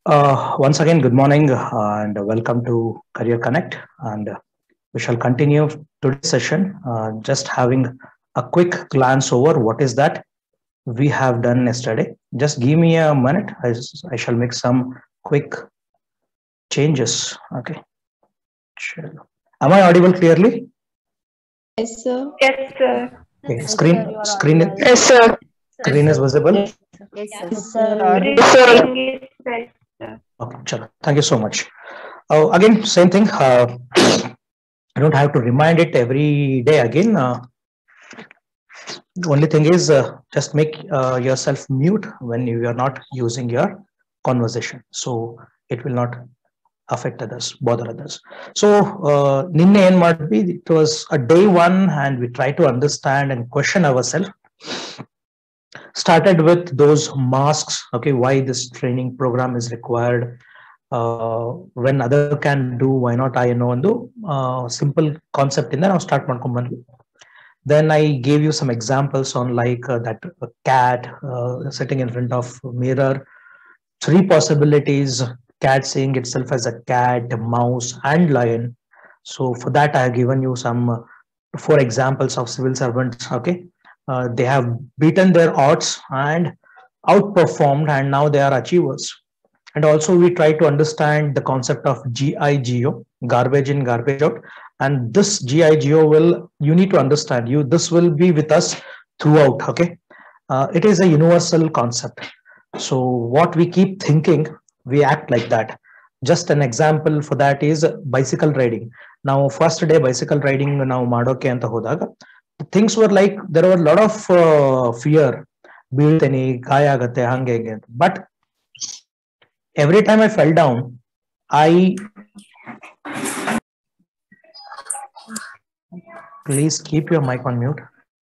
Uh, once again, good morning uh, and welcome to Career Connect. And uh, we shall continue today's session, uh, just having a quick glance over what is that we have done yesterday. Just give me a minute. I, s- I shall make some quick changes. Okay. Sure. Am I audible clearly? Yes, sir. Yes, sir. Okay. Screen, screen, Yes, sir. screen is visible. Yes, Yes, sir. sir. Yes, sir. Okay, chalo. Thank you so much. Uh, again, same thing. Uh, I don't have to remind it every day again. Uh, the only thing is uh, just make uh, yourself mute when you are not using your conversation. So it will not affect others, bother others. So uh, ನಿನ್ನೆ ಏನ್ ಮಾಡಿದ್ವಿ it was a day one and we try to understand and question ourselves started with those masks okay why this training program is required uh, when other can do why not i ಅನ್ನೋ ಒಂದು simple concept ಇಂದ ನಾವು start ಮಾಡ್ಕೊಂಡ್ ಬಂದ್ವಿ then i gave you some examples on like uh, that uh, cat uh, sitting in front of mirror three possibilities cat seeing itself as a cat a mouse and lion so for that i have given you some uh, four examples of civil servants okay uh, they have beaten their odds and outperformed and now they are achievers and also we try to understand the concept of gigo garbage in garbage out and this gigo will you need to understand you this will be with us throughout okay uh, it is a universal concept so what we keep thinking we act like that just an example for that is bicycle riding now first day bicycle riding ನಾವು ಮಾಡೋಕೆ ಅಂತ ಹೋದಾಗ things were like there were lot of fear ಬೀಳ್ತೇನೆ ಗಾಯ ಆಗತ್ತೆ ಹಂಗೆ ಹಿಂಗೆ ಅಂತ but every time I fell down I please keep your mic on mute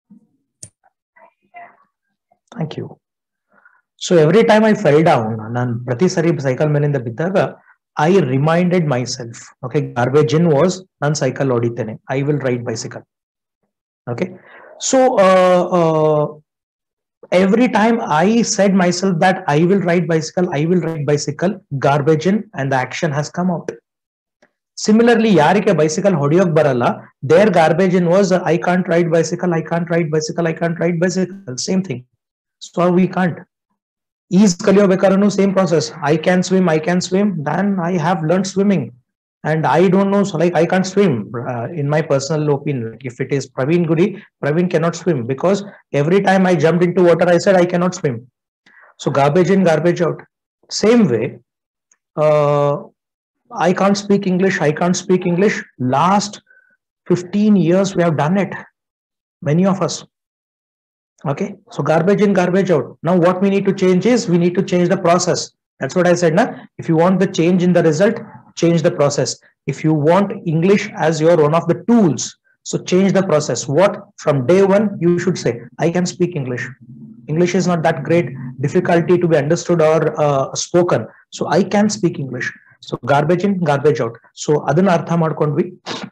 thank you so every time I fell down ನಾನು ಪ್ರತಿ ಸರಿ ಸೈಕಲ್ ಮೇಲಿಂದ ಬಿದ್ದಾಗ I reminded myself okay garbage in was ನಾನು ಸೈಕಲ್ ಹೊಡಿತೇನೆ I will ride bicycle okay so uh, uh, every time i said myself that i will ride bicycle i will ride bicycle garbage in and the action has come out similarly ಯಾರಿಗೆ bicycle ಹೊಡಿಯೋಕ್ ಬರಲ್ಲ there garbage in was I can't ride bicycle I can't ride bicycle I can't ride bicycle same thing so we can't is ಕಲಿಯೋಬೇಕಾದ್ರೂ same process I can swim I can swim then I have learn swimming and I don't know, so like I can't swim. Uh, in my personal opinion, if it is Praveen Guri, Praveen cannot swim because every time I jumped into water, I said I cannot swim. So garbage in, garbage out. Same way, uh, I can't speak English. I can't speak English. Last 15 years, we have done it. Many of us. Okay, so garbage in, garbage out. Now, what we need to change is we need to change the process. That's what I said. Now, if you want the change in the result, change the process. If you want English as your one of the tools, so change the process. What from day one you should say, I can speak English. English is not that great difficulty to be understood or uh, spoken. So I can speak English. So garbage in, garbage out. So ಅದನ್ನ ಅರ್ಥ ಮಾಡ್ಕೊಂಡ್ವಿ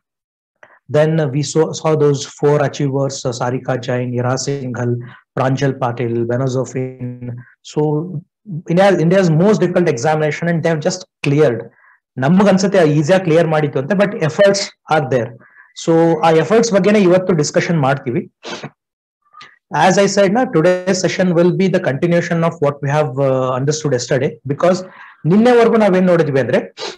then we saw, saw those four achievers uh, sarika jain ira singhal pranjal patil benazofin so India, india's most difficult examination and they have just cleared ನಮಗ್ ಅನ್ಸುತ್ತೆ ಈಸಿಯಾಗಿ clear ಮಾಡಿತ್ತು ಅಂತ but efforts are there so ಆ efforts ಬಗ್ಗೆನೇ ಇವತ್ತು discussion ಮಾಡ್ತೀವಿ as I said ನ today session will be the continuation of what we have understood yesterday because ನಿನ್ನೆವರೆಗೂ ನಾವೇನ್ ನೋಡಿದ್ವಿ ಅಂದ್ರೆ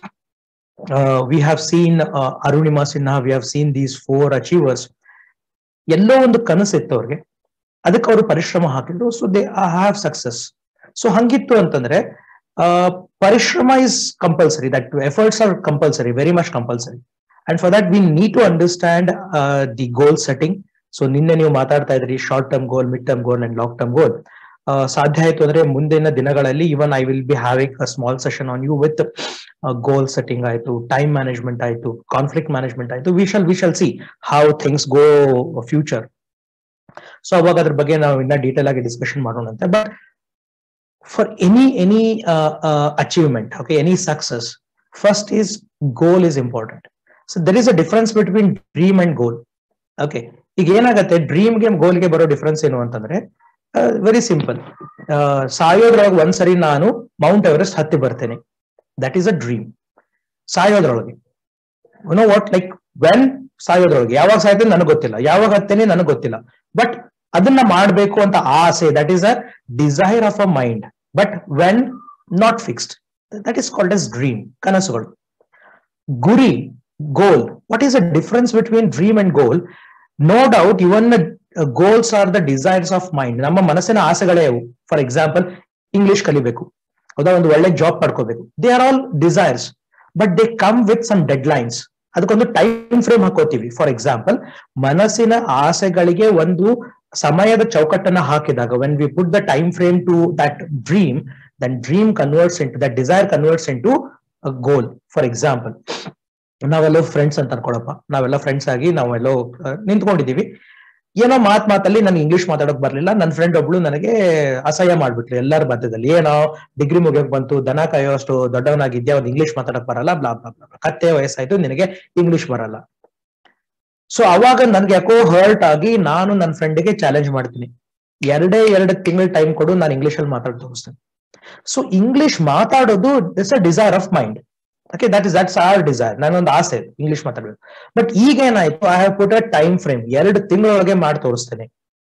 we have seen Arunima Sinha we have seen these four achievers ಎಲ್ಲೋ ಒಂದು ಕನಸಿತ್ತು ಅವ್ರಿಗೆ ಅದಕ್ಕೆ ಅವರು ಪರಿಶ್ರಮ ಹಾಕಿದ್ರು so they have success so ಹಂಗಿತ್ತು ಅಂತಂದ್ರೆ ಪರಿಶ್ರಮ is compulsory that efforts are compulsory very much compulsory and for that we need to understand the goal setting so ನಿನ್ನೆ ನೀವು ಮಾತಾಡ್ತಾ ಇದ್ರಿ short term goal mid term goal and long term goal ಸಾಧ್ಯ ಆಯ್ತು ಅಂದ್ರೆ ಮುಂದಿನ ದಿನಗಳಲ್ಲಿ even I will be having a small session on you with goal setting ಆಯ್ತು ಟೈಮ್ ಮ್ಯಾನೇಜ್ಮೆಂಟ್ ಆಯ್ತು ಕಾನ್ಫ್ಲಿಕ್ಟ್ ಮ್ಯಾನೇಜ್ಮೆಂಟ್ ಆಯ್ತು we shall we shall see how things go future so ಅವಾಗ ಅದ್ರ ಬಗ್ಗೆ ನಾವು ಇನ್ನ ಡೀಟೇಲ್ ಆಗಿ discussion ಮಾಡೋಣಂತೆ but for any any uh, uh, achievement okay any success first is goal is important so there is a difference between dream and goal okay ಈಗ ಏನಾಗತ್ತೆ ಡ್ರೀಮ್ಗೆ ಗೋಲ್ಗೆ ಬರೋ difference ಏನು ಅಂತಂದ್ರೆ ವೆರಿ ಸಿಂಪಲ್ ಸಾಯೋದ್ರೊಳಗೆ ಒಂದ್ಸರಿ ನಾನು ಮೌಂಟ್ ಎವರೆಸ್ಟ್ ಹತ್ತಿ ಬರ್ತೇನೆ that is a dream ಸಾಯೋದ್ರೊಳಗೆ ನೋ ವಾಟ್ ಲೈಕ್ ವೆನ್ ಸಾಯೋದ್ರೊಳಗೆ ಯಾವಾಗ ಸಾಯ್ತೀನಿ ನನಗೆ ಗೊತ್ತಿಲ್ಲ ಯಾವಾಗ ಹತ್ತೇನೆ ನನಗೆ ಗೊತ್ತಿಲ್ಲ ಬಟ್ ಅದನ್ನ ಮಾಡಬೇಕು ಅಂತ ಆಸೆ that is a desire of a mind but when not fixed that is called as dream ಕನಸುಗಳು ಗುರಿ goal what is a difference between dream and goal no doubt even goals are the desires of mind ನಮ್ಮ ಮನಸ್ಸಿನ ಆಸೆಗಳೇ ಅವು for example English ಕಲಿಬೇಕು ಹೌದಾ ಒಂದು ಒಳ್ಳೆ job ಪಡ್ಕೋಬೇಕು they are all desires but they come with some deadlines ಅದಕ್ಕೊಂದು time frame ಹಾಕೋತೀವಿ ಫಾರ್ ಎಕ್ಸಾಂಪಲ್ ಮನಸ್ಸಿನ ಆಸೆಗಳಿಗೆ ಒಂದು ಸಮಯದ ಚೌಕಟ್ಟನ್ನ ಹಾಕಿದಾಗ when we put the time frame to that dream then dream converts into that desire converts into goal for example ನಾವೆಲ್ಲೋ friends ಅಂತ ಅನ್ಕೊಳಪ್ಪ ನಾವೆಲ್ಲ ಫ್ರೆಂಡ್ಸ್ ಆಗಿ ನಾವೆಲ್ಲೋ ಆ, ನಿಂತ್ಕೊಂಡಿದೀವಿ ಏನೋ ಮಾತ್ ಮಾತಲ್ಲಿ ನನಗೆ ಇಂಗ್ಲಿಷ್ ಮಾತಾಡೋಕ್ ಬರ್ಲಿಲ್ಲ ನನ್ನ ಫ್ರೆಂಡ್ ಒಬ್ಳು ನನಗೆ ಅಸಹ್ಯ ಮಾಡ್ಬಿಟ್ರು ಎಲ್ಲರ ಮಧ್ಯದಲ್ಲಿ ಏನೋ ಡಿಗ್ರಿ ಮುಗಿಯೋಕ್ ಬಂತು ದನ ಕಾಯೋಷ್ಟು ದೊಡ್ಡವನಾಗಿದ್ಯಾ ಒಂದು ಇಂಗ್ಲಿಷ್ ಮಾತಾಡಕ್ ಬರಲ್ಲ ಬ್ಲಾ ಬ್ಲಾ ಬ್ಲಾ ಬ್ಲಾ. ಕತ್ತೆ ವಯಸ್ಸಾಯ್ತು ನಿನಗೆ ಇಂಗ್ಲಿಷ್ ಬರಲ್ಲ ಸೊ ಅವಾಗ ನನ್ಗೆ ಯಾಕೋ ಹರ್ಟ್ ಆಗಿ ನಾನು ನನ್ನ ಫ್ರೆಂಡ್ಗೆ ಚಾಲೆಂಜ್ ಮಾಡ್ತೀನಿ ಎರಡೇ ಎರಡು ತಿಂಗಳ ಟೈಮ್ ಕೊಡು ನಾನು ಇಂಗ್ಲಿಷ್ ಅಲ್ಲಿ ಮಾತಾಡ್ ತೋರಿಸ್ತೇನೆ ಸೊ ಇಂಗ್ಲಿಷ್ ಮಾತಾಡೋದು it's a desire of mind okay that is that's our desire ನನ್ನೊಂದು ಆಸೆ ಇಂಗ್ಲಿಷ್ ಮಾತಾಡ್ಬೇಕು ಬಟ್ ಈಗ ಏನಾಯ್ತು I have put a time frame ಎರಡು ತಿಂಗಳೊಳಗೆ ಮಾಡಿ ತೋರಿಸ್ತೇನೆ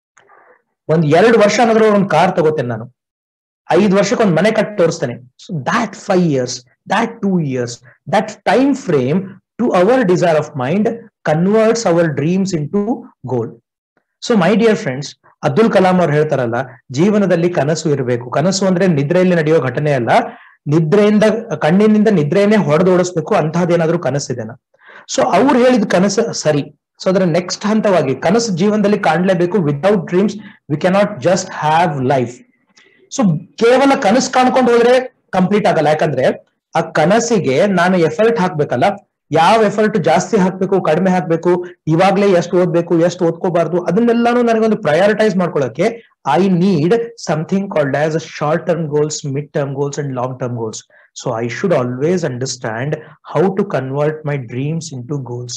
ಒಂದ್ ಎರಡು ವರ್ಷ ಅನ್ನೋದ್ರ ಒಂದು ಕಾರ್ ತಗೋತೇನೆ ನಾನು ಐದು ವರ್ಷಕ್ಕೆ ಒಂದು ಮನೆ ಕಟ್ಟಿ ತೋರಿಸ್ತೇನೆ so that five years that two years that time frame to our desire of mind converts our dreams into goal so my dear friends Abdul Kalam ಅವ್ರು ಹೇಳ್ತಾರಲ್ಲ ಜೀವನದಲ್ಲಿ ಕನಸು ಇರಬೇಕು ಕನಸು ಅಂದ್ರೆ ನಿದ್ರೆಯಲ್ಲಿ ನಡೆಯೋ ಘಟನೆ ಅಲ್ಲ ನಿದ್ರೆಯಿಂದ ಕಣ್ಣಿನಿಂದ ನಿದ್ರೆಯನ್ನೇ ಹೊಡೆದೋಡಿಸ್ಬೇಕು ಅಂತಹದ್ದೇನಾದ್ರೂ ಕನಸಿದೆನಾ ಸೊ ಅವ್ರು ಹೇಳಿದ ಕನಸು ಸರಿ ಸೊ ಅದರ ನೆಕ್ಸ್ಟ್ ಹಂತವಾಗಿ ಕನಸು ಜೀವನದಲ್ಲಿ ಕಾಣ್ಲೇಬೇಕು without dreams we cannot just have life so ಕೇವಲ ಕನಸು ಕಾಣ್ಕೊಂಡು ಹೋದ್ರೆ ಕಂಪ್ಲೀಟ್ ಆಗಲ್ಲ ಯಾಕಂದ್ರೆ ಆ ಕನಸಿಗೆ ನಾನು ಎಫರ್ಟ್ ಹಾಕ್ಬೇಕಲ್ಲ ಯಾವ ಎಫರ್ಟ್ ಜಾಸ್ತಿ ಹಾಕ್ಬೇಕು ಕಡಿಮೆ ಹಾಕ್ಬೇಕು ಇವಾಗ್ಲೇ ಎಷ್ಟು ಓದ್ಬೇಕು ಎಷ್ಟು ಓದ್ಕೋಬಾರ್ದು ಅದನ್ನೆಲ್ಲಾನು ನನಗೊಂದು ಪ್ರಯಾರಿಟೈಸ್ ಮಾಡ್ಕೊಳ್ಳೋಕೆ I need something called as short term goals mid term goals and long term goals so I should always understand how to convert my dreams into goals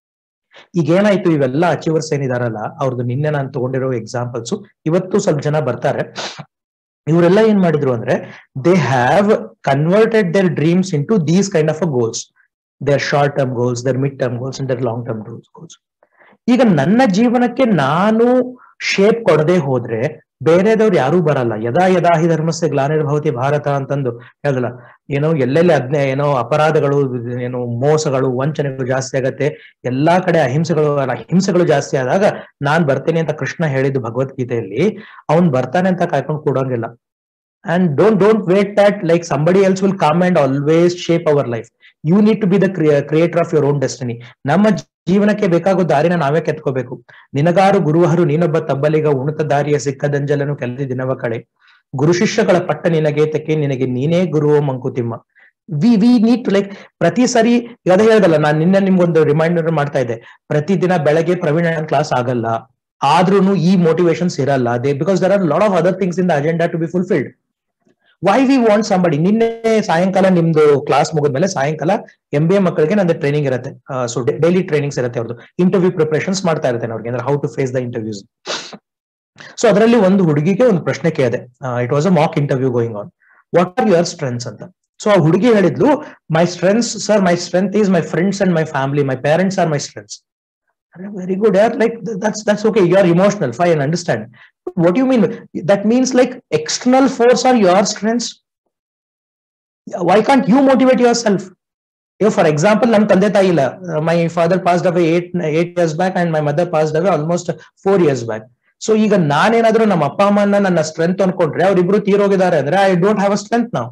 ಈಗ ಏನಾಯ್ತು ಇವೆಲ್ಲ ಅಚೀವರ್ಸ್ ಏನಿದಾರಲ್ಲ ಅವ್ರದ್ದು ನಿನ್ನೆ ನಾನು ತಗೊಂಡಿರೋ ಎಕ್ಸಾಂಪಲ್ಸ್ ಇವತ್ತು ಸ್ವಲ್ಪ ಜನ ಬರ್ತಾರೆ ಇವರೆಲ್ಲ ಏನ್ ಮಾಡಿದ್ರು ಅಂದ್ರೆ they have converted their dreams into these kind of a goals their short term goals their mid term goals and their long term goals ಈಗ ನನ್ನ ಜೀವನಕ್ಕೆ ನಾನು ಶೇಪ್ ಕೊಡದೆ ಹೋದ್ರೆ ಬೇರೆದವ್ರು ಯಾರು ಬರಲ್ಲ ಯದಾ ಯದಾ ಹಿ ಧರ್ಮಸ್ಯ ಗ್ಲಾನಿರ್ಭವತಿ ಭಾರತ ಅಂತಂದು ಹೇಳಲ್ಲ ಏನೋ ಎಲ್ಲೆಲ್ಲಿ ಅದ್ನೇ ಏನೋ ಅಪರಾಧಗಳು ಏನೋ ಮೋಸಗಳು ವಂಚನೆಗಳು ಜಾಸ್ತಿ ಆಗತ್ತೆ ಎಲ್ಲಾ ಕಡೆ ಅಹಿಂಸೆಗಳು ಅಲ್ಲ ಹಿಂಸೆಗಳು ಜಾಸ್ತಿ ಆದಾಗ ನಾನ್ ಬರ್ತೇನೆ ಅಂತ ಕೃಷ್ಣ ಹೇಳಿದ್ದು ಭಗವದ್ಗೀತೆಯಲ್ಲಿ ಅವ್ನ್ ಬರ್ತಾನೆ ಅಂತ ಕಾಯ್ಕೊಂಡು ಕೂಡೋಂಗಿಲ್ಲ and don't don't wait that like somebody else will come and always shape our life you need to be the creator of your own destiny ನಮ್ಮ ಜೀವನಕ್ಕೆ ಬೇಕಾಗೋ ದಾರಿನ ನಾವೇ ಕೆತ್ಕೋಬೇಕು ನಿನಗಾರು ಗುರುಹರು ನೀನೊಬ್ಬ ತಬ್ಬಲಿಗ ಉಣುತ ದಾರಿಯ ಸಿಕ್ಕದಂಜಲನು ಕೆಲದಿ ದಿನವ ಕಳೆ ಗುರು ಶಿಷ್ಯಗಳ ಪಟ್ಟ ನಿನಗೆ ತೆಕ್ಕೆ ನಿನಗೆ ನೀನೇ ಗುರು Mankuthimma we we need to like ಪ್ರತಿ ಸರಿ ಅದೇ ಹೇಳ್ದಲ್ಲ ನಾನು ನಿನ್ನೆ ನಿಮ್ಗೊಂದು ರಿಮೈಂಡರ್ ಮಾಡ್ತಾ ಇದ್ದೆ ಪ್ರತಿದಿನ ಬೆಳಗ್ಗೆ ಪ್ರವೀಣ್ ಕ್ಲಾಸ್ ಆಗಲ್ಲ ಆದ್ರೂ ಈ ಮೋಟಿವೇಶನ್ಸ್ ಇರಲ್ಲ they because there are lot of other things in the agenda to be fulfilled why we want somebody ನಿನ್ನೆ ಸಾಯಂಕಾಲ ನಿಮ್ದು ಕ್ಲಾಸ್ ಮುಗಿದ್ಮೇಲೆ ಸಾಯಂಕಾಲ ಎಂ ಬಿ ಎ ಮಕ್ಕಳಿಗೆ ನಂದು ಟ್ರೈನಿಂಗ್ ಇರುತ್ತೆ ಸೊ ಡೈಲಿ ಟ್ರೈನಿಂಗ್ಸ್ ಇರುತ್ತೆ ಅವ್ರದ್ದು ಇಂಟರ್ವ್ಯೂ ಪ್ರಿಪರೇಷನ್ಸ್ ಮಾಡ್ತಾ ಇರ್ತೇನೆ ಅವ್ರಿಗೆ ಅಂದ್ರೆ how to face the interviews so ಅದರಲ್ಲಿ ಒಂದು ಹುಡುಗಿಗೆ ಒಂದು ಪ್ರಶ್ನೆ ಕೇಳಿದೆ it was a mock interview going on what are your strengths ಅಂತ ಸೊ ಆ ಹುಡುಗಿ ಹೇಳಿದ್ಲು my strengths sir my strength is my friends and my family my parents are my strengths very good ಯಾರ್ like that's that's okay you are emotional fine understand what do you mean that means like external force are your strengths why can't you motivate yourself if for example nam ತಂದೆ ತಾಯಿ ಇಲ್ಲ my father passed away eight eight years back and my mother passed away almost four years back so ಈಗ ನಾನೇನಾದ್ರೂ ನಮ್ಮ ಅಪ್ಪ ಅಮ್ಮನ ನನ್ನ strength ಅನ್ಕೊಂಡ್ರೆ ಅವ್ರಿಬ್ರು ತೀರೋಗಿದ್ದಾರೆ ಅಂದ್ರೆ I don't have a strength ನಾವು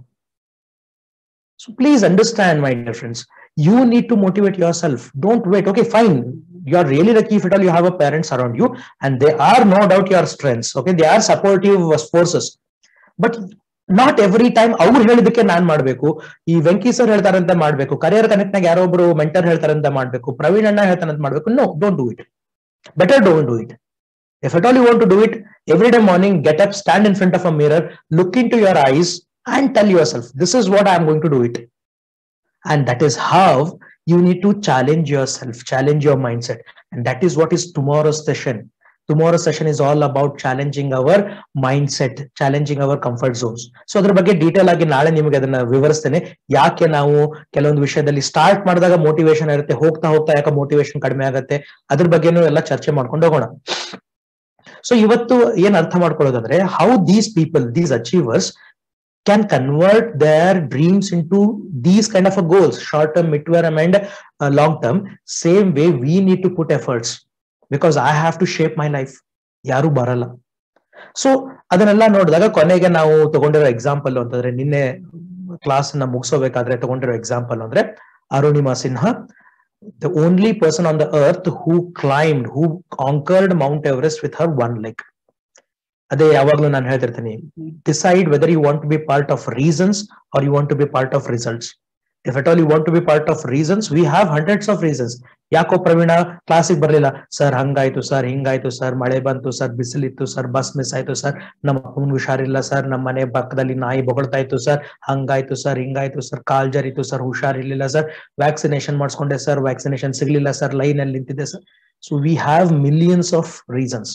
so please understand my dear friends you need to motivate yourself don't wait okay fine you are really lucky if at all you have a parents around you and they are no doubt your strengths okay they are supportive forces but not every time ಅವ್ರು ಹೇಳಿದಕ್ಕೆ ನಾನ್ ಮಾಡ್ಬೇಕು ಈ Venky sir ಹೇಳ್ತಾರಂತ ಮಾಡ್ಬೇಕು career connect ನಾಗ ಯಾರೋ ಒಬ್ರು mentor ಹೇಳ್ತಾರಂತ ಮಾಡ್ಬೇಕು ಪ್ರವೀಣ್ ಅಣ್ಣ ಹೇಳ್ತಾರಂತ ಮಾಡ್ಬೇಕು no don't do it better don't do it if at all you want to do it every day morning get up stand in front of a mirror look into your eyes and tell yourself this is what I am going to do it and that is how you need to challenge yourself, challenge your mindset. And that is what is tomorrow's session. Tomorrow session is all about challenging our mindset challenging our comfort zones so ಅದ್ರ ಬಗ್ಗೆ detail ಆಗಿ ನಾಳೆ ನಿಮಗೆ ಅದನ್ನ ವಿವರಿಸ್ತೇನೆ ಯಾಕೆ ನಾವು ಕೆಲವೊಂದು ವಿಷಯದಲ್ಲಿ ಸ್ಟಾರ್ಟ್ ಮಾಡಿದಾಗ ಮೋಟಿವೇಶನ್ ಇರುತ್ತೆ ಹೋಗ್ತಾ ಹೋಗ್ತಾ ಯಾಕೆ ಮೋಟಿವೇಶನ್ ಕಡಿಮೆ ಆಗುತ್ತೆ ಅದ್ರ ಬಗ್ಗೆನೂ ಎಲ್ಲ ಚರ್ಚೆ ಮಾಡ್ಕೊಂಡು ಹೋಗೋಣ ಸೊ ಇವತ್ತು ಏನ್ ಅರ್ಥ ಮಾಡ್ಕೊಳ್ಳೋದಂದ್ರೆ how these people these achievers can convert their dreams into these kind of a goals short term mid term and uh, long term same way we need to put efforts because i have to shape my life ಯಾರು ಬರಲ್ಲ so ಅದನ್ನೆಲ್ಲ ನೋಡಿದಾಗ ಕೊನೆಗೆ ನಾವು ತಗೊಂಡಿರೋ example ಅಂತಂದ್ರೆ ನಿನ್ನೆ class ನ ಮುಗಿಸೋಬೇಕಾದ್ರೆ ತಗೊಂಡಿರೋ ಎಕ್ಸಾಂಪಲ್ ಅಂದ್ರೆ Arunima Sinha the only person on the earth who climbed who conquered Mount Everest with her one leg ಅದೇ ಯಾವಾಗ್ಲೂ ನಾನು ಹೇಳ್ತಿರ್ತೀನಿ decide whether you want to be part of reasons or you want to be part of results if at all you want to be part of reasons we have hundreds of reasons ಯಾಕೋ ಪ್ರವೀಣ ಕ್ಲಾಸಿಗೆ ಬರ್ಲಿಲ್ಲ sir ಹಂಗಾಯ್ತು sir ಹಿಂಗಾಯ್ತು sir ಮಳೆ ಬಂತು sir ಬಿಸಿಲಿತ್ತು sir bus miss ಆಯ್ತು sir ನಮ್ಮ ಅಪ್ಪನ ಹುಷಾರಿಲ್ಲ ಸರ್ ನಮ್ಮ ಮನೆ ಪಕ್ಕದಲ್ಲಿ ನಾಯಿ ಬೊಗಳ್ತಾ ಇತ್ತು ಸರ್ ಹಂಗಾಯ್ತು ಸರ್ ಹಿಂಗಾಯ್ತು ಸರ್ ಕಾಲ್ ಜರಿತು ಸರ್ ಹುಷಾರಿರ್ಲಿಲ್ಲ ಸರ್ ವ್ಯಾಕ್ಸಿನೇಷನ್ ಮಾಡಿಸ್ಕೊಂಡೆ ಸರ್ ವ್ಯಾಕ್ಸಿನೇಷನ್ ಸಿಗ್ಲಿಲ್ಲ ಸರ್ ಲೈನ್ ಅಲ್ಲಿ ನಿಂತಿದೆ sir so we have millions of reasons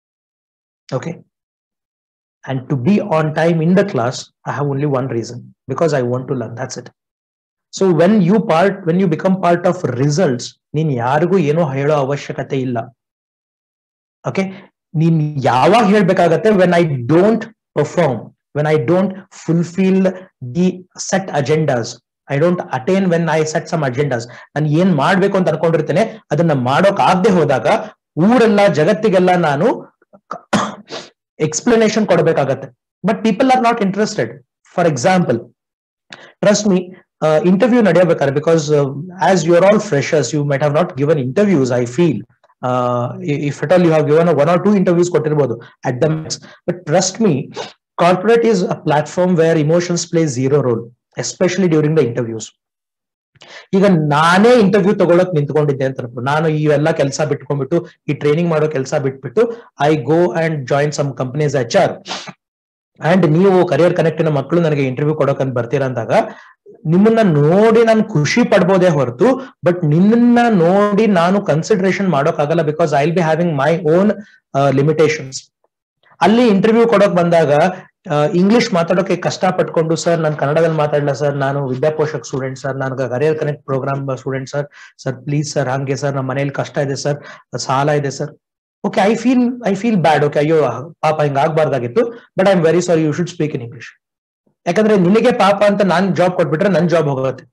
okay and to be on time in the class i have only one reason because i want to learn that's it so when you part when you become part of results ನೀನ್ ಯಾರಿಗೂ ಏನೋ ಹೇಳೋ ಅವಶ್ಯಕತೆ ಇಲ್ಲ okay ನೀನ್ ಯಾವಾಗ ಹೇಳ್ಬೇಕಾಗತ್ತೆ when I don't perform when I don't fulfil the set agendas I don't attain when I set some agendas ನಾನು ಏನ್ ಮಾಡ್ಬೇಕು ಅಂತ ಅನ್ಕೊಂಡಿರ್ತೇನೆ ಅದನ್ನ ಮಾಡೋಕ್ ಆಗದೆ ಹೋದಾಗ ಊರೆಲ್ಲ ಜಗತ್ತಿಗೆಲ್ಲ ನಾನು ಎಕ್ಸ್ಪ್ಲನೇಷನ್ ಕೊಡಬೇಕಾಗತ್ತೆ but people are not interested for example trust me interview ನಡೆಯಬೇಕಾದ್ರೆ because as you are all freshers you might have not given interviews I feel if at all you have given one or two interviews ಕೊಟ್ಟಿರ್ಬೋದು at the max but trust me corporate is a platform where emotions play zero role especially during the interviews ಈಗ ನಾನೇ interview ತಗೊಳಕ್ ನಿಂತ್ಕೊಂಡಿದ್ದೆ ಅಂತ ಅನ್ಕೊ ನಾನು ಇವೆಲ್ಲ ಕೆಲಸ ಬಿಟ್ಕೊಂಡ್ಬಿಟ್ಟು ಈ training ಮಾಡೋ ಕೆಲಸ ಬಿಟ್ಬಿಟ್ಟು I go and join some companies H R and ನೀವು ಕರಿಯರ್ ಕನೆಕ್ಟಿನ ಮಕ್ಕಳು ನನಗೆ ಇಂಟರ್ವ್ಯೂ ಕೊಡೋಕಂತ ಬರ್ತೀರಾ ಅಂದಾಗ ನಿಮ್ಮನ್ನ ನೋಡಿ ನಾನು ಖುಷಿ ಪಡ್ಬೋದೇ ಹೊರತು ಬಟ್ ನಿನ್ನ ನೋಡಿ ನಾನು ಕನ್ಸಿಡರೇಷನ್ ಮಾಡೋಕ್ಕಾಗಲ್ಲ because I will be having my own limitations ಅಲ್ಲಿ ಇಂಟರ್ವ್ಯೂ ಕೊಡೋಕ್ ಬಂದಾಗ ಇಂಗ್ಲಿಷ್ ಮಾತಾಡೋಕೆ ಕಷ್ಟ ಪಟ್ಕೊಂಡು ಸರ್ ನಾನು ಕನ್ನಡದಲ್ಲಿ ಮಾತಾಡಲ್ಲ ಸರ್ ನಾನು ವಿದ್ಯಾಪೋಷಕ್ ಸ್ಟೂಡೆಂಟ್ ಸರ್ ನಾನು career connect programme student sir sir please sir ಹಂಗೆ ಸರ್ ನಮ್ಮ ಮನೇಲಿ ಕಷ್ಟ ಇದೆ ಸರ್ ಸಾಲ ಇದೆ sir okay I feel I feel bad okay ಅಯ್ಯೋ ಪಾಪ ಹಿಂಗ ಆಗ್ಬಾರ್ದಾಗಿತ್ತು but I am very sorry you should speak in English ಯಾಕಂದ್ರೆ ನಿನಗೆ ಪಾಪ ಅಂತ ನಾನ್ ಜಾಬ್ ಕೊಟ್ಬಿಟ್ರೆ ನನ್ ಜಾಬ್ ಹೋಗುತ್ತೆ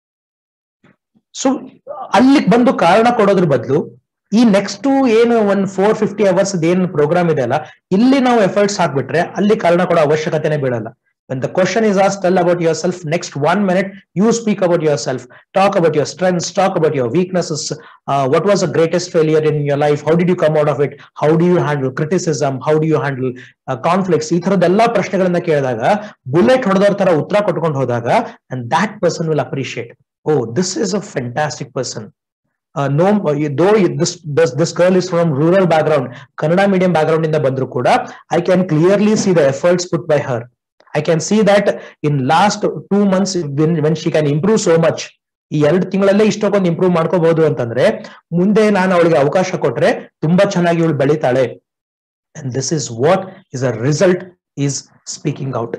ಸೊ ಅಲ್ಲಿಗೆ ಬಂದು ಕಾರಣ ಕೊಡೋದ್ರ ಬದಲು ಈ ನೆಕ್ಸ್ಟ್ ಏನು ಒಂದ್ ಫೋರ್ ಫಿಫ್ಟಿ ಅವರ್ಸ್ ಏನು ಪ್ರೋಗ್ರಾಮ್ ಇದೆ ಅಲ್ಲ ಇಲ್ಲಿ ನಾವು ಎಫರ್ಟ್ಸ್ ಹಾಕ್ಬಿಟ್ರೆ ಅಲ್ಲಿ ಕಾರಣ ಕೊಡೋ ಅವಶ್ಯಕತೆನೇ ಬೀಳಲ್ಲ when the question is asked tell about yourself next one minute you speak about yourself talk about your strengths talk about your weaknesses uh, what was the greatest failure in your life how did you come out of it how do you handle criticism how do you handle uh, conflicts ಈ ತರದೆಲ್ಲ ಪ್ರಶ್ನೆಗಳನ್ನ ಕೇಳಿದಾಗ bullet ಹೊಡೆದವ್ರ ತರ ಉತ್ತರ ಕೊಟ್ಕೊಂಡು ಹೋದಾಗ and that person will appreciate oh this is a fantastic person uh, no though this, this this girl is from rural background kannada medium background ಇಂದ ಬಂದ್ರು ಕೂಡ i can clearly see the efforts put by her I can see that in last two months when, when she can improve so much ಈ ಎರಡು ತಿಂಗಳಲ್ಲೇ ಇಷ್ಟಕ್ಕೊಂದು improve ಮಾಡ್ಕೋಬಹುದು ಅಂತಂದ್ರೆ ಮುಂದೆ ನಾನು ಅವಳಿಗೆ ಅವಕಾಶ ಕೊಟ್ರೆ ತುಂಬಾ ಚೆನ್ನಾಗಿ ಇವಳು ಬೆಳಿತಾಳೆ and this is what is a result is speaking out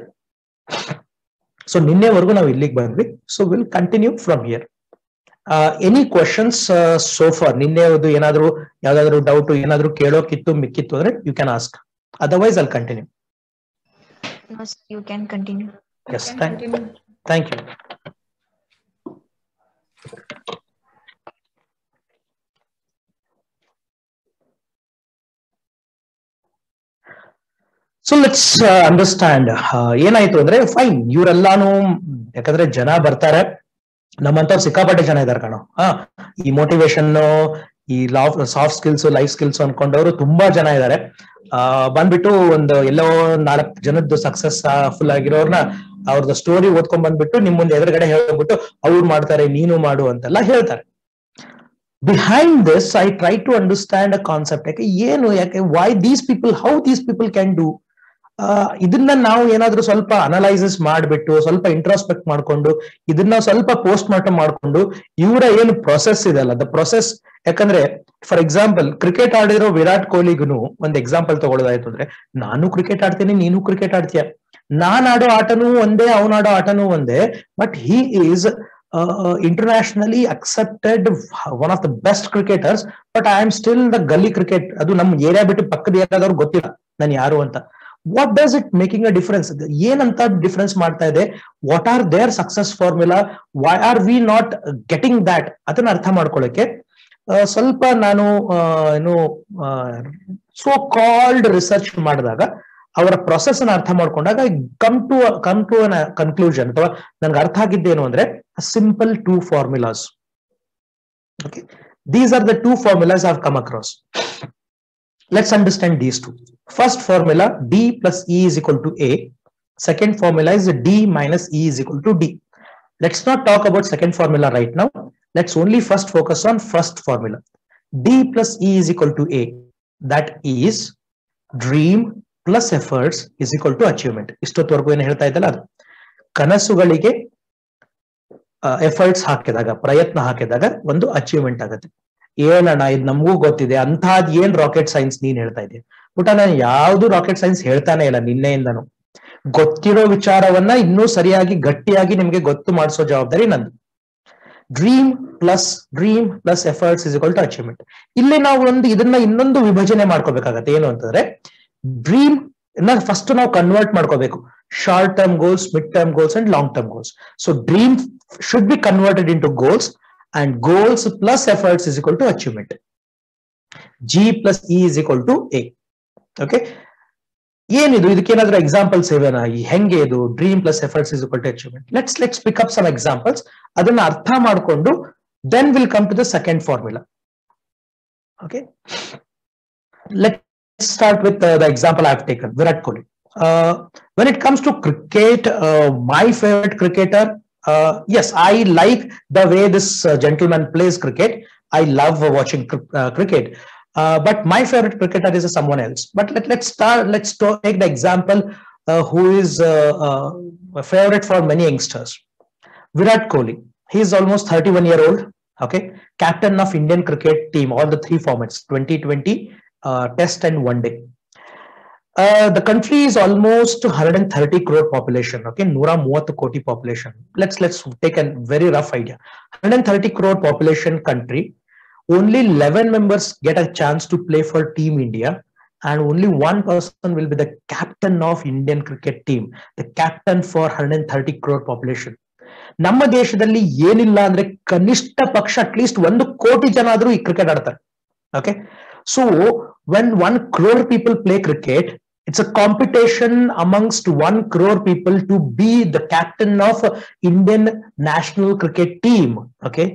so ನಿನ್ನೆವರೆಗೂ ನಾವು ಇಲ್ಲಿಗೆ ಬಂದ್ವಿ so will continue from here any questions so far ನಿನ್ನೆದು ಏನಾದ್ರು ಯಾವ್ದಾದ್ರು ಡೌಟ್ ಏನಾದ್ರು ಕೇಳೋಕಿತ್ತು ಮಿಕ್ಕಿತ್ತು ಅಂದ್ರೆ you can ask otherwise I'll continue No, sir, you can continue. Yes, thank, thank you. So let's understand ಏನಾಯ್ತು ಅಂದ್ರೆ ಫೈನ್ ಇವರೆಲ್ಲಾನು ಯಾಕಂದ್ರೆ ಜನ ಬರ್ತಾರೆ ನಮ್ಮಂತವ್ರು ಸಿಕ್ಕಾಪಟ್ಟೆ ಜನ ಇದಾರೆ ಕಣೋ ಹಾ ಈ ಮೋಟಿವೇಶನ್ ಈ laugh soft skills life skills ಅನ್ಕೊಂಡವರು ತುಂಬಾ ಜನ ಇದಾರೆ ಆ ಬಂದ್ಬಿಟ್ಟು ಒಂದು ಎಲ್ಲೋ ನಾಲ್ಕು ಜನದ್ದು ಸಕ್ಸಸ್ ಫುಲ್ ಆಗಿರೋರ್ನ ಅವ್ರದ್ದು ಸ್ಟೋರಿ ಓದ್ಕೊಂಡ್ ಬಂದ್ಬಿಟ್ಟು ನಿಮ್ ಮುಂದೆ ಎದುರುಗಡೆ ಹೇಳ್ಬಿಟ್ಟು ಅವ್ರು ಮಾಡ್ತಾರೆ ನೀನು ಮಾಡು ಅಂತೆಲ್ಲ ಹೇಳ್ತಾರೆ behind this I try to understand a concept ಯಾಕೆ ಏನು ಯಾಕೆ why these people how these people can do ಇದನ್ನ ನಾವು ಏನಾದ್ರೂ ಸ್ವಲ್ಪ ಅನಲೈಸಿಸ್ ಮಾಡ್ಬಿಟ್ಟು ಸ್ವಲ್ಪ ಇಂಟ್ರೋಸ್ಪೆಕ್ಟ್ ಮಾಡ್ಕೊಂಡು ಇದನ್ನ ಸ್ವಲ್ಪ ಪೋಸ್ಟ್ ಮಾರ್ಟಮ್ ಮಾಡ್ಕೊಂಡು ಇವರ ಏನು ಪ್ರೊಸೆಸ್ ಇದೆ ಅಲ್ಲ ದ ಪ್ರೊಸೆಸ್ ಯಾಕಂದ್ರೆ ಫಾರ್ ಎಕ್ಸಾಂಪಲ್ ಕ್ರಿಕೆಟ್ ಆಡಿರೋ ವಿರಾಟ್ ಕೊಹ್ಲಿಗೂ ಒಂದ್ ಎಕ್ಸಾಂಪಲ್ ತಗೊಳ್ಳೋದಾಯ್ತು ಅಂದ್ರೆ ನಾನು ಕ್ರಿಕೆಟ್ ಆಡ್ತೀನಿ ನೀನು ಕ್ರಿಕೆಟ್ ಆಡ್ತೀಯ ನಾನ್ ಆಡೋ ಆಟನೂ ಒಂದೇ ಅವನ್ ಆಡೋ ಆಟನೂ ಒಂದೇ but he is internationally accepted one of the best cricketers but I am still the gully cricket ಅದು ನಮ್ ಏರಿಯಾ ಬಿಟ್ಟು ಪಕ್ಕದ ಏರಿಯಾದವ್ರು ಗೊತ್ತಿಲ್ಲ ನಾನು ಯಾರು ಅಂತ what does it making a difference ಏನಂತ ಡಿಫರೆನ್ಸ್ ಮಾಡ್ತಾ ಇದೆ what are their success formula why are we not getting that ಅದನ್ನ ಅರ್ಥ ಮಾಡ್ಕೊಳ್ಳಕ್ಕೆ ಆ, ಸ್ವಲ್ಪ ನಾನು ಆ, ಏನು ಸೋ ಕಾಲ್ಡ್ ರಿಸರ್ಚ್ ಮಾಡಿದಾಗ ಅವರ ಪ್ರೊಸೆಸ್ ಅನ್ನ ಅರ್ಥ ಮಾಡ್ಕೊಂಡಾಗ come to come to an conclusion ಅಥವಾ ನನ್ಗೆ ಅರ್ಥ ಆಗಿದ್ದೇನು ಅಂದ್ರೆ simple two formulas okay these are the two formulas I've come across let's understand these two. First formula D plus E is equal to A. Second formula is D minus E is equal to D. Let's not talk about second formula right now. Let's only first focus on first formula. D plus E is equal to A. That is dream plus efforts is equal to achievement. ಇಷ್ಟೊತ್ತವರೆಗೂ ಏನು ಹೇಳ್ತಾ ಇದ್ದಲ್ಲ ಅದು ಕನಸುಗಳಿಗೆ efforts ಹಾಕಿದಾಗ ಪ್ರಯತ್ನ ಹಾಕಿದಾಗ ಒಂದು achievement ಆಗುತ್ತೆ ಏನಣ್ಣ ಇದು ನಮಗೂ ಗೊತ್ತಿದೆ ಅಂತಹದ್ ಏನ್ ರಾಕೆಟ್ ಸೈನ್ಸ್ ನೀನ್ ಹೇಳ್ತಾ ಇದೀಯ ಪುಟ ನಾನು ಯಾವ್ದು ರಾಕೆಟ್ ಸೈನ್ಸ್ ಹೇಳ್ತಾನೆ ಇಲ್ಲ ನಿನ್ನೆಯಿಂದನು ಗೊತ್ತಿರೋ ವಿಚಾರವನ್ನ ಇನ್ನೂ ಸರಿಯಾಗಿ ಗಟ್ಟಿಯಾಗಿ ನಿಮ್ಗೆ ಗೊತ್ತು ಮಾಡಿಸೋ ಜವಾಬ್ದಾರಿ ನಂದು dream plus dream plus efforts is equal to achievement ಇಲ್ಲಿ ನಾವು ಒಂದು ಇದನ್ನ ಇನ್ನೊಂದು ವಿಭಜನೆ ಮಾಡ್ಕೋಬೇಕಾಗತ್ತೆ ಏನು ಅಂತಂದ್ರೆ ಡ್ರೀಮ್ ಫಸ್ಟ್ ನಾವು ಕನ್ವರ್ಟ್ ಮಾಡ್ಕೋಬೇಕು short term goals mid term goals and long term goals so dream should be converted into goals and goals plus efforts is equal to achievement. G plus E is equal to A. Okay. ಏನಿದು ಇದಕ್ಕೇನಾದ್ರೂ examples ಇವೆನಾ ಈ ಹೆಂಗೆ ಇದು dream plus efforts is equal to achievement let's let's pick up some examples ಅದನ್ನ ಅರ್ಥ ಮಾಡಿಕೊಂಡು then will come to the second formula okay let start with the example I have taken Virat Kohli when it comes to cricket my favourite cricketer uh, yes, I like the way this uh, gentleman plays cricket. I love uh, watching cr- uh, cricket. Uh, but my favorite cricketer is someone else. But let, let's start. Let's to- take the example uh, who is uh, uh, a favorite for many youngsters. Virat Kohli. He is almost 31 year old. Okay, captain of Indian cricket team, all the three formats: 2020, uh, Test and One Day. Uh, the country is almost 130 crore population. Okay, Nura Muat Koti population. Let's let's take a very rough idea. 130 crore population country. Only 11 members get a chance to play for Team India, and only one person will be the captain of Indian cricket team, the captain for 130 crore population. ನಮ್ಮ ದೇಶದಲ್ಲಿ ಏನಿಲ್ಲ ಅಂದ್ರೆ ಕನಿಷ್ಠ ಪಕ್ಷ at least ಒಂದು ಕೋಟಿ ಜನ ಆದ್ರೂ ಈ ಕ್ರಿಕೆಟ್ ಆಡ್ತಾರೆ okay so when one crore people play cricket it's a competition amongst one crore people to be the captain of indian national cricket team okay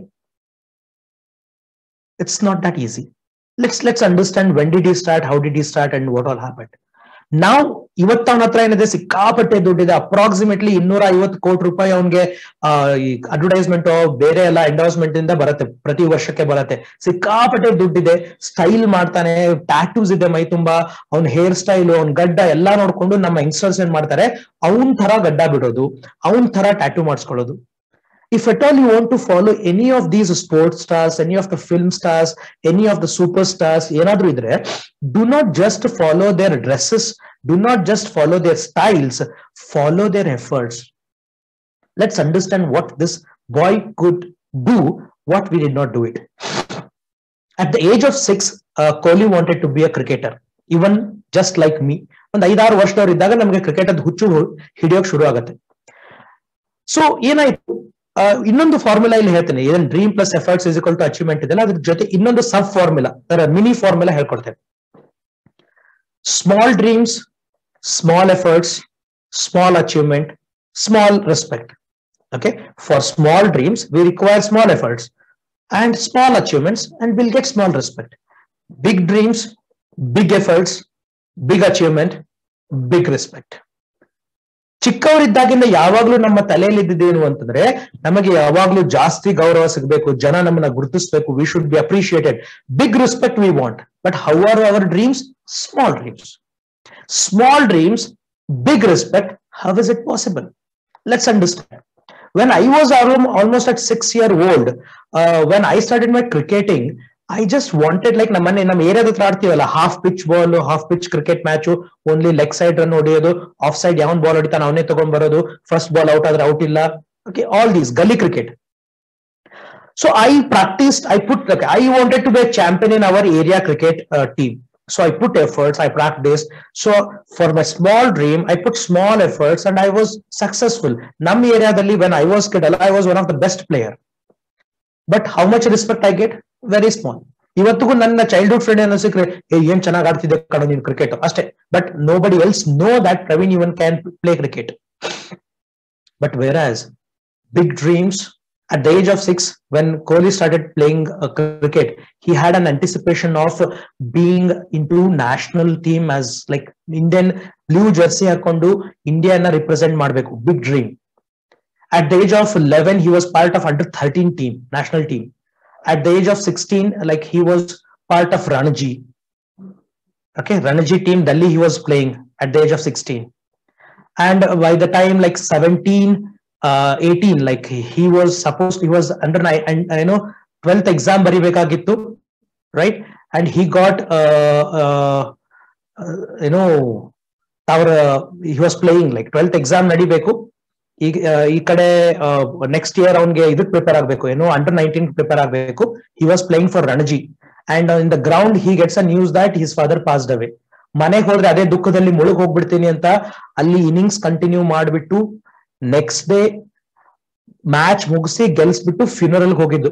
it's not that easy let's let's understand when did he start how did he start and what all happened now ಇವತ್ತು ಅವನ ಹತ್ರ ಏನಿದೆ ಸಿಕ್ಕಾಪಟ್ಟೆ ದುಡ್ಡಿದೆ approximately ಇನ್ನೂರ ಐವತ್ತು ಕೋಟಿ ರೂಪಾಯಿ ಅವನ್ಗೆ ಈ ಅಡ್ವರ್ಟೈಸ್ಮೆಂಟ್ ಬೇರೆ ಎಲ್ಲ ಎಂಡೋಸ್ಮೆಂಟ್ ಇಂದ ಬರುತ್ತೆ ಪ್ರತಿ ವರ್ಷಕ್ಕೆ ಬರುತ್ತೆ ಸಿಕ್ಕಾಪಟ್ಟೆ ದುಡ್ಡಿದೆ ಸ್ಟೈಲ್ ಮಾಡ್ತಾನೆ ಟ್ಯಾಟೂಸ್ ಇದೆ ಮೈ ತುಂಬಾ ಅವ್ನ ಹೇರ್ ಸ್ಟೈಲ್ ಅವ್ನ ಗಡ್ಡ ಎಲ್ಲಾ ನೋಡ್ಕೊಂಡು ನಮ್ಮ ಯಂಗ್ಸ್ಟರ್ಸ್ ಏನ್ ಮಾಡ್ತಾರೆ ಅವನ್ ತರ ಗಡ್ಡ ಬಿಡೋದು ಅವನ್ ತರ ಟ್ಯಾಟೂ ಮಾಡಿಸ್ಕೊಳ್ಳೋದು if at all you want to follow any of these sports stars, any of the film stars, any of the superstars, ಏನಾದ್ರೂ ಇದ್ರೆ do not just follow their dresses, do not just follow their styles, follow their efforts. Let's understand what this boy could do, what we did not do it. At the age of six, uh, Kohli wanted to be a cricketer, even just like me. ಒಂದು ಐದಾರು ವರ್ಷದವ್ರು ಇದ್ದಾಗ ನಮಗೆ cricket ಅದ್ ಹುಚ್ಚು ಹಿಡಿಯೋಕ್ ಶುರು ಆಗುತ್ತೆ so ಏನಾಯ್ತು ಆ, ಇನ್ನೊಂದು ಫಾರ್ಮುಲಾ ಇಲ್ಲಿ ಹೇಳ್ತೇನೆ ಏನ್ dream plus efforts is equal to achievement ಇದೆಲ್ಲ ಅದ್ರ ಜೊತೆ ಇನ್ನೊಂದು ಸಬ್ ಫಾರ್ಮುಲಾ ಮಿನಿ ಫಾರ್ಮುಲಾ ಹೇಳ್ಕೊಡ್ತೇನೆ small dreams small efforts small achievement small respect okay for small dreams we require small efforts and small achievements and we'll get small respect big dreams big efforts big achievement big respect ಚಿಕ್ಕವರಿದ್ದಾಗಿಂದ ಯಾವಾಗ್ಲೂ ನಮ್ಮ ತಲೆಯಲ್ಲಿ ಇದ್ದಿದ್ದೇನು ಅಂತಂದ್ರೆ ನಮಗೆ ಯಾವಾಗ್ಲೂ ಜಾಸ್ತಿ ಗೌರವ ಸಿಗಬೇಕು ಜನ ನಮ್ಮನ್ನ ಗುರುತಿಸಬೇಕು we should be appreciated big respect we want but how are our dreams small dreams small dreams big respect how is it possible let's understand when I was almo- almost at six year old, uh, when I started my cricketing, I just wanted like ನಮ್ಮ ಮನೆ ನಮ್ಮ ಏರಿಯಾದ ಹತ್ರ ಆಡ್ತೀವಲ್ಲ half pitch ball half pitch cricket match only leg side run ಹೊಡೆಯೋದು off side ಯಾವನ್ ball ಹೊಡಿತಾನೆ ಅವನೇ ತಗೊಂಡ್ ಬರೋದು ಫಸ್ಟ್ ಬಾಲ್ ಔಟ್ ಆದ್ರೆ ಔಟ್ ಇಲ್ಲ okay all these gully cricket so I practise I put I wanted to be champion in our area cricket team so I put efforts I practise so for my small dream I put small efforts and I was successful ನಮ್ಮ ಏರಿಯಾದಲ್ಲಿ when I was kid I was one of the best player but how much respect I get very small ಇವತ್ತಿಗೂ ನನ್ನ childhood friend ಏನೋ ಸಿಕ್ರೆ ಏ ಏನ್ ಚೆನ್ನಾಗಿ ಆಡ್ತಿದ್ದೆ ಕಣ ನೀನು ಕ್ರಿಕೆಟ್ ಅಷ್ಟೇ but nobody else know that Praveen even can play cricket but whereas big dreams at the age of six, when Kohli started playing uh, cricket, he had an anticipation of being into national team as like Indian blue jersey hakondu India na represent ಮಾಡಬೇಕು big dream. At the age of 11, he was part of under 13 team, national team. At the age of 16, like he was part of Ranji. Okay, Ranji team, Delhi, he was playing at the age of 16. And by the time like 17, uh, 18 like he was supposed he was under nine and you know 12th exam ಬರಿಬೇಕಾಗಿತ್ತು right and he got uh, uh, uh, you know our uh, he was playing like 12th exam ನಡಿಬೇಕು ಈಗ ಈ ಕಡೆ next year ಅವನ್ಗೆ ಇದಕ್ prepare ಆಗ್ಬೇಕು ಏನು under nineteen prepare ಆಗ್ಬೇಕು he was playing for Ranji and in the ground he gets a news that his father passed away ಮನೆಗೆ ಹೋದ್ರೆ ಅದೇ ದುಃಖದಲ್ಲಿ ಮುಳುಗ್ ಹೋಗ್ಬಿಡ್ತೀನಿ ಅಂತ ಅಲ್ಲಿ ಇನ್ನಿಂಗ್ಸ್ ಕಂಟಿನ್ಯೂ ಮಾಡ್ಬಿಟ್ಟು ನೆಕ್ಸ್ಟ್ ಡೇ ಮ್ಯಾಚ್ ಮುಗಿಸಿ ಗೆಲ್ಸ್ಬಿಟ್ಟು ಫ್ಯೂನರಲ್ ಹೋಗಿದ್ದು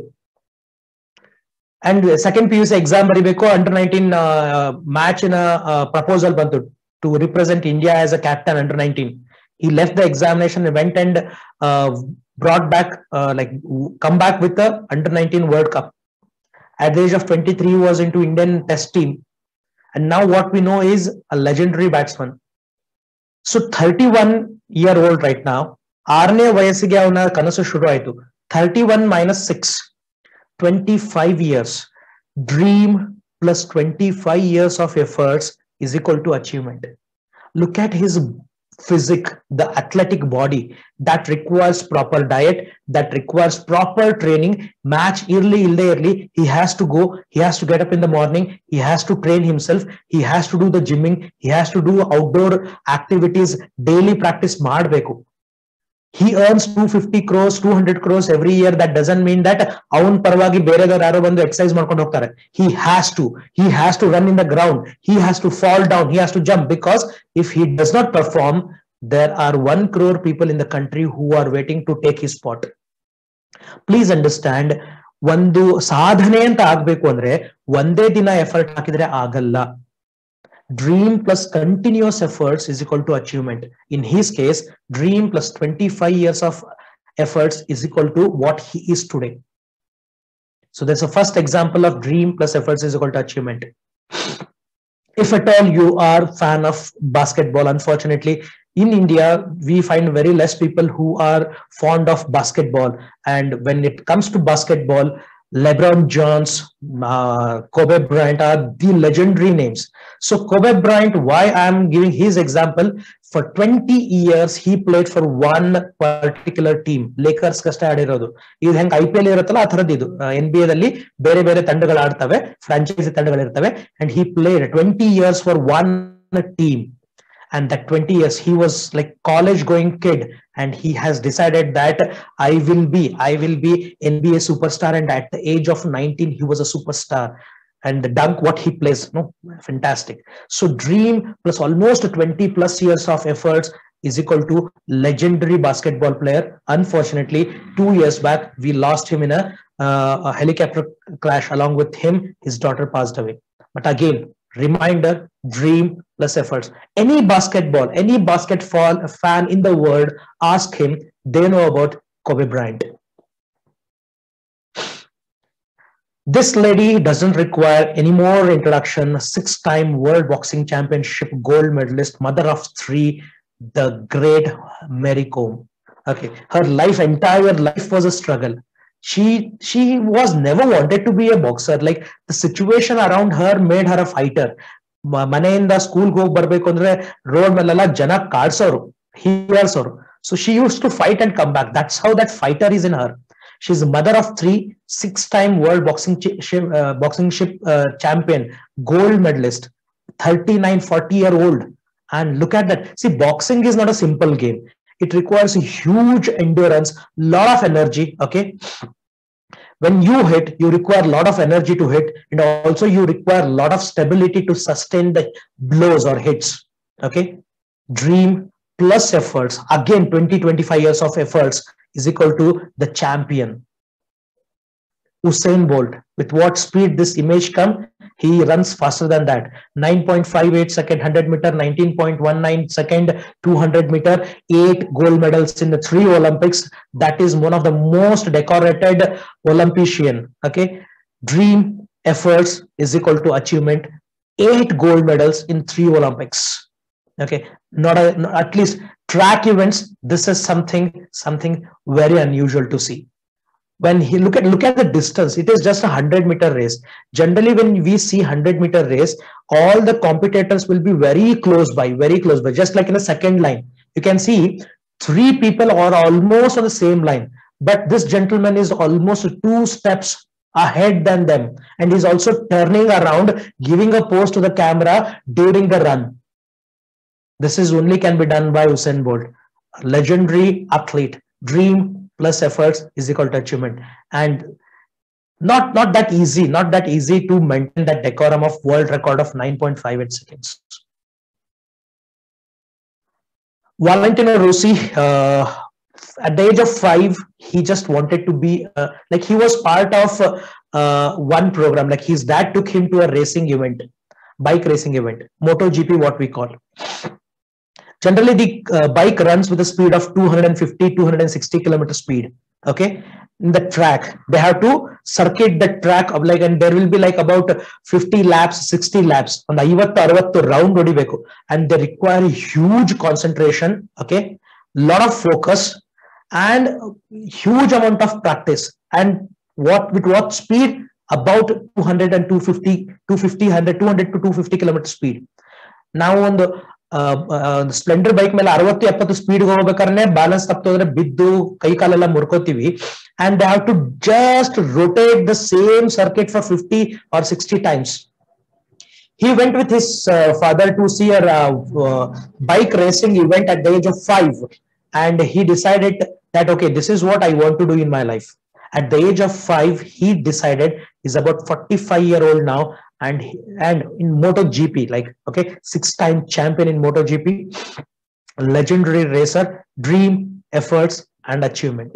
and second P U C exam ಬರಿಬೇಕು ಅಂಡರ್ ನೈನ್ಟೀನ್ ಮ್ಯಾಚ್ ನ ಪ್ರಪೋಸಲ್ ಬಂತು to represent India as a captain under nineteen he left the examination went and brought back like come back with under nineteen world cup at the age of 23 he was into indian test team and now what we know is a legendary batsman so 31 year old right now ಆರನೇ ವಯಸ್ಸಿಗೆ ಅವನ ಕನಸು ಶುರು ಆಯ್ತು thirty one minus six twenty five years dream plus twenty five years of efforts is equal to achievement look at his physique the athletic body that requires proper diet that requires proper training match early ilde early he has to go he has to get up in the morning he has to train himself he has to do the gymming he has to do outdoor activities daily practice ಮಾಡಬೇಕು he earns 250 crores 200 crores every year that doesn't mean that ಅವನ್ ಪರವಾಗಿ ಬೇರೆದವ್ರು ಯಾರೋ ಬಂದು exercise ಮಾಡ್ಕೊಂಡು ಹೋಗ್ತಾರೆ he has to he has to run in the ground he has to fall down he has to jump because if he does not perform there are 1 crore people in the country who are waiting to take his spot please understand ಒಂದು ಸಾಧನೆ ಅಂತ ಆಗ್ಬೇಕು ಅಂದ್ರೆ ಒಂದೇ ದಿನ effort ಹಾಕಿದ್ರೆ ಆಗಲ್ಲ dream plus continuous efforts is equal to achievement. In his case, dream plus 25 years of efforts is equal to what he is today. So that's the first example of dream plus efforts is equal to achievement. If at all you are fan of basketball, unfortunately, in India, we find very less people who are fond of basketball. And when it comes to basketball, LeBron James, uh, Kobe Bryant are the legendary names. So Kobe Bryant, why I'm giving his example, for 20 years he played for one particular team. Lakers ಕಷ್ಟೇ ಆಡಿರೋದು ಇದು ಹೆಂಗ್ I P L ಇರುತ್ತಲ್ಲ ಆ ಥರದ್ದು ಇದು N B ಎದಲ್ಲಿ ಬೇರೆ ಬೇರೆ ತಂಡಗಳು ಆಡ್ತವೆ ಫ್ರಾಂಚೈಸಿ ತಂಡಗಳಿರ್ತವೆ and he played twenty years for one team and that 20 years he was like college going kid and he has decided that i will be i will be nba superstar and at the age of 19 he was a superstar and the dunk what he plays no fantastic so dream plus almost 20 plus years of efforts is equal to legendary basketball player unfortunately two years back we lost him in a, uh, a helicopter crash along with him his daughter passed away but again reminder dream plus efforts any basketball any basketball fan in the world ask him they know about kobe bryant this lady doesn't require any more introduction six time world boxing championship gold medalist mother of three the great mary kom okay her life entire life was a struggle she she was never wanted to be a boxer like the situation around her made her a fighter ಮನೆಯಿಂದ ಸ್ಕೂಲ್ಗೆ ಹೋಗಿ ಬರ್ಬೇಕು ಅಂದ್ರೆ road ಮೇಲೆಲ್ಲ ಜನ ಕಾಡ್ಸೋರು ಹೀಯಾಳ್ಸೋರು so she used to fight and come back that's how that fighter is in her She's the mother of three, six-time world boxing chi- shi- uh, boxing ship uh, champion, gold medalist, 39, 40 year old. And look at that. See, boxing is not a simple game. It requires a huge endurance, lot of energy. Okay. When you hit, you require a lot of energy to hit, and also you require a lot of stability to sustain the blows or hits. Okay. Dream plus efforts. Again, 20, 25 years of efforts is equal to the champion. Usain Bolt. With what speed this image come, he runs faster than that. 9.58 second 100 meter, 19.19 second 200 meter, eight gold medals in the three Olympics. That is one of the most decorated Olympian. Okay. Dream efforts is equal to achievement. Eight gold medals in three Olympics. Okay. Not a, not- at least track events. This is something, something very unusual to see when he look at look at the distance it is just a 100 meter race generally when we see 100 meter race all the competitors will be very close by very close by just like in a second line you can see three people are almost on the same line but this gentleman is almost two steps ahead than them and he's also turning around giving a pose to the camera during the run this is only can be done by Usain Bolt a legendary athlete dream plus efforts is equal to achievement and not not that easy not that easy to maintain that decorum of world record of 9.58 seconds valentino rossi uh, at the age of 5 he just wanted to be uh, like he was part of uh, uh, one program like his dad took him to a racing event bike racing event MotoGP what we call generally the uh, bike runs with a speed of 250 260 kilometer speed okay in the track they have to circuit the track of like and there will be like about 50 laps 60 laps ಒಂದು ಐವತ್ತು ಅರವತ್ತು round ಹೊಡಿಬೇಕು and they require a huge concentration okay lot of focus and huge amount of practice and what with what speed about 200 and 250 250 100 200 to 250 kilometer speed ನಾವು ಒಂದು Splendor bike ಮೇಲೆ ಅರವತ್ತು ಎಪ್ಪತ್ತು speed ಹೋಗ್ಬೇಕಾದ್ರೆ ಬ್ಯಾಲೆನ್ಸ್ ತಪ್ಪೋದ್ರೆ ಬಿದ್ದು ಕೈ ಕಾಲೆಲ್ಲ ಮುರ್ಕೋತೀವಿ and they have to just rotate the same circuit for fifty or sixty times he went with his uh, father to see a uh, uh, bike racing event at the age of five and he decided that okay this is what i want to do in my life at the age of five he decided he's about 45 year old now and he- and in MotoGP, like okay, six-time champion in MotoGP, legendary racer, dream, efforts, and achievement.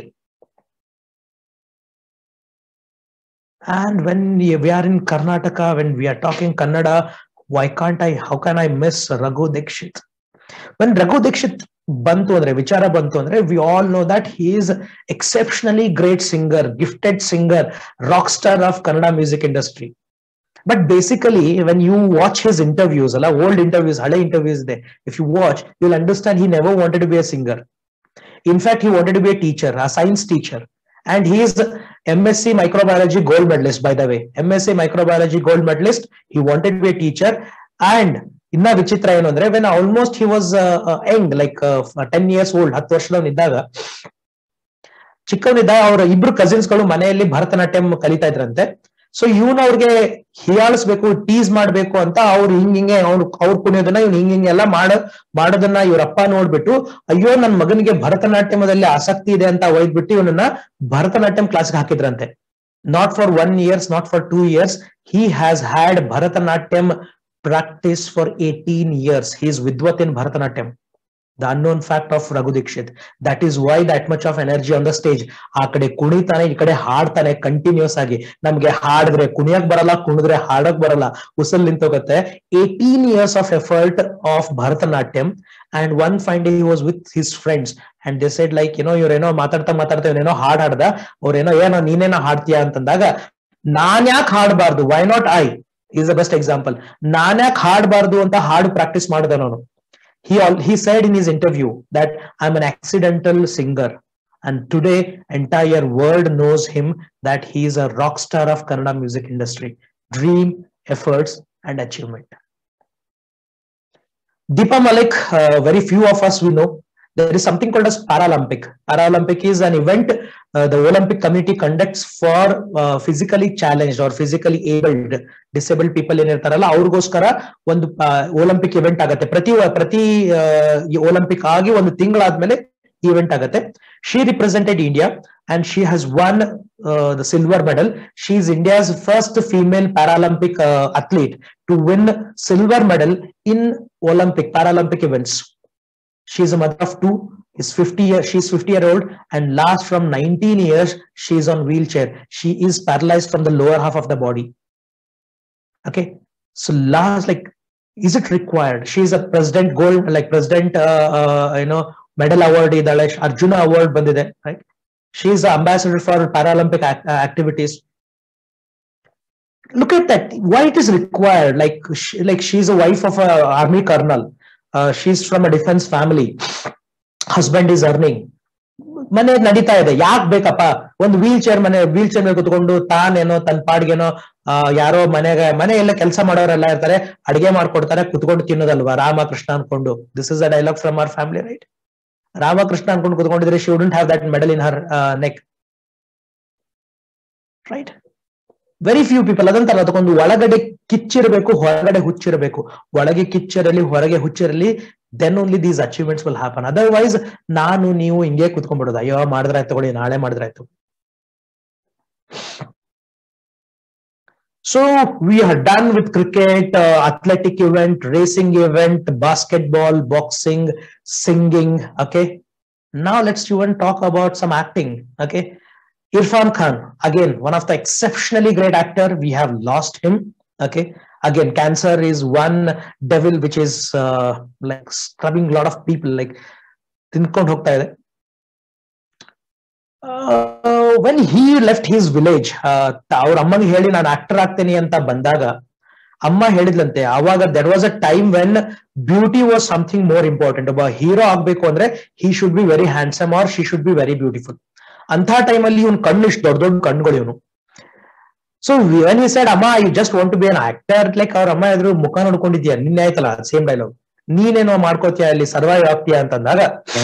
And when we we are in Karnataka, when we are talking Kannada, why can't I? How can I miss Raghu Dikshit? When Raghu Dikshit bantu andre, vichara bantu andre, we all know that he is exceptionally great singer, gifted singer, rock star of Kannada music industry. But basically, when you watch his interviews, ಅಲ್ಲ, old interviews, ಹಳೆ interviews ಇದೆ, if you watch, you'll understand he never wanted to be a singer. In fact, he wanted to be a teacher, a science teacher. And he is MSc microbiology gold medalist, by the way. MSc microbiology gold medalist. He wanted to be a teacher. And ಇನ್ನ ವಿಚಿತ್ರ ಏನು ಅಂದ್ರೆ when almost he was young like ten years old ಹತ್ತು ವರ್ಷದವನಿದ್ದಾಗ ಚಿಕ್ಕವನಿದ್ದಾಗ ಅವ್ರ ಇಬ್ರು cousins ಗಳು ಮನೆಯಲ್ಲಿ ಭರತನಾಟ್ಯಂ ಕಲಿತಾ ಇದ್ರಂತೆ ಸೊ ಇವನು ಅವ್ರಿಗೆ ಹೀಯಾಳಿಸ್ಬೇಕು ಟೀಸ್ ಮಾಡ್ಬೇಕು ಅಂತ ಅವ್ರು ಹಿಂಗ್ ಹಿಂಗೆ ಅವ್ನು ಅವ್ರು ಕುಣಿಯೋದನ್ನ ಇವ್ನು ಹಿಂಗ್ ಹಿಂಗೆ ಎಲ್ಲ ಮಾಡ ಮಾಡೋದನ್ನ ಇವ್ರಪ್ಪ ನೋಡ್ಬಿಟ್ಟು ಅಯ್ಯೋ ನನ್ ಮಗನಿಗೆ ಭರತನಾಟ್ಯಮದಲ್ಲಿ ಆಸಕ್ತಿ ಇದೆ ಅಂತ ಒಯ್ದ್ಬಿಟ್ಟು ಇವನನ್ನ ಭರತನಾಟ್ಯಂ ಕ್ಲಾಸ್ಗೆ ಹಾಕಿದ್ರಂತೆ not for one years not for two years he has had Bharatanatyam practice for 18 years. He is Vidwat in Bharatanatyam. The unknown fact of Raghu Dikshit. That is why that much of energy on the stage. ಆ ಕಡೆ ಕುಣಿತಾನೆ ಈ ಕಡೆ ಹಾಡ್ತಾನೆ continuous ಆಗಿ ನಮ್ಗೆ ಹಾಡಿದ್ರೆ ಕುಣಿಯಕ್ ಬರಲ್ಲ ಕುಣಿದ್ರೆ ಹಾಡಕ್ ಬರಲ್ಲ ಉಸಲ್ ನಿಂತೋಗತ್ತೆ eighteen years of effort of Bharatanatyam and one fine day was with his friends and they said like ಏನೋ ಇವ್ರೇನೋ ಮಾತಾಡ್ತಾ ಮಾತಾಡ್ತಾ ಇವನೇನೋ ಹಾಡ್ ಹಾಡ್ದ ಅವ್ರೇನೋ ಏನೋ ನೀನೇನೋ ಹಾಡ್ತೀಯಾ ಅಂತಂದಾಗ ನಾನ್ ಯಾಕೆ ಹಾಡಬಾರ್ದು why not I is the best example ನಾನ್ ಯಾಕೆ ಹಾಡಬಾರ್ದು ಅಂತ ಹಾಡು ಪ್ರಾಕ್ಟೀಸ್ ಮಾಡಿದ ನಾನು he all he said in his interview that i'm an accidental singer and today entire world knows him that he is a rock star of kannada music industry dream efforts and achievement deepa malik uh, very few of us we know there is something called as Paralympic. Paralympic is an event uh, the Olympic committee conducts for uh, physically challenged or physically abled disabled people ಏನಿರ್ತಾರಲ್ಲ ಅವ್ರಿಗೋಸ್ಕರ ಒಂದು Olympic event ಆಗತ್ತೆ ಪ್ರತಿ ಪ್ರತಿ Olympic ಆಗಿ ಒಂದು ತಿಂಗಳಾದ್ಮೇಲೆ event ಆಗತ್ತೆ she represented India and she has won the silver medal she is India's first female Paralympic athlete to win silver medal in Olympic Paralympic events she is a mother of two is 50 year she's 50 year old and last from 19 years she is on wheelchair she is paralyzed from the lower half of the body okay so last like is it required she is a president gold like president uh, uh, you know medal award idale arjuna award bandide right she is the ambassador for paralympic act- uh, activities look at that why it is required like she, like she's a wife of a army colonel uh, she's from a defense family husband is earning ಮನೆ ನಡೀತಾ ಇದೆ ಯಾಕೆ ಬೇಕಪ್ಪ ಒಂದು wheelchair ಮನೆ wheelchair ಮೇಲೆ ಕುತ್ಕೊಂಡು ತಾನೇನೋ ತನ್ನ ಪಾಡ್ಗೇನೋ ಆ, ಯಾರೋ ಮನೆಗೆ ಮನೆ ಎಲ್ಲ ಕೆಲಸ ಮಾಡೋರೆಲ್ಲ ಇರ್ತಾರೆ ಅಡಿಗೆ ಮಾಡ್ಕೊಡ್ತಾರೆ ಕುತ್ಕೊಂಡು ತಿನ್ನೋದಲ್ವಾ ರಾಮಕೃಷ್ಣ ಅನ್ಕೊಂಡು this is a dialogue from our family right Ramakrishna ಅನ್ಕೊಂಡು ಕುತ್ಕೊಂಡಿದ್ರೆ she wouldn't have that medal in her neck right very few people ಅದಂತಲ್ಲ ಅದಕ್ಕೊಂದು ಒಳಗಡೆ ಕಿಚ್ಚಿರಬೇಕು ಹೊರಗಡೆ ಹುಚ್ಚಿರಬೇಕು ಒಳಗೆ ಕಿಚ್ಚಿರಲಿ ಹೊರಗೆ ಹುಚ್ಚಿರಲಿ then only these achievements will happen otherwise ನಾನು ನೀವು ಹಿಂಗೆ ಕುತ್ಕೊಂಡ್ಬಿಡೋದು ಅಯ್ಯೋ ಮಾಡಿದ್ರಾಯ್ತು ತಗೊಳ್ಳಿ ನಾಳೆ ಮಾಡಿದ್ರಾಯ್ತು So we are done with cricket, uh, athletic event, racing event, basketball, boxing, singing. Okay. Now let's even talk about some acting. Okay. Irfan Khan, again, one of the exceptionally great actor. We have lost him. Okay. Again, cancer is one devil which is uh, like scrubbing a lot of people. Like, ತಿನ್ಕೊಂಡು ಹೋಗ್ತಾ ಇದೆ when he left his village ಅವ್ರ ಅಮ್ಮನಿಗೆ ಹೇಳಿ ನಾನು actor ಆಗ್ತೇನೆ ಅಂತ ಬಂದಾಗ ಅಮ್ಮ ಹೇಳಿದ್ಲಂತೆ ಅವಾಗ there was a time when beauty was something more important ಒಬ್ಬ ಹೀರೋ ಆಗ್ಬೇಕು ಅಂದ್ರೆ he should be very handsome or she should be very beautiful ಅಂತ ಟೈಮಲ್ಲಿ ಇವ್ನು ಕಣ್ಣು ಇಷ್ಟು ದೊಡ್ಡ ದೊಡ್ಡ ಕಣ್ಗಳು ಇವನು ಸೊ ವೆನ್ ಹಿ ಸೈಡ್ ಅಮ್ಮ you just want to be an actor like ಅವ್ರ ಅಮ್ಮ ಎದುರು ಮುಖ ನೋಡ್ಕೊಂಡಿದ್ಯಾ ನಿನ್ನೆ ಆಯ್ತಲ್ಲ ಸೇಮ್ ಡೈಲಾಗ್ ನೀನೇನೋ ಮಾಡ್ಕೋತೀಯ ಅಲ್ಲಿ ಸರ್ವೈವ್ ಆಗ್ತೀಯ ಅಂತಂದಾಗ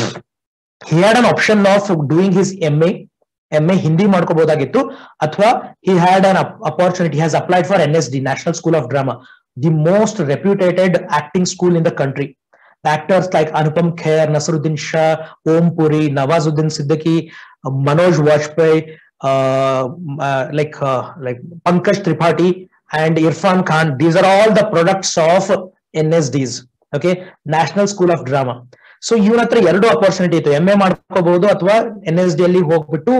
he had an option of doing his MA, MA Hindi ಮಾಡ್ಕೋಬಹುದಾಗಿತ್ತು ಅಥವಾ he had an op- opportunity, he has applied for NSD, National School of Drama, the most reputed acting school in the country. The actors like Anupam Kher, Nasruddin Shah, Om Puri, Nawazuddin Siddiqui, uh, Manoj Vajpayee, uh, uh, like uh, like Pankaj Tripathi and Irfan Khan. These are all the products of NSDs. Okay, National School of Drama. So ಇವನ ಹತ್ರ ಎರಡು opportunity ಇತ್ತು M A ಮಾಡ್ಕೋಬಹುದು ಅಥವಾ N S D ಅಲ್ಲಿ ಹೋಗ್ಬಿಟ್ಟು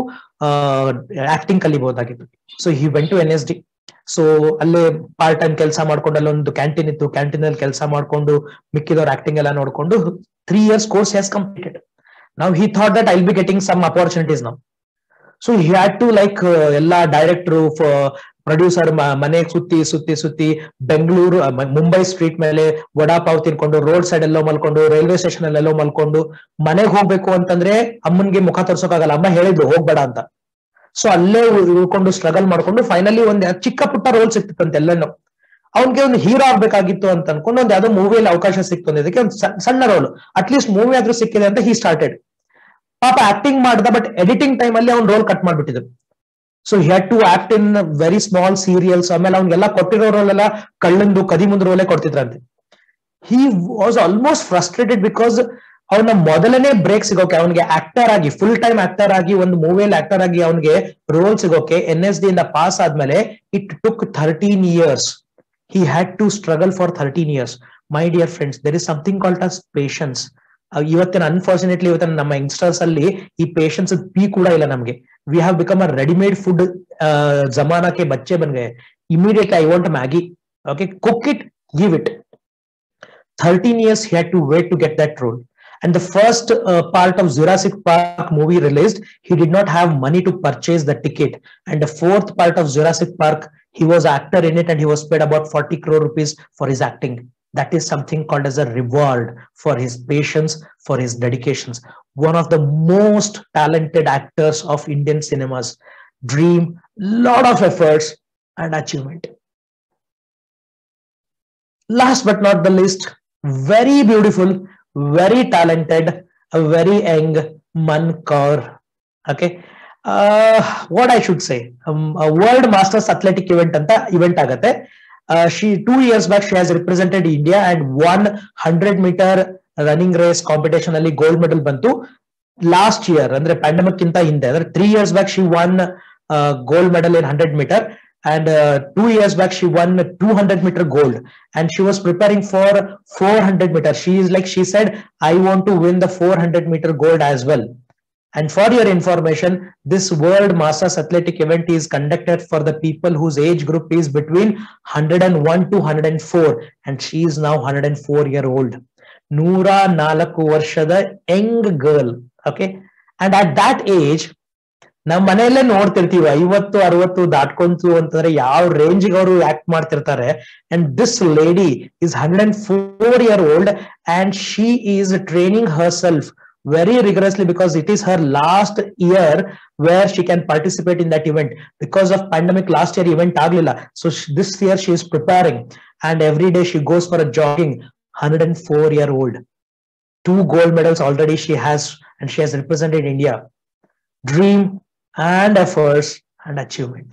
acting ಕಲಿಬಹುದಾಗಿತ್ತು so he went to N S D so ಅಲ್ಲೇ ಪಾರ್ಟ್ ಟೈಮ್ ಕೆಲಸ ಮಾಡ್ಕೊಂಡು ಅಲ್ಲೊಂದು ಕ್ಯಾಂಟೀನ್ ಇತ್ತು ಕ್ಯಾಂಟೀನ್ ಅಲ್ಲಿ ಕೆಲಸ ಮಾಡ್ಕೊಂಡು ಮಿಕ್ಕಿದವ್ರ ಆಕ್ಟಿಂಗ್ ಎಲ್ಲ ನೋಡ್ಕೊಂಡು three years course has completed ನಾವು he thought that I be getting some opportunities ನಾವು so he had to like ಎಲ್ಲ ಡೈರೆಕ್ಟ್ರು ಪ್ರೊಡ್ಯೂಸರ್ ಮನೆಗೆ ಸುತ್ತಿ ಸುತ್ತಿ ಸುತ್ತಿ ಬೆಂಗಳೂರು ಅ, ಮ- ಮುಂಬೈ ಸ್ಟ್ರೀಟ್ ಮೇಲೆ ವಡಾಪಾವ್ ತಿನ್ಕೊಂಡು ರೋಡ್ ಸೈಡ್ ಎಲ್ಲೋ ಮಲ್ಕೊಂಡು ರೈಲ್ವೆ ಸ್ಟೇಷನ್ ಅಲ್ಲೆಲ್ಲೋ ಮಲ್ಕೊಂಡು ಮನೆಗೆ ಹೋಗ್ಬೇಕು ಅಂತಂದ್ರೆ ಅಮ್ಮನ್ಗೆ ಮುಖ ತೋರ್ಸೋಕಾಗಲ್ಲ ಅಮ್ಮ ಹೇಳಿದ್ರು ಹೋಗ್ಬೇಡ ಅಂತ ಸೊ ಅಲ್ಲೇ ಉಳ್- ಉಳ್ಕೊಂಡು ಸ್ಟ್ರಗಲ್ ಮಾಡ್ಕೊಂಡು ಫೈನಲಿ ಒಂದ್ ಚಿಕ್ಕ ಪುಟ್ಟ ರೋಲ್ ಸಿಕ್ತಿತ್ತಂತೆ ಎಲ್ಲನೂ ಅವ್ನಿಗೆ ಒಂದು ಹೀರೋ ಆಗ್ಬೇಕಾಗಿತ್ತು ಅಂತ ಅನ್ಕೊಂಡು ಒಂದ್ ಯಾವ್ದೋ ಮೂವಿಯಲ್ಲಿ ಅವಕಾಶ ಸಿಕ್ತು ಇದಕ್ಕೆ ಒಂದು ಸಣ್ಣ ರೋಲ್ ಅಟ್ಲೀಸ್ಟ್ ಮೂವಿ ಆದ್ರೂ ಸಿಕ್ಕಿದೆ ಅಂತ ಹಿ ಸ್ಟಾರ್ಟೆಡ್ ಪಾಪ ಆಕ್ಟಿಂಗ್ ಮಾಡ್ದ ಬಟ್ ಎಡಿಟಿಂಗ್ ಟೈಮ್ ಅಲ್ಲಿ ಅವ್ನ್ ರೋಲ್ ಕಟ್ ಮಾಡ್ಬಿಟ್ಟಿದ್ರು so had to act in very small serials ಆಮೇಲೆ ಅವ್ನಿಗೆಲ್ಲ ಕೊಟ್ಟಿರೋ ರೋಲ್ ಎಲ್ಲ ಕಳ್ಳಂದು ಕದಿಮುಂದ್ ರೋಲೇ ಕೊಡ್ತಿದ್ರಂತೆ he was almost frustrated because ಅವನ ಮೊದಲನೇ ಬ್ರೇಕ್ ಸಿಗೋಕೆ ಅವನಿಗೆ ಆಕ್ಟರ್ ಆಗಿ ಫುಲ್ ಟೈಮ್ ಆಕ್ಟರ್ ಆಗಿ ಒಂದು ಮೂವಿಯಲ್ಲಿ ಆಕ್ಟರ್ ಆಗಿ ಅವನಿಗೆ ರೋಲ್ ಸಿಗೋಕೆ ಎನ್ ಎಸ್ ಡಿ ಇಂದ ಪಾಸ್ ಆದ್ಮೇಲೆ it took thirteen years he had to struggle for 13 years my dear friends there is something called as patience ah ಇವತ್ತಿನ ಅನ್ಫಾರ್ಚುನೇಟ್ಲಿ ಇವತ್ತಿನ ನಮ್ಮ ಯಂಗ್ಸ್ಟರ್ಸ್ ಅಲ್ಲಿ ಈ ಪೇಷನ್ಸ್ ಪಿ ಕೂಡ ಇಲ್ಲ ನಮ್ಗೆ we have become a readymade food ಜಮಾನಕ್ಕೆ ಬಚ್ಚೆ ಬನ್ ಗए immediately i want maggie okay cook it give it 13 years he had to wait to get that role and the first uh, part of Jurassic Park movie released, he did not have money to purchase the ticket. And the fourth part of Jurassic Park, he was actor in it and he was paid about 40 crore rupees for his acting. That is something called as a reward for his patience, for his dedications. One of the most talented actors of Indian cinemas. Dream, lot of efforts and achievement. Last but not the least, very beautiful, very talented, a very young Man Kaur. Okay. Uh, what I should say, um, a World Masters Athletic event ಅಂತ event ಆಗತ್ತೆ. Uh, she two years back she has represented India and won 100 meter running race competition ಅಲ್ಲಿ gold medal ಬಂತು. Last year ಅಂದ್ರೆ pandemic ಗಿಂತ ಹಿಂದೆ ಅಂದ್ರೆ three years back she won gold medal in hundred meter and uh, two years back she won 200 meter gold and she was preparing for 400 meter she is like she said i want to win the 400 meter gold as well and for your information this world masters athletic event is conducted for the people whose age group is between 101 to 104 and she is now 104 year old ನೂರ ನಾಲ್ಕು ವರ್ಷದ young girl okay and at that age ನಮ್ ಮನೆಯಲ್ಲೇ ನೋಡ್ತಿರ್ತೀವಿ ಐವತ್ತು ಅರವತ್ತು ದಾಟ್ಕೊಂತು ಅಂತಂದ್ರೆ ಯಾವ ರೇಂಜ್ ಅವರು ಆಕ್ಟ್ ಮಾಡ್ತಿರ್ತಾರೆ and this lady is hundred and four year old and she is training herself very rigorously because it is her last year where she can participate in that event because of pandemic last year event aglila so sh- this year she is preparing and every day she goes for a jogging 104 year old two gold medals already she has and she has represented india dream and efforts and achievement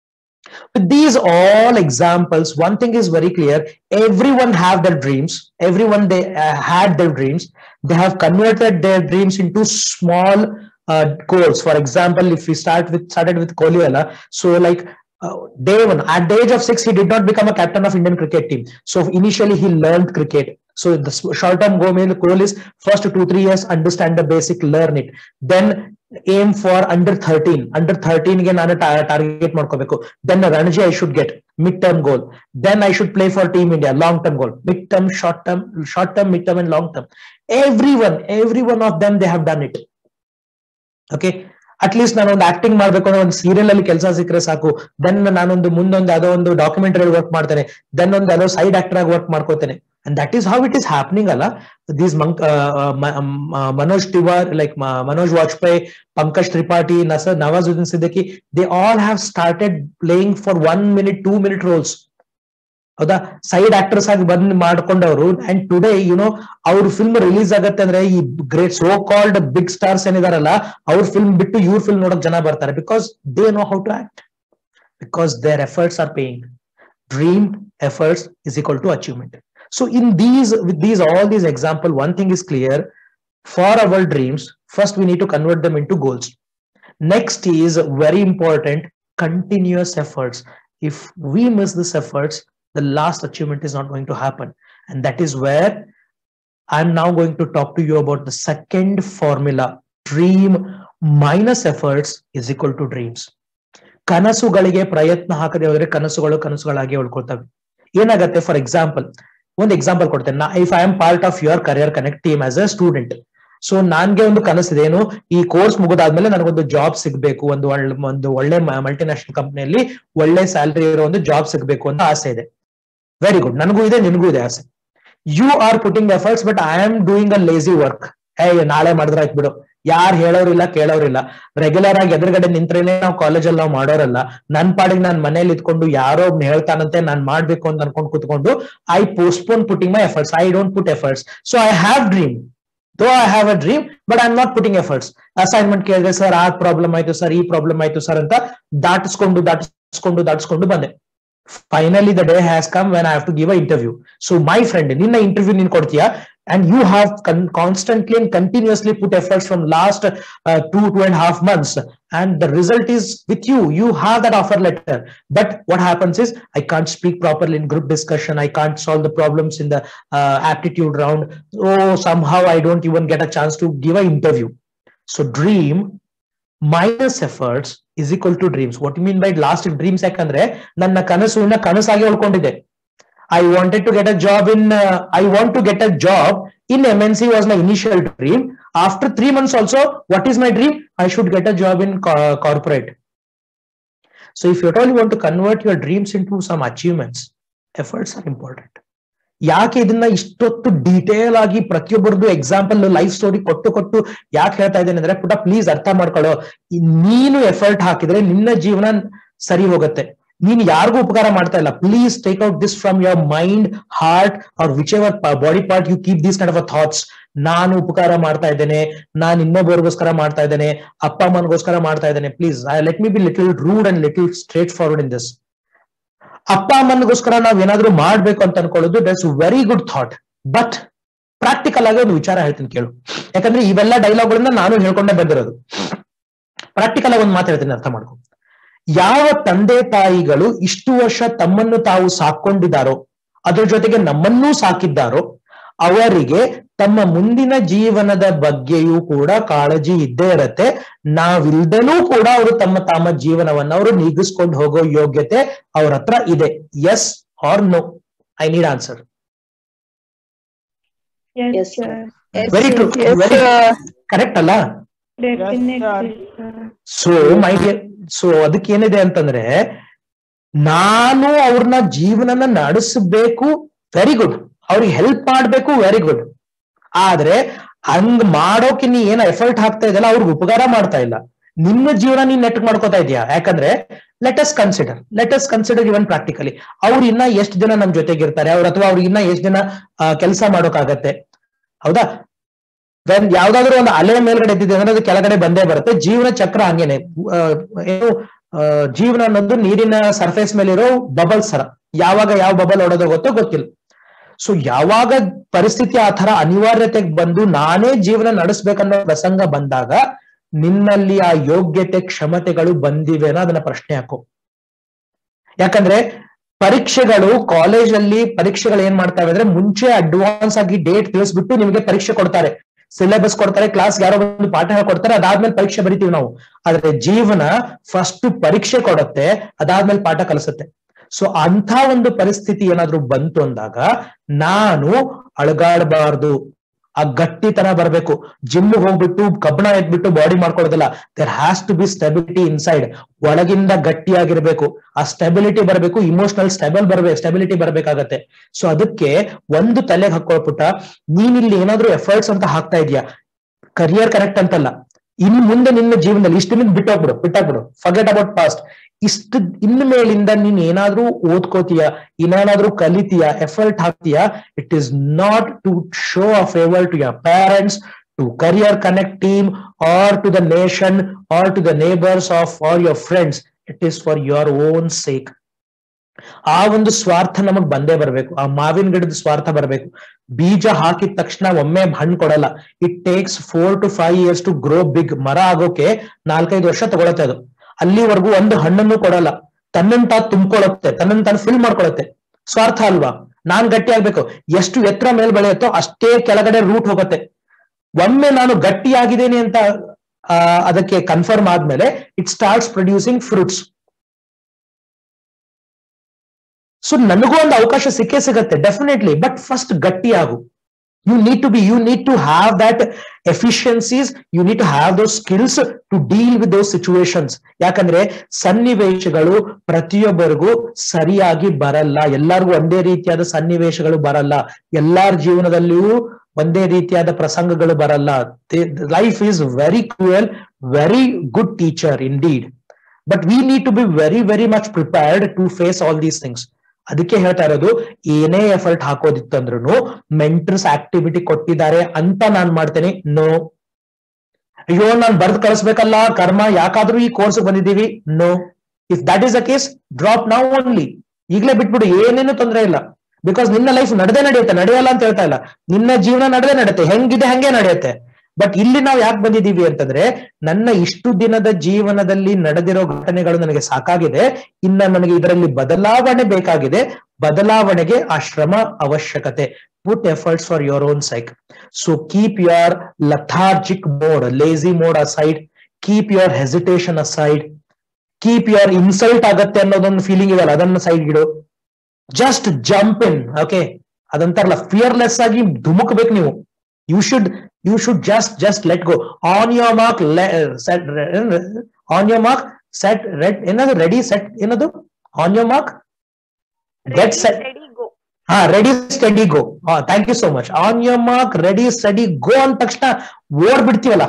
with these all examples one thing is very clear everyone have their dreams everyone they uh, had their dreams they have converted their dreams into small uh, goals for example if we start with started with Koliwala so like uh, day one at the age of six he did not become a captain of indian cricket team so initially he learned cricket so the s- short-term goal goal is first two three years understand the basic learn it then aim for under 13 under 13 ಗೆ ನಾನು target ಮಾಡ್ಕೋಬೇಕು then Ranji I should get mid term goal then I should play for team India long term goal mid term short term short term mid term and long term every one every one of them they have done it okay at least ನಾನು ಒಂದು acting ಮಾಡ್ಬೇಕು ಅಂದ್ರೆ ಒಂದು serial ಅಲ್ಲಿ ಕೆಲಸ ಸಿಕ್ಕರೆ ಸಾಕು then ನಾನೊಂದು ಮುಂದೊಂದು ಯಾವುದೋ ಒಂದು ಡಾಕ್ಯುಮೆಂಟರಿ ವರ್ಕ್ ಮಾಡ್ತೇನೆ ದೆನ್ ಒಂದು ಯಾವುದೋ ಸೈಡ್ ಆಕ್ಟರ್ ಆಗಿ ವರ್ಕ್ ಮಾಡ್ಕೋತೇನೆ and that is how it is happening ಅಲ್ಲ ದೀಸ್ ಮಂಕ್ Manoj Tiwari like Manoj Vajpayee Pankaj Tripathi Nassar Nawazuddin Siddiqui they all have started playing for one minute two minute roles ಹೌದಾ ಸೈಡ್ ಆಕ್ಟರ್ಸ್ ಆಗಿ ಬಂದ್ ಮಾಡ್ಕೊಂಡವರು ಅಂಡ್ ಟುಡೇ ಯುನೋ ಅವ್ರ ಫಿಲ್ಮ್ ರಿಲೀಸ್ ಆಗತ್ತೆ ಅಂದ್ರೆ ಈ great so called big stars ಏನಿದಾರಲ್ಲ ಅವ್ರ ಫಿಲ್ಮ್ ಬಿಟ್ಟು ಇವ್ರ ಫಿಲ್ಮ್ ನೋಡಕ್ ಜನ ಬರ್ತಾರೆ because they know how to act because their efforts are paying dream efforts is equal to achievement so in these with these all these example one thing is clear for our dreams first we need to convert them into goals next is very important continuous efforts if we miss these efforts the last achievement is not going to happen and that is where i'm now going to talk to you about the second formula dream minus efforts is equal to dreams ಕನಸುಗಳಿಗೆ ಪ್ರಯತ್ನ ಹಾಕದೆ ಹೋದ್ರೆ ಕನಸುಗಳು ಕನಸುಗಳಾಗಿ ಉಳ್ಕೊಳ್ತವೆ ಏನಾಗತ್ತೆ for example ಒಂದು example ಕೊಡ್ತೇನೆ if I am part of your career connect team as a student so ನನ್ಗೆ ಒಂದು ಕನಸಿದೆ ಏನು ಈ ಕೋರ್ಸ್ ಮುಗಿದಾದ್ಮೇಲೆ ನನಗೊಂದು ಜಾಬ್ ಸಿಗ್ಬೇಕು ಒಂದು ಒಳ್ಳೆ ಒಂದು ಒಳ್ಳೆ ಮಲ್ಟಿನ್ಯಾಷನಲ್ ಕಂಪ್ನಿಯಲ್ಲಿ ಒಳ್ಳೆ ಸ್ಯಾಲರಿ ಇರೋ ಒಂದು ಜಾಬ್ ಸಿಗ್ಬೇಕು ಅಂತ ಆಸೆ ಇದೆ ವೆರಿ ಗುಡ್ ನನಗೂ ಇದೆ ನಿನಗೂ ಇದೆ ಆಸೆ you are putting efforts but I am doing a lazy work ಏ ನಾಳೆ ಮಾಡಿದ್ರೆ ಆಯ್ತು ಬಿಡು ಯಾರು ಹೇಳೋರಿಲ್ಲ ಕೇಳೋರಿಲ್ಲ ರೆಗ್ಯುಲರ್ ಆಗಿ ಎದುರುಗಡೆ ನಿಂತ್ರೇನೆ ನಾವು ಕಾಲೇಜಲ್ಲಿ ನಾವು ಮಾಡೋರಲ್ಲ ನನ್ ಪಾಡಿಗೆ ನಾನ್ ಮನೇಲಿ ಇದ್ಕೊಂಡು ಯಾರೋ ಒಬ್ನು ಹೇಳ್ತಾನಂತೆ ನಾನ್ ಮಾಡ್ಬೇಕು ಅಂತ ಅನ್ಕೊಂಡು ಕುತ್ಕೊಂಡು I postpone putting my efforts I don't put efforts so I have dream though I have a dream but I am not putting efforts assignment ಕೇಳಿದ್ರೆ ಸರ್ ಆ ಪ್ರಾಬ್ಲಮ್ ಆಯ್ತು ಸರ್ ಈ ಪ್ರಾಬ್ಲಮ್ ಆಯ್ತು ಸರ್ ಅಂತ ದಾಟಿಸ್ಕೊಂಡು ದಾಟಿಸ್ಕೊಂಡು ದಾಟಿಸ್ಕೊಂಡು ಬಂದೆ finally the day has come when I have to give a interview so my friend ನಿನ್ನ ಇಂಟರ್ವ್ಯೂ ನೀನ್ ಕೊಡ್ತೀಯಾ and you have con- constantly and continuously put efforts from last uh, two two and a half months and the result is with you you have that offer letter but what happens is i can't speak properly in group discussion i can't solve the problems in the uh, aptitude round oh somehow i don't even get a chance to give an interview so dream minus efforts is equal to dreams what you mean by last dreams ಯಾಕಂದ್ರೆ ನನ್ನ ಕನಸು ಇನ್ನ ಕನಸಾಗಿ ಉಳ್ಕೊಂಡಿದೆ I wanted to get a job in, uh, I want to get a job in MNC was my initial dream. After three months also, what is my dream? I should get a job in co- corporate. So if you at all you want to convert your dreams into some achievements, efforts are important. ಯಾಕೆ ಇದನ್ನ ಇಷ್ಟೊತ್ತು detail ಆಗಿ ಪ್ರತಿಯೊಬ್ಬರದ್ದು example life story ಕೊಟ್ಟು ಕೊಟ್ಟು ಯಾಕೆ ಹೇಳ್ತಾ ಇದ್ದೇನೆ ಅಂದ್ರೆ ಪುಟ ಪ್ಲೀಸ್ ಅರ್ಥ ಮಾಡ್ಕೊಳ್ಳೋ ಈ ನೀನು ಎಫರ್ಟ್ ಹಾಕಿದ್ರೆ ನಿನ್ನ ಜೀವನ ಸರಿ ಹೋಗುತ್ತೆ ನೀನ್ ಯಾರಿಗೂ ಉಪಕಾರ ಮಾಡ್ತಾ ಇಲ್ಲ please take out this from your mind heart or whichever body part you keep these kind of thoughts ನಾನು ಉಪಕಾರ ಮಾಡ್ತಾ ಇದ್ದೇನೆ ನಾನು ಇನ್ನೊಬ್ಬರಿಗೋಸ್ಕರ ಮಾಡ್ತಾ ಇದ್ದೇನೆ ಅಪ್ಪ ಅಮ್ಮನಿಗೋಸ್ಕರ ಮಾಡ್ತಾ ಇದ್ದೇನೆ please let me be little rude and little straightforward in this ಅಪ್ಪ ಅಮ್ಮನಿಗೋಸ್ಕರ ನಾವ್ ಏನಾದ್ರೂ ಮಾಡ್ಬೇಕು ಅಂತ ಅನ್ಕೊಳ್ಳೋದು that's very good thought but practical ಆಗಿ ಒಂದು ವಿಚಾರ ಹೇಳ್ತೀನಿ ಕೇಳು ಯಾಕಂದ್ರೆ ಇವೆಲ್ಲ ಡೈಲಾಗ್ಗಳನ್ನ ನಾನು ಹೇಳ್ಕೊಂಡೇ ಬಂದಿರೋದು ಪ್ರಾಕ್ಟಿಕಲ್ ಆಗಿ ಒಂದು ಮಾತು ಹೇಳ್ತೀನಿ ಅರ್ಥ ಮಾಡ್ಕೊ ಯಾವ ತಂದೆ ತಾಯಿಗಳು ಇಷ್ಟು ವರ್ಷ ತಮ್ಮನ್ನು ತಾವು ಸಾಕೊಂಡಿದ್ದಾರೋ ಅದ್ರ ಜೊತೆಗೆ ನಮ್ಮನ್ನೂ ಸಾಕಿದ್ದಾರೋ ಅವರಿಗೆ ತಮ್ಮ ಮುಂದಿನ ಜೀವನದ ಬಗ್ಗೆಯೂ ಕೂಡ ಕಾಳಜಿ ಇದ್ದೇ ಇರತ್ತೆ ನಾವಿಲ್ದನೂ ಕೂಡ ಅವರು ತಮ್ಮ ತಮ್ಮ ಜೀವನವನ್ನ ಅವರು ನೀಗಿಸ್ಕೊಂಡು ಹೋಗೋ ಯೋಗ್ಯತೆ ಅವ್ರ ಹತ್ರ ಇದೆ yes or no I need answer Yes, Yes, sir. Very true Yes, very sir. Correct ಅಲ್ಲ Definitely, sir. So my so ಅದಕ್ಕೆ ಏನಿದೆ ಅಂತಂದ್ರೆ ನಾನು ಅವ್ರನ್ನ ಜೀವನನ ನಡೆಸಬೇಕು ವೆರಿ ಗುಡ್ ಅವ್ರಿಗೆ ಹೆಲ್ಪ್ ಮಾಡ್ಬೇಕು ವೆರಿ ಗುಡ್ ಆದ್ರೆ ಹಂಗ್ ಮಾಡೋಕೆ ನೀ ಏನ ಎಫರ್ಟ್ ಹಾಕ್ತಾ ಇದೆಯಲ್ಲ ಅವ್ರಿಗೆ ಉಪಕಾರ ಮಾಡ್ತಾ ಇಲ್ಲ ನಿನ್ನ ಜೀವನ ನೀನ್ ನೆಟ್ ಮಾಡ್ಕೋತಾ ಇದೀಯಾ ಯಾಕಂದ್ರೆ let us consider let us consider even practically ಅವ್ರು ಇನ್ನ ಎಷ್ಟು ದಿನ ನಮ್ ಜೊತೆಗೆ ಇರ್ತಾರೆ ಅವ್ರ ಅಥವಾ ಅವ್ರಿಗೆ ಇನ್ನ ಎಷ್ಟು ದಿನ ಕೆಲಸ ಮಾಡೋಕಾಗತ್ತೆ ಹೌದಾ When ಯಾವ್ದಾದ್ರು ಒಂದು ಅಲೆ ಮೇಲ್ಗಡೆ ಎದ್ದಿದೆ ಅಂದ್ರೆ ಅದು ಕೆಳಗಡೆ ಬಂದೇ ಬರುತ್ತೆ ಜೀವನ ಚಕ್ರ ಹಂಗೇನೆ ಆ, ಏನು ಆ, ಜೀವನ ಅನ್ನೋದು ನೀರಿನ ಸರ್ಫೇಸ್ ಮೇಲಿರೋ ಬಬಲ್ಸ್ ತರ ಯಾವಾಗ ಯಾವ ಬಬಲ್ ಹೊಡೋದು ಗೊತ್ತೋ ಗೊತ್ತಿಲ್ಲ ಸೊ ಯಾವಾಗ ಪರಿಸ್ಥಿತಿ ಆ ತರ ಅನಿವಾರ್ಯತೆಗೆ ಬಂದು ನಾನೇ ಜೀವನ ನಡೆಸ್ಬೇಕನ್ನೋ ಪ್ರಸಂಗ ಬಂದಾಗ ನಿನ್ನಲ್ಲಿ ಆ ಯೋಗ್ಯತೆ ಕ್ಷಮತೆಗಳು ಬಂದಿವೆನೋ ಅದನ್ನ ಪ್ರಶ್ನೆ ಹಾಕು ಯಾಕಂದ್ರೆ ಪರೀಕ್ಷೆಗಳು ಕಾಲೇಜಲ್ಲಿ ಪರೀಕ್ಷೆಗಳು ಏನ್ ಮಾಡ್ತವೆ ಅಂದ್ರೆ ಮುಂಚೆ ಅಡ್ವಾನ್ಸ್ ಆಗಿ ಡೇಟ್ ತಿಳಿಸ್ಬಿಟ್ಟು ನಿಮಗೆ ಪರೀಕ್ಷೆ ಕೊಡ್ತಾರೆ ಸಿಲೆಬಸ್ ಕೊಡ್ತಾರೆ ಕ್ಲಾಸ್ ಯಾರೋ ಒಂದು ಪಾಠ ಹೇಳ್ಕೊಡ್ತಾರೆ ಅದಾದ್ಮೇಲೆ ಪರೀಕ್ಷೆ ಬರಿತೀವಿ ನಾವು ಆದ್ರೆ ಜೀವನ ಫಸ್ಟ್ ಪರೀಕ್ಷೆ ಕೊಡುತ್ತೆ ಅದಾದ್ಮೇಲೆ ಪಾಠ ಕಲಿಸುತ್ತೆ ಸೊ ಅಂತ ಒಂದು ಪರಿಸ್ಥಿತಿ ಏನಾದ್ರೂ ಬಂತು ಅಂದಾಗ ನಾನು ಅಳಗಾಡಬಾರ್ದು ಆ ಗಟ್ಟಿತನ ಬರಬೇಕು ಜಿಮ್ ಹೋಗ್ಬಿಟ್ಟು ಕಬ್ಬಣ ಎದ್ಬಿಟ್ಟು ಬಾಡಿ ಮಾಡ್ಕೊಳ್ಳೋದಿಲ್ಲ there has to be stability inside ಒಳಗಿಂದ ಗಟ್ಟಿಯಾಗಿರ್ಬೇಕು ಆ ಸ್ಟೆಬಿಲಿಟಿ ಬರಬೇಕು ಇಮೋಷನಲ್ ಸ್ಟೆಬಲ್ ಬರ್ಬೇಕು ಸ್ಟೆಬಿಲಿಟಿ ಬರ್ಬೇಕಾಗತ್ತೆ ಸೊ ಅದಕ್ಕೆ ಒಂದು ತಲೆಗೆ ಹಾಕೊಳ್ಬಿಟ್ಟ ನೀನ್ ಇಲ್ಲಿ ಏನಾದ್ರೂ ಎಫರ್ಟ್ಸ್ ಅಂತ ಹಾಕ್ತಾ ಇದೀಯಾ ಕರಿಯರ್ ಕರೆಕ್ಟ್ ಅಂತಲ್ಲ ಇನ್ ಮುಂದೆ ನಿನ್ನ ಜೀವನದಲ್ಲಿ ಇಷ್ಟು ನಿಂದ ಬಿಟ್ಟೋಗ್ಬಿಡು ಬಿಟ್ಟಾಗ್ಬಿಡು ಫರ್ಗೆಟ್ ಅಬೌಟ್ ಪಾಸ್ಟ್ ಇಷ್ಟು ಇನ್ನು ಮೇಲಿಂದ ನೀನ್ ಏನಾದ್ರೂ ಓದ್ಕೋತೀಯ ಇನ್ನೇನಾದ್ರೂ ಕಲಿತೀಯ ಎಫರ್ಟ್ ಹಾಕ್ತೀಯ it is not to show a favour to your parents to career connect team or to the nation or to the neighbours of or your friends it is for your own sake ಆ ಒಂದು ಸ್ವಾರ್ಥ ನಮಗ್ ಬಂದೇ ಬರ್ಬೇಕು ಆ ಮಾವಿನ ಗಿಡದ ಸ್ವಾರ್ಥ ಬರ್ಬೇಕು ಬೀಜ ಹಾಕಿದ ತಕ್ಷಣ ಒಮ್ಮೆ ಹಣ್ಣು ಕೊಡಲ್ಲ it takes four to five years to grow big ಮರ ಆಗೋಕೆ ನಾಲ್ಕೈದು ವರ್ಷ ತಗೊಳತ್ತೆ ಅದು ಅಲ್ಲಿವರೆಗೂ ಒಂದು ಹಣ್ಣನ್ನು ಕೊಡಲ್ಲ ತನ್ನನ್ನು ತಾನು ತುಂಬಿಕೊಳ್ಳುತ್ತೆ ತನ್ನನ್ನು ತಾನು ಫಿಲ್ ಮಾಡ್ಕೊಳುತ್ತೆ ಸ್ವಾರ್ಥ ಅಲ್ವಾ ನಾನ್ ಗಟ್ಟಿ ಆಗ್ಬೇಕು ಎಷ್ಟು ಎತ್ತರ ಮೇಲ್ ಬೆಳೆಯುತ್ತೋ ಅಷ್ಟೇ ಕೆಳಗಡೆ ರೂಟ್ ಹೋಗುತ್ತೆ ಒಮ್ಮೆ ನಾನು ಗಟ್ಟಿ ಆಗಿದ್ದೇನೆ ಅಂತ ಆ, ಅದಕ್ಕೆ ಕನ್ಫರ್ಮ್ ಆದ್ಮೇಲೆ it starts producing fruits so ನನಗೂ ಒಂದು ಅವಕಾಶ ಸಿಕ್ಕೇ ಸಿಗತ್ತೆ ಡೆಫಿನೆಟ್ಲಿ ಬಟ್ ಫಸ್ಟ್ ಗಟ್ಟಿ ಆಗು you need to be you need to have that efficiencies you need to have those skills to deal with those situations ಯಾಕಂದ್ರೆ ಸನ್ನಿವೇಶಗಳು ಪ್ರತಿಯೊಬ್ಬರಿಗೂ ಸರಿಯಾಗಿ ಬರಲ್ಲ ಎಲ್ಲರಿಗೂ ಒಂದೇ ರೀತಿಯಾದ ಸನ್ನಿವೇಶಗಳು ಬರಲ್ಲ ಎಲ್ಲಾರ ಜೀವನದಲ್ಲಿಯೂ ಒಂದೇ ರೀತಿಯಾದ ಪ್ರಸಂಗಗಳು ಬರಲ್ಲ life is very cruel very good teacher indeed but we need to be very very much prepared to face all these things ಅದಕ್ಕೆ ಹೇಳ್ತಾ ಇರೋದು ಏನೇ ಎಫರ್ಟ್ ಹಾಕೋದಿತ್ತಂದ್ರು ಮೆಂಟರ್ಸ್ ಆಕ್ಟಿವಿಟಿ ಕೊಟ್ಟಿದ್ದಾರೆ ಅಂತ ನಾನ್ ಮಾಡ್ತೇನೆ ನೋ ಅಯ್ಯೋ ನಾನ್ ಬರ್ದ್ ಕಳಿಸ್ಬೇಕಲ್ಲ ಕರ್ಮ ಯಾಕಾದ್ರೂ ಈ ಕೋರ್ಸ್ ಬಂದಿದ್ದೀವಿ no if that is a case drop ನಾವು ಓನ್ಲಿ ಈಗಲೇ ಬಿಟ್ಬಿಡು ಏನೇನು ತೊಂದರೆ ಇಲ್ಲ ಬಿಕಾಸ್ ನಿನ್ನ ಲೈಫ್ ನಡೆದೇ ನಡೆಯುತ್ತೆ ನಡೆಯಲ್ಲ ಅಂತ ಹೇಳ್ತಾ ಇಲ್ಲ ನಿನ್ನ ಜೀವನ ನಡೆದೇ ನಡೆಯುತ್ತೆ ಹೆಂಗಿದೆ ಹಂಗೆ ನಡೆಯುತ್ತೆ ಬಟ್ ಇಲ್ಲಿ ನಾವು ಯಾಕೆ ಬಂದಿದ್ದೀವಿ ಅಂತಂದ್ರೆ ನನ್ನ ಇಷ್ಟು ದಿನದ ಜೀವನದಲ್ಲಿ ನಡೆದಿರೋ ಘಟನೆಗಳು ನನಗೆ ಸಾಕಾಗಿದೆ ಇನ್ನ ನನಗೆ ಇದರಲ್ಲಿ ಬದಲಾವಣೆ ಬೇಕಾಗಿದೆ ಬದಲಾವಣೆಗೆ ಆ ಶ್ರಮ ಅವಶ್ಯಕತೆ put efforts for your own sake so keep your lethargic mode lazy mode aside keep your hesitation aside keep your insult ಆಗತ್ತೆ ಅನ್ನೋದೊಂದು ಫೀಲಿಂಗ್ ಇದೆಯಲ್ಲ ಅದನ್ನ ಸೈಡ್ ಇಡು ಜಸ್ಟ್ ಜಂಪ್ ಇನ್ ಓಕೆ ಅದಂತಾರಲ್ಲ ಫಿಯರ್ಲೆಸ್ ಆಗಿ ಧುಮುಕ್ಬೇಕು ನೀವು you should you should just just let go on your mark set on your mark set red ಏನದು ರೆಡಿ ಸೆಟ್ ಏನದು on your mark get set ಹಾ ರೆಡಿ ಸ್ಟಡಿ ಗೋ ಹಾ thank you so much on your mark ready steady go ಅಂದ ತಕ್ಷಣ ಓಡ್ಬಿಡ್ತೀವಲ್ಲ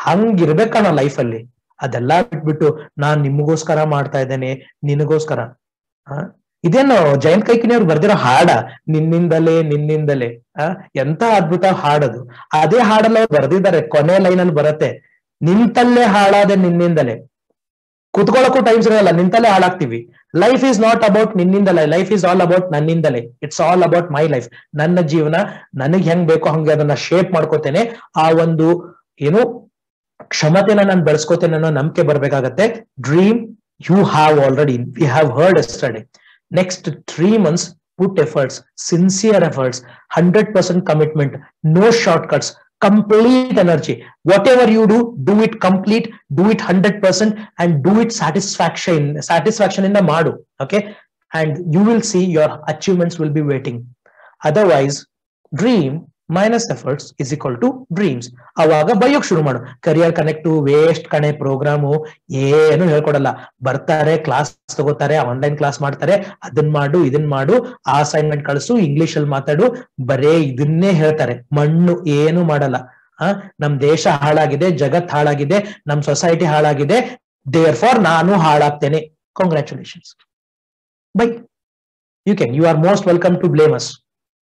ಹಂಗಿರ್ಬೇಕಣ್ಣ life ಅಲ್ಲಿ ಅದೆಲ್ಲ ಬಿಟ್ಬಿಟ್ಟು ನಾನ್ ನಿಮಗೋಸ್ಕರ ಮಾಡ್ತಾ ಇದ್ದೇನೆ ನಿನಗೋಸ್ಕರ ಆ, ಇದೇನು ಜಯಂತ್ ಕೈಕಿನಿ ಅವ್ರು ಬರ್ದಿರೋ ಹಾಡ ನಿನ್ನಿಂದಲೇ ನಿನ್ನಿಂದಲೇ ಆ ಎಂತ ಅದ್ಭುತ ಹಾಡದು ಅದೇ ಹಾಡಲ್ಲ ಅವ್ರು ಬರ್ದಿದ್ದಾರೆ ಕೊನೆ ಲೈನ್ ಅಲ್ಲಿ ಬರತ್ತೆ ನಿಂತಲ್ಲೇ ಹಾಳಾದೆ ನಿನ್ನಿಂದಲೇ ಕುತ್ಕೊಳ್ಳೋಕ್ಕೂ ಟೈಮ್ ಸಿಗಲ್ಲ ನಿಂತಲ್ಲೇ ಹಾಳಾಗ್ತೀವಿ ಲೈಫ್ ಈಸ್ ನಾಟ್ ಅಬೌಟ್ ನಿನ್ನಿಂದಲೇ ಲೈಫ್ ಈಸ್ ಆಲ್ ಅಬೌಟ್ ನನ್ನಿಂದಲೇ it's all about my life ನನ್ನ ಜೀವನ ನನಗ್ ಹೆಂಗ್ ಬೇಕೋ ಹಂಗೆ ಅದನ್ನ ಶೇಪ್ ಮಾಡ್ಕೋತೇನೆ ಆ ಒಂದು ಏನು ಕ್ಷಮತೆನ ನಾನು ಬೆಳೆಸ್ಕೋತೇನೆ ಅನ್ನೋ ನಂಬಿಕೆ ಬರ್ಬೇಕಾಗತ್ತೆ dream you have already we have heard yesterday next three months put efforts sincere efforts hundred percent commitment no shortcuts complete energy whatever you do do it complete do it 100% and do it satisfaction satisfaction in the madu okay and you will see your achievements will be waiting otherwise dream minus efforts is equal to dreams ಅವಾಗ ಬೈಯೋಕ್ ಶುರು ಮಾಡು career connect waste ಕಣೆ programme ಏನು ಹೇಳ್ಕೊಡಲ್ಲ ಬರ್ತಾರೆ class ತಗೋತಾರೆ online class ಮಾಡ್ತಾರೆ ಅದನ್ ಮಾಡು ಇದನ್ ಮಾಡು ಆ ಅಸೈನ್ಮೆಂಟ್ ಕಳಿಸು ಇಂಗ್ಲಿಷ್ ಅಲ್ಲಿ ಮಾತಾಡು ಬರೇ ಇದನ್ನೇ ಹೇಳ್ತಾರೆ ಮಣ್ಣು ಏನು ಮಾಡಲ್ಲ ಆ ನಮ್ ದೇಶ ಹಾಳಾಗಿದೆ ಜಗತ್ ಹಾಳಾಗಿದೆ ನಮ್ ಸೊಸೈಟಿ ಹಾಳಾಗಿದೆ ದೇರ್ ಫಾರ್ ನಾನು ಹಾಳಾಗ್ತೇನೆ congratulations by you can you are most welcome to blame us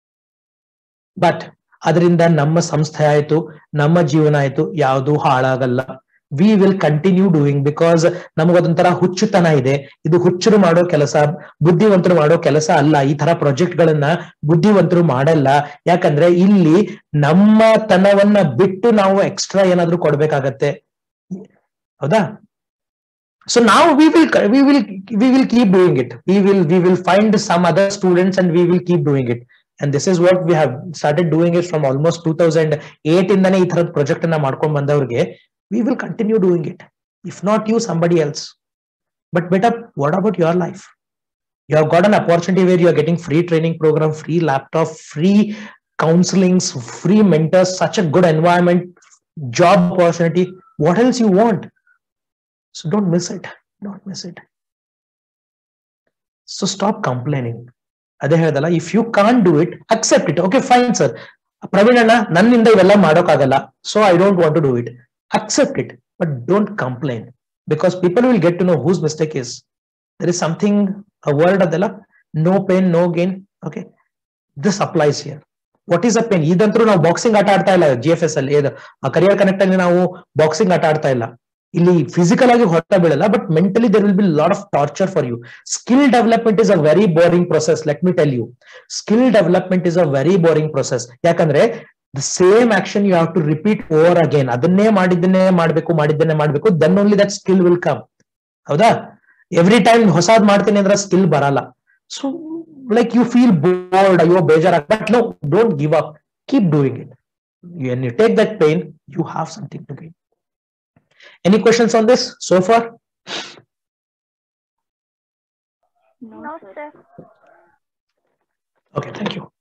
but ಅದರಿಂದ ನಮ್ಮ ಸಂಸ್ಥೆ ಆಯ್ತು ನಮ್ಮ ಜೀವನ ಆಯ್ತು ಯಾವುದು ಹಾಳಾಗಲ್ಲ we will continue doing because ನಮಗೊಂಥರ ಹುಚ್ಚುತನ ಇದೆ ಇದು ಹುಚ್ಚರು ಮಾಡೋ ಕೆಲಸ ಬುದ್ಧಿವಂತರು ಮಾಡೋ ಕೆಲಸ ಅಲ್ಲ ಈ ತರ ಪ್ರಾಜೆಕ್ಟ್ ಗಳನ್ನ ಬುದ್ಧಿವಂತರು ಮಾಡಲ್ಲ ಯಾಕಂದ್ರೆ ಇಲ್ಲಿ ನಮ್ಮ ತನವನ್ನ ಬಿಟ್ಟು ನಾವು ಎಕ್ಸ್ಟ್ರಾ ಏನಾದ್ರೂ ಕೊಡ್ಬೇಕಾಗತ್ತೆ ಹೌದಾ ಸೊ ನಾವು we will we will we will keep doing it we will we will find some other students and we will keep doing it and this is what we have started doing it from almost two thousand eight ಇಂದಾನೆ ಈ ತರದ project ಅನ್ನ ಮಾಡ್ಕೊಂಡ್ ಬಂದವ್ರಿಗೆ we will continue doing it if not you somebody else but better what about your life you have got an opportunity where you are getting free training program free laptop free counselings free mentors such a good environment job opportunity what else you want so don't miss it don't miss it so stop complaining ಅದೇ ಹೇಳ್ದಲ್ಲ if you can't do it accept it okay fine sir Praveen ಅಣ್ಣ ನನ್ನಿಂದ ಇವೆಲ್ಲ ಮಾಡೋಕ್ಕಾಗಲ್ಲ so I don't want to do it accept it but don't complain because people will get to know whose mistake is there is something a word ಅದಲ್ಲ no pain no gain okay this applies here what is a pain ಇದಂತರೂ ನಾವು boxing ಆಟ ಆಡ್ತಾ ಇಲ್ಲ G F S ಅಲ್ಲಿ career connect ಅಲ್ಲಿ ನಾವು boxing ಆಟ ಆಡ್ತಾ ಇಲ್ಲ ಇಲ್ಲಿ ಫಿಸಿಕಲ್ ಆಗಿ ಹೊರಟ ಬೀಳಲ್ಲ but mentally there will be lot of torture for you skill development is a very boring process let me tell you skill development is a very boring process ಯಾಕಂದ್ರೆ the same action you have to repeat over again ಅದನ್ನೇ ಮಾಡಿದ್ದನ್ನೇ ಮಾಡ್ಬೇಕು ಮಾಡಿದ್ದನ್ನೇ ಮಾಡ್ಬೇಕು then only that skill will come ಹೌದಾ every time ಹೊಸಾದ್ ಮಾಡ್ತೀನಿ ಅಂದ್ರೆ ಸ್ಕಿಲ್ ಬರಲ್ಲ so like you feel bored ಅಯ್ಯೋ ಬೇಜಾರ but no don't give up keep doing it when you take that pain you have something to gain any questions on this so far No, sir. okay thank you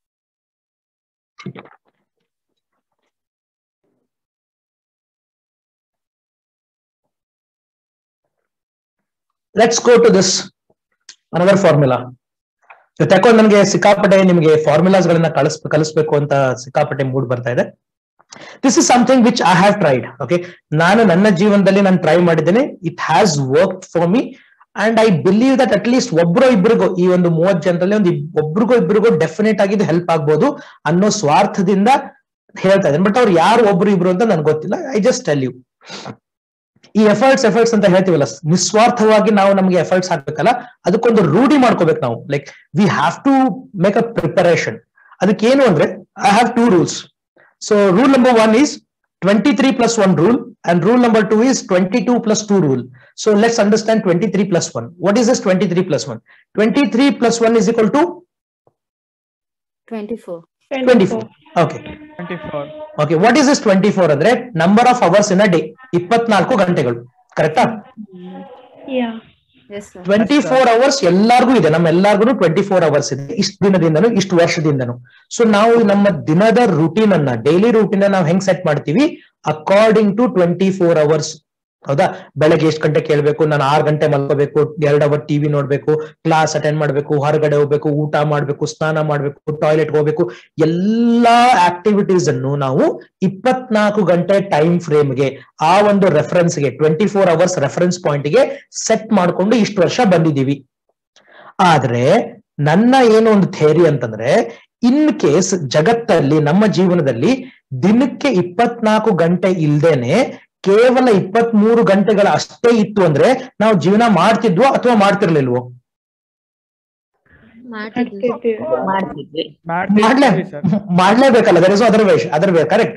let's go to this another formula ಯಾಕೋ ನನಗೆ ಸಿಕ್ಕಾಪಟ್ಟೆ ನಿಮಗೆ formulas ಗಳನ್ನ ಕಳಿಸ್ ಕಲಿಸ್ಬೇಕು ಅಂತ ಸಿಕ್ಕಾಪಟ್ಟೆ mood ಬರ್ತಾ ಇದೆ this is something which I have tried okay ನಾನು ನನ್ನ ಜೀವನದಲ್ಲಿ ನಾನು ಟ್ರೈ ಮಾಡಿದ್ದೇನೆ it has work for me and I believe that at least ಒಬ್ರು ಇಬ್ರಿಗೂ ಈ ಒಂದು ಮೂವತ್ ಜನರಲ್ಲಿ ಒಂದು ಇಬ್- ಒಬ್ರಿಗೂ ಇಬ್ರಿಗೂ ಡೆಫಿನೆಟ್ ಆಗಿ ಇದು ಹೆಲ್ಪ್ ಆಗ್ಬೋದು ಅನ್ನೋ ಸ್ವಾರ್ಥದಿಂದ ಹೇಳ್ತಾ ಇದ್ದೇನೆ ಬಟ್ ಅವ್ರು ಯಾರು ಒಬ್ರು ಇಬ್ರು ಅಂತ ನನ್ಗೆ ಗೊತ್ತಿಲ್ಲ ಐ ಜಸ್ಟ್ ಟೆಲ್ ಯು ಈ ಎಫರ್ಟ್ಸ್ ಎಫರ್ಟ್ಸ್ ಅಂತ ಹೇಳ್ತೀವಲ್ಲ ನಿಸ್ವಾರ್ಥವಾಗಿ ನಾವು ನಮಗೆ ಎಫರ್ಟ್ಸ್ ಹಾಕ್ಬೇಕಲ್ಲ ಅದಕ್ಕೊಂದು ರೂಢಿ ಮಾಡ್ಕೋಬೇಕು ನಾವು like we have to make a preparation ಅದಕ್ಕೆ ಏನು ಅಂದ್ರೆ I have two rules so rule number one is twenty three plus one rule and rule number two is twenty two plus two rule so let's understand twenty three plus one what is is twenty three plus one twenty three plus one is equal to 24. Twenty four okay twenty four okay what is is twenty four ಅಂದ್ರೆ number of hours in a day ಇಪ್ಪತ್ನಾಲ್ಕು ಗಂಟೆಗಳು ಕರೆಕ್ಟಾ Yeah. Yes, sir. Twenty four hours ಎಲ್ಲಾರ್ಗೂ ಇದೆ ನಮ್ಮ ಎಲ್ಲಾರ್ಗು twenty four hours ಇದೆ ಇಷ್ಟು ದಿನದಿಂದನು ಇಷ್ಟು ವರ್ಷದಿಂದನು ಸೊ ನಾವು ನಮ್ಮ ದಿನದ ರೂಟೀನ್ ಅನ್ನ ಡೈಲಿ ರೂಟೀನ್ ನಾವು ಹೆಂಗ್ ಸೆಟ್ ಮಾಡ್ತೀವಿ according to twenty four hours ಹೌದಾ ಬೆಳಗ್ಗೆ ಎಷ್ಟು ಗಂಟೆ ಕೇಳ್ಬೇಕು ನಾನು ಆರು ಗಂಟೆ ಮಲ್ಕೋಬೇಕು ಎರಡ್ ಅವರ್ ಟಿವಿ ನೋಡ್ಬೇಕು ಕ್ಲಾಸ್ ಅಟೆಂಡ್ ಮಾಡ್ಬೇಕು ಹೊರಗಡೆ ಹೋಗ್ಬೇಕು ಊಟ ಮಾಡ್ಬೇಕು ಸ್ನಾನ ಮಾಡ್ಬೇಕು ಟಾಯ್ಲೆಟ್ ಹೋಗ್ಬೇಕು ಎಲ್ಲಾ ಆಕ್ಟಿವಿಟೀಸ್ ಅನ್ನು ನಾವು ಇಪ್ಪತ್ನಾಲ್ಕು ಗಂಟೆ ಟೈಮ್ ಫ್ರೇಮ್ಗೆ ಆ ಒಂದು ರೆಫರೆನ್ಸ್ಗೆ ಟ್ವೆಂಟಿ ಫೋರ್ ಅವರ್ಸ್ ರೆಫರೆನ್ಸ್ ಪಾಯಿಂಟ್ಗೆ ಸೆಟ್ ಮಾಡ್ಕೊಂಡು ಇಷ್ಟು ವರ್ಷ ಬಂದಿದ್ದೀವಿ ಆದ್ರೆ ನನ್ನ ಏನು ಒಂದು ಥೇರಿ ಅಂತಂದ್ರೆ ಇನ್ ಕೇಸ್ ಜಗತ್ತಲ್ಲಿ ನಮ್ಮ ಜೀವನದಲ್ಲಿ ದಿನಕ್ಕೆ ಇಪ್ಪತ್ನಾಲ್ಕು ಗಂಟೆ ಇಲ್ದೇನೆ ಕೇವಲ ಇಪ್ಪತ್ತ್ ಮೂರು ಗಂಟೆಗಳ ಅಷ್ಟೇ ಇತ್ತು ಅಂದ್ರೆ ನಾವು ಜೀವನ ಮಾಡ್ತಿದ್ವೋ ಅಥವಾ ಮಾಡ್ತಿರ್ಲಿಲ್ವೋ ಮಾಡ್ತಿದ್ದೀವಿ ಮಾಡ್ತಿದ್ವಿ ಮಾಡ್ಲೇ ಮಾಡ್ತಿದ್ವಿ ಸರ್ ಮಾಡ್ಲೇಬೇಕಲ್ಲ there is other ways other way correct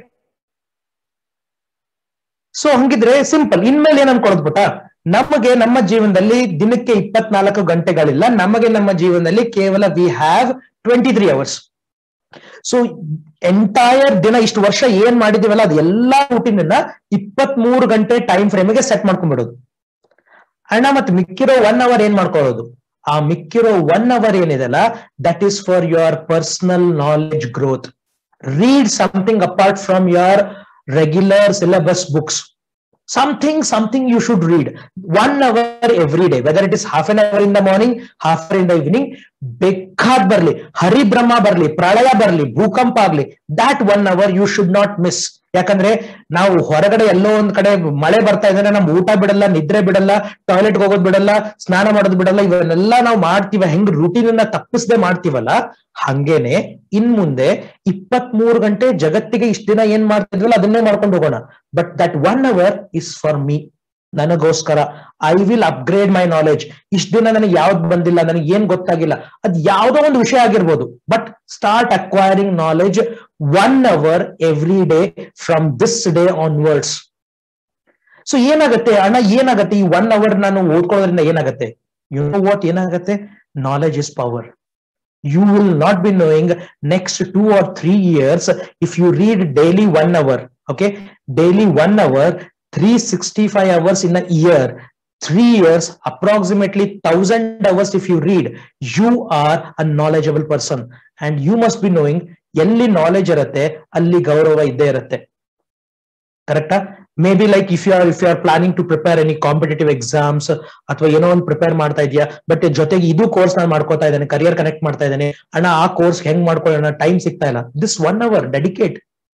so ಹಂಗಿದ್ರೆ ಸಿಂಪಲ್ ಇನ್ಮೇಲೆ ಏನ್ ಅನ್ಕೊಳ್ಳೋದು ಪುಟ ನಮಗೆ ನಮ್ಮ ಜೀವನದಲ್ಲಿ ದಿನಕ್ಕೆ ಇಪ್ಪತ್ನಾಲ್ಕು ಗಂಟೆಗಳಿಲ್ಲ ನಮಗೆ ನಮ್ಮ ಜೀವನದಲ್ಲಿ ಕೇವಲ we have twenty three hours so entire ದಿನ ಇಷ್ಟು ವರ್ಷ ಏನ್ ಮಾಡಿದೀವಲ್ಲ ಅದು ಎಲ್ಲಾ ಊಟಿನ ಇಪ್ಪತ್ತ್ ಮೂರು ಗಂಟೆ ಟೈಮ್ ಫ್ರೇಮ್ಗೆ ಸೆಟ್ ಮಾಡ್ಕೊಂಡ್ಬಿಡೋದು ಅಣ್ಣ ಮತ್ತೆ ಮಿಕ್ಕಿರೋ ಒನ್ ಅವರ್ ಏನ್ ಮಾಡ್ಕೊಳ್ಳೋದು ಆ ಮಿಕ್ಕಿರೋ ಒನ್ ಅವರ್ ಏನಿದೆಲ್ಲ that is for your personal knowledge growth read something apart from your regular syllabus books something something you should read one hour every day whether it is half an hour in the morning half hour in the evening ಬೇಕಾದ್ ಬರ್ಲಿ ಹರಿಬ್ರಹ್ಮ ಬರ್ಲಿ ಪ್ರಳಯ ಬರ್ಲಿ ಭೂಕಂಪ ಆಗ್ಲಿ that one hour you should not miss ಯಾಕಂದ್ರೆ ನಾವು ಹೊರಗಡೆ ಎಲ್ಲೋ ಒಂದ್ ಕಡೆ ಮಳೆ ಬರ್ತಾ ಇದ್ರೆ ನಮ್ ಊಟ ಬಿಡಲ್ಲ ನಿದ್ರೆ ಬಿಡಲ್ಲ ಟಾಯ್ಲೆಟ್ ಹೋಗೋದ್ ಬಿಡಲ್ಲ ಸ್ನಾನ ಮಾಡೋದ್ ಬಿಡಲ್ಲ ಇವನ್ನೆಲ್ಲ ನಾವು ಮಾಡ್ತೀವ ಹೆಂಗ್ ರೂಟೀನ್ ಅನ್ನ ತಪ್ಪಿಸದೆ ಮಾಡ್ತೀವಲ್ಲ ಹಂಗೇನೆ ಇನ್ ಮುಂದೆ ಇಪ್ಪತ್ತ್ ಮೂರು ಗಂಟೆ ಜಗತ್ತಿಗೆ ಇಷ್ಟ ದಿನ ಏನ್ ಮಾಡ್ತಿದ್ವಲ್ಲ ಅದನ್ನೇ ಮಾಡ್ಕೊಂಡು ಹೋಗೋಣ but that one hour is for me ನನಗೋಸ್ಕರ I will upgrade my knowledge ಇಷ್ಟ ದಿನ ನನಗೆ ಯಾವ್ದು ಬಂದಿಲ್ಲ ನನಗೆ ಏನ್ ಗೊತ್ತಾಗಿಲ್ಲ ಅದ್ ಯಾವ್ದೋ ಒಂದು ವಿಷಯ ಆಗಿರ್ಬೋದು but start acquiring knowledge one hour every day from this day onwards so ಏನಾಗತ್ತೆ ಅಣ್ಣ ಏನಾಗತ್ತೆ ಈ ಒನ್ ಅವರ್ ನಾನು ಓದ್ಕೊಳ್ಳೋದ್ರಿಂದ ಏನಾಗತ್ತೆ ಯು ನೋ ವಾಟ್ ಏನಾಗತ್ತೆ knowledge is power you will not be knowing next two or three years if you read daily one hour okay daily one hour 365 hours in a year three years approximately 1000 hours if you read you are a knowledgeable person and you must be knowing ಎಲ್ಲಿ knowledge ಇರುತ್ತೆ ಅಲ್ಲಿ ಗೌರವ ಇದ್ದೇ ಇರುತ್ತೆ ಕರೆಕ್ಟಾ maybe like if you are if you are planning to prepare any competitive exams ಅಥವಾ ಏನೋ ಒಂದು ಪ್ರಿಪೇರ್ ಮಾಡ್ತಾ ಇದೆಯಾ ಬಟ್ ಜೊತೆಗೆ ಇದು ಕೋರ್ಸ್ ನಾನು ಮಾಡ್ಕೋತಾ ಇದ್ದೇನೆ ಕರಿಯರ್ ಕನೆಕ್ಟ್ ಮಾಡ್ತಾ ಇದ್ದೇನೆ ಅಣ್ಣ ಆ ಕೋರ್ಸ್ ಹೆಂಗ್ ಮಾಡ್ಕೊಳ್ಳೋಣ ಟೈಮ್ ಸಿಗ್ತಾ ಇಲ್ಲ this one hour dedicate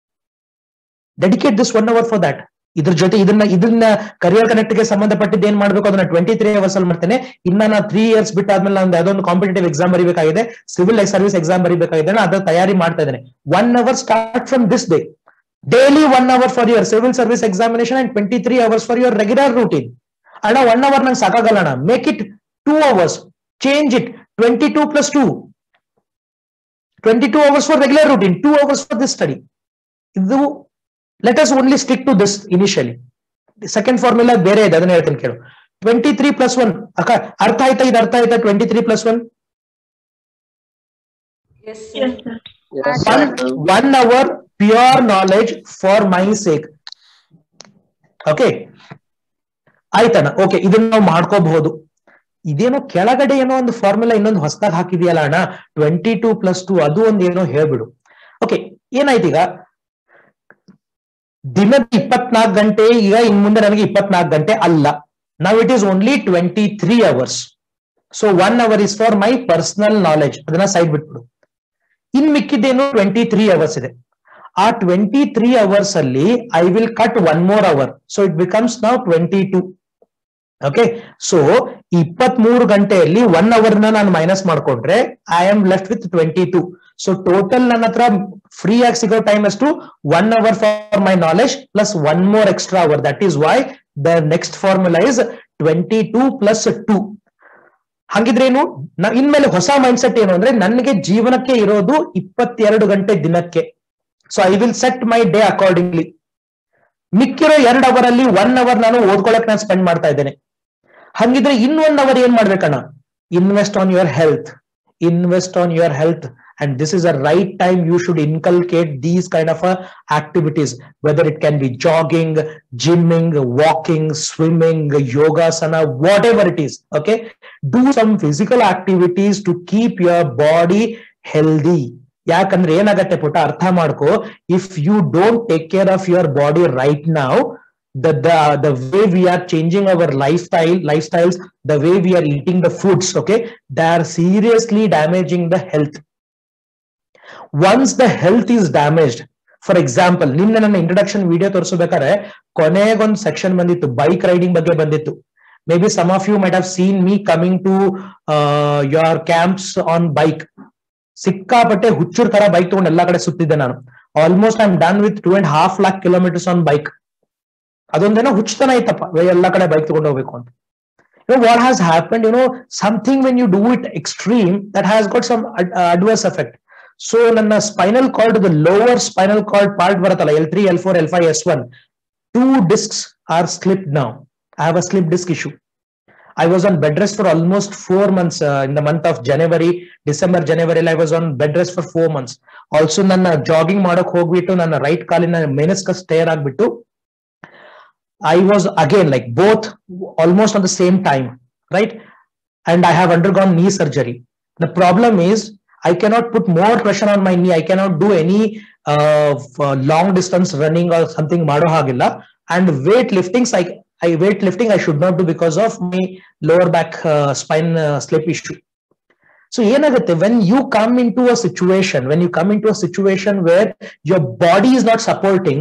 dedicate this one hour for that ಇದ್ರ ಜೊತೆ ಇದನ್ನ ಇದನ್ನ ಕರಿಯರ್ ಕನೆಕ್ಟ್ ಗೆ ಸಂಬಂಧಪಟ್ಟಿದ್ದು ಏನ್ ಮಾಡ್ಬೇಕು ಅದನ್ನ ಟ್ವೆಂಟಿ ತ್ರೀ ಅವರ್ಸ್ ಅಲ್ಲಿ ಮಾಡ್ತೇನೆ ಇನ್ನ ನಾ ತ್ರೀ ಇಯರ್ಸ್ ಬಿಟ್ಟಾದ್ಮೇಲೆ ನಾನು ಯಾವುದೋ ಒಂದು ಕಾಂಪಿಟೇಟಿವ್ ಎಕ್ಸಾಮ್ ಬರೀಬೇಕಾಗಿದೆ ಸಿವಿಲ್ ಸರ್ವಿಸ್ ಎಕ್ಸಾಮ್ ಬರೀಬೇಕಾಗಿದೆ ಅದ್ರ ತಯಾರಿ ಮಾಡ್ತಾ ಇದ್ದೇನೆ one hour start from this day daily one hour for your civil service examination and twenty three hours for your regular routine ಅಣ್ಣ ಒನ್ ಅವರ್ ನಂಗೆ ಸಾಕಾಗಲ್ಲ ಅಣ್ಣ make it two hours change it twenty two plus two twenty two hours for regular routine two hours for this study ಇದು let us only stick to this initially second formula ಬೇರೆ ಇದೆ ಅದನ್ನ ಹೇಳ್ತೀನಿ ಕೇಳು twenty three plus one ಅಕ್ಕ ಅರ್ಥ ಆಯ್ತಾ ಇದು ಅರ್ಥ ಆಯ್ತಾ twenty three plus one one one hour pure knowledge for my sake okay ಆಯ್ತಣ್ಣ ಓಕೆ ಇದನ್ನ ನಾವು ಮಾಡ್ಕೋಬಹುದು ಇದೇನೋ ಕೆಳಗಡೆ ಏನೋ ಒಂದು ಫಾರ್ಮುಲಾ ಇನ್ನೊಂದು ಹೊಸದಾಗಿ ಹಾಕಿದೆಯಲ್ಲ ಅಣ್ಣ ಟ್ವೆಂಟಿ ಟೂ ಪ್ಲಸ್ ಟೂ ಅದು ಒಂದು ಏನೋ ಹೇಳ್ಬಿಡು ಓಕೆ ಏನಾಯ್ತು ಈಗ ದಿನದ ಇಪ್ಪತ್ನಾಲ್ಕು ಗಂಟೆ ಈಗ ಇನ್ ಮುಂದೆ ನನಗೆ ಇಪ್ಪತ್ನಾಲ್ಕು ಗಂಟೆ ಅಲ್ಲ ನಾವ್ it is only twenty three hours so one hour is for my personal knowledge ಅದನ್ನ ಸೈಡ್ ಬಿಟ್ಬಿಡು ಇನ್ ಮಿಕ್ಕಿದ್ದೇನು ಟ್ವೆಂಟಿ ತ್ರೀ ಅವರ್ಸ್ ಇದೆ ಆ ಟ್ವೆಂಟಿ ತ್ರೀ ಅವರ್ಸ್ ಅಲ್ಲಿ I will cut one more hour so it becomes ನಾವು ಟ್ವೆಂಟಿ ಟೂ ಓಕೆ ಸೊ ಇಪ್ಪತ್ತ್ ಮೂರು ಗಂಟೆಯಲ್ಲಿ ಒನ್ ಅವರ್ ನ ನಾನು ಮೈನಸ್ ಮಾಡ್ಕೊಂಡ್ರೆ I am left with twenty two so total ನನ್ನ ಹತ್ರ ಫ್ರೀ ಆಗಿ ಸಿಗೋ ಟೈಮ್ ಅಷ್ಟು one hour for my knowledge plus one more extra hour that is why the next formula is twenty two plus two ಹಾಗಿದ್ರೇನು ನ- ಇನ್ಮೇಲೆ ಹೊಸ mindset ಏನು ಅಂದ್ರೆ ನನಗೆ ಜೀವನಕ್ಕೆ ಇರೋದು ಇಪ್ಪತ್ತೆರಡು ಗಂಟೆ ದಿನಕ್ಕೆ so I will set my day accordingly ಮಿಕ್ಕಿರೋ ಎರಡು ಅವರ್ ಅಲ್ಲಿ ಒನ್ ಅವರ್ ನಾನು ಓದ್ಕೊಳಕ್ ನಾನು ಸ್ಪೆಂಡ್ ಮಾಡ್ತಾ ಇದ್ದೇನೆ ಹಂಗಿದ್ರೆ ಇನ್ ಒನ್ ಅವರ್ ಏನ್ ಮಾಡ್ಬೇಕಣ್ಣ invest on your health invest on your health and this is a right time you should inculcate these kind of uh, activities whether it can be jogging gymming walking swimming yogasana whatever it is okay do some physical activities to keep your body healthy ಯಾಕಂದ್ರೆ ಏನಾಗತ್ತೆ ಪುಟ ಅರ್ಥ ಮಾಡ್ಕೋ if you don't take care of your body right ನಾವ್ the the the way we are changing our lifestyle lifestyles the way we are eating the foods okay they are seriously damaging the health once the health is damaged for example ನಿನ್ನೆ ನನ್ನ introduction video ತೋರಿಸಬೇಕಾದ್ರೆ ಕೊನೆಗೊಂದು section ಬಂದಿತ್ತು bike riding ಬಗ್ಗೆ ಬಂದಿತ್ತು maybe some of you might have seen me coming to uh, your camps on bike ಸಿಕ್ಕಾಪಟ್ಟೆ ಹುಚ್ಚೂರ್ ತರ bike ತಗೊಂಡು ಎಲ್ಲಾ ಕಡೆ ಸುತ್ತಿದ್ದೆ ನಾನು almost I am done with two and half lakh kilometres on bike ಅದೊಂದೇನೋ ಹುಚ್ಚತನ ಐತಪ್ಪ ವೇ ಎಲ್ಲಾ ಕಡೆ ಬೈಕ್ ತಗೊಂಡು ಹೋಗ್ಬೇಕು ಅಂತ you know what has happened you know something when you do it extreme that has got some ad- adverse effect so ನನ್ನ spinal cord the lower spinal cord part ಬರುತ್ತಲ್ಲ L three L four L five S one two discs are slipped now i have a slip disc issue I was on bed rest for almost four months uh, in the month of January, December, January. I was on bed rest for four months. Also, ನನ್ನ jogging ಮಾಡಕ್ ಹೋಗ್ಬಿಟ್ಟು ನನ್ನ right ಕಾಲಿನ meniscus tear ಆಗ್ಬಿಟ್ಟು I was again like both almost on the same time, right? And I have undergone knee surgery. The problem is I cannot put more pressure on my knee. I cannot do any uh, f- long distance running or something ಮಾಡೋ ಹಾಗಿಲ್ಲ. And weight lifting, I, I weight lifting I should not do because of my lower back uh, spine uh, slip issue. So ಏನಾಗುತ್ತೆ when you come into a situation, when you come into a situation where your body is not supporting,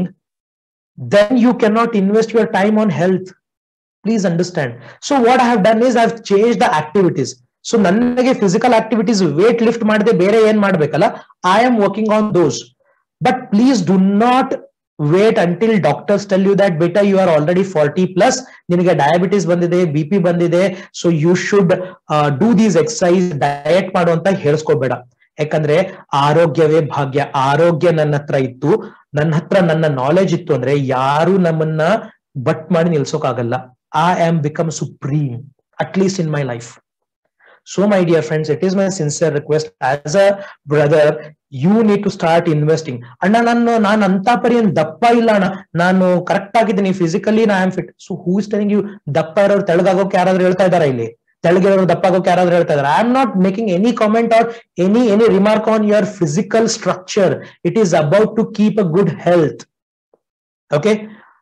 then you cannot invest your time on health. Please understand. So what I have done is I've changed the activities. So ನನಗೆ physical activities weight lift ಮಾಡದೆ ಬೇರೆ ಏನ್ ಮಾಡ್ಬೇಕಲ್ಲ I am working on those but please do not wait until doctors tell you that ಬೇಟಾ you are already forty plus ನಿನಗೆ diabetes ಬಂದಿದೆ B P ಬಂದಿದೆ so you should do these exercise diet ಮಾಡು ಅಂತ ಹೇಳ್ಸ್ಕೊಬೇಡ ಯಾಕಂದ್ರೆ ಆರೋಗ್ಯವೇ ಭಾಗ್ಯ ಆರೋಗ್ಯ ನನ್ನ ಹತ್ರ ಇತ್ತು ನನ್ನ ಹತ್ರ ನನ್ನ ನಾಲೆಜ್ ಇತ್ತು ಅಂದ್ರೆ ಯಾರು ನಮ್ಮನ್ನ ಬಟ್ ಮಾಡಿ ನಿಲ್ಸೋಕಾಗಲ್ಲ I am become supreme at least in my life So, my dear friends, it is my sincere request as a brother, you need to start investing. ಅಣ್ಣ ನಾನು ನಾನು ಅಂತ ಪರಿ ಏನ್ ದಪ್ಪ ಇಲ್ಲ ಅಣ್ಣ ನಾನು ಕರೆಕ್ಟ್ ಆಗಿದ್ದೀನಿ ಫಿಸಿಕಲಿ ನಾ am fit so who is telling you ದಪ್ಪ ಇರೋರು ತೆಳಗಾಗೋಕೆ ಯಾರಾದ್ರೂ ಹೇಳ್ತಾ ಇದಾರ ಇಲ್ಲಿ ತೆಳಗಿರೋರು ದಪ್ಪ ಆಗೋಕೆ ಯಾರಾದ್ರೂ ಹೇಳ್ತಾ ಇದಾರೆ I am not making any comment or any any remark on your physical structure it is about to keep a good health okay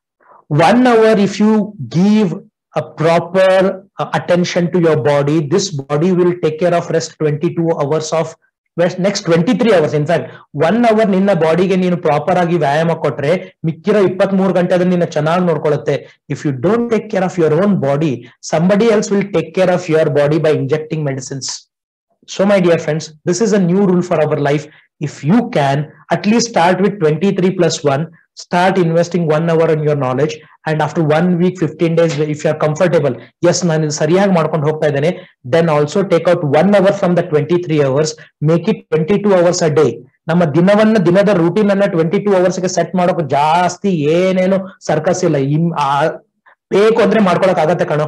one hour if you give a proper uh, attention to your body this body will take care of rest 22 hours of rest next 23 hours in fact one hour ನಿನ್ನ ಬಾಡಿಗೆ ನೀನು proper ಆಗಿ ವ್ಯಾಯಾಮ ಕೊಟ್ರೆ ಮಿಕ್ಕಿರೋ ಇಪ್ಪತ್ತ್ ಮೂರು ಗಂಟೆ ಅದನ್ನ ನಿನ್ನ ಚೆನ್ನಾಗಿ ನೋಡ್ಕೊಳ್ಳುತ್ತೆ if you don't take care of your own body somebody else will take care of your body by injecting medicines So, my dear friends, this is a new rule for our life. If you can, at least start with 23 plus 1, start investing one hour on your knowledge. And after one week, 15 days, if you are comfortable, yes, ನಾನು ಇದು ಸರಿಯಾಗಿ ಮಾಡ್ಕೊಂಡು ಹೋಗ್ತಾ ಇದ್ದೇನೆ then also take out one hour from the 23 hours, make it 22 hours a day. ನಮ್ಮ ದಿನವನ್ನ ದಿನದ routine ಅನ್ನ ಟ್ವೆಂಟಿ ಟೂ ಅವರ್ಸ್ ಗೆ ಸೆಟ್ ಮಾಡೋಕೆ ಜಾಸ್ತಿ ಏನೇನು ಸರ್ಕಸ್ ಇಲ್ಲ ಇನ್ ಆ- ಬೇಕು ಅಂದ್ರೆ ಮಾಡ್ಕೊಳಕ್ ಆಗತ್ತೆ ಕಣೋ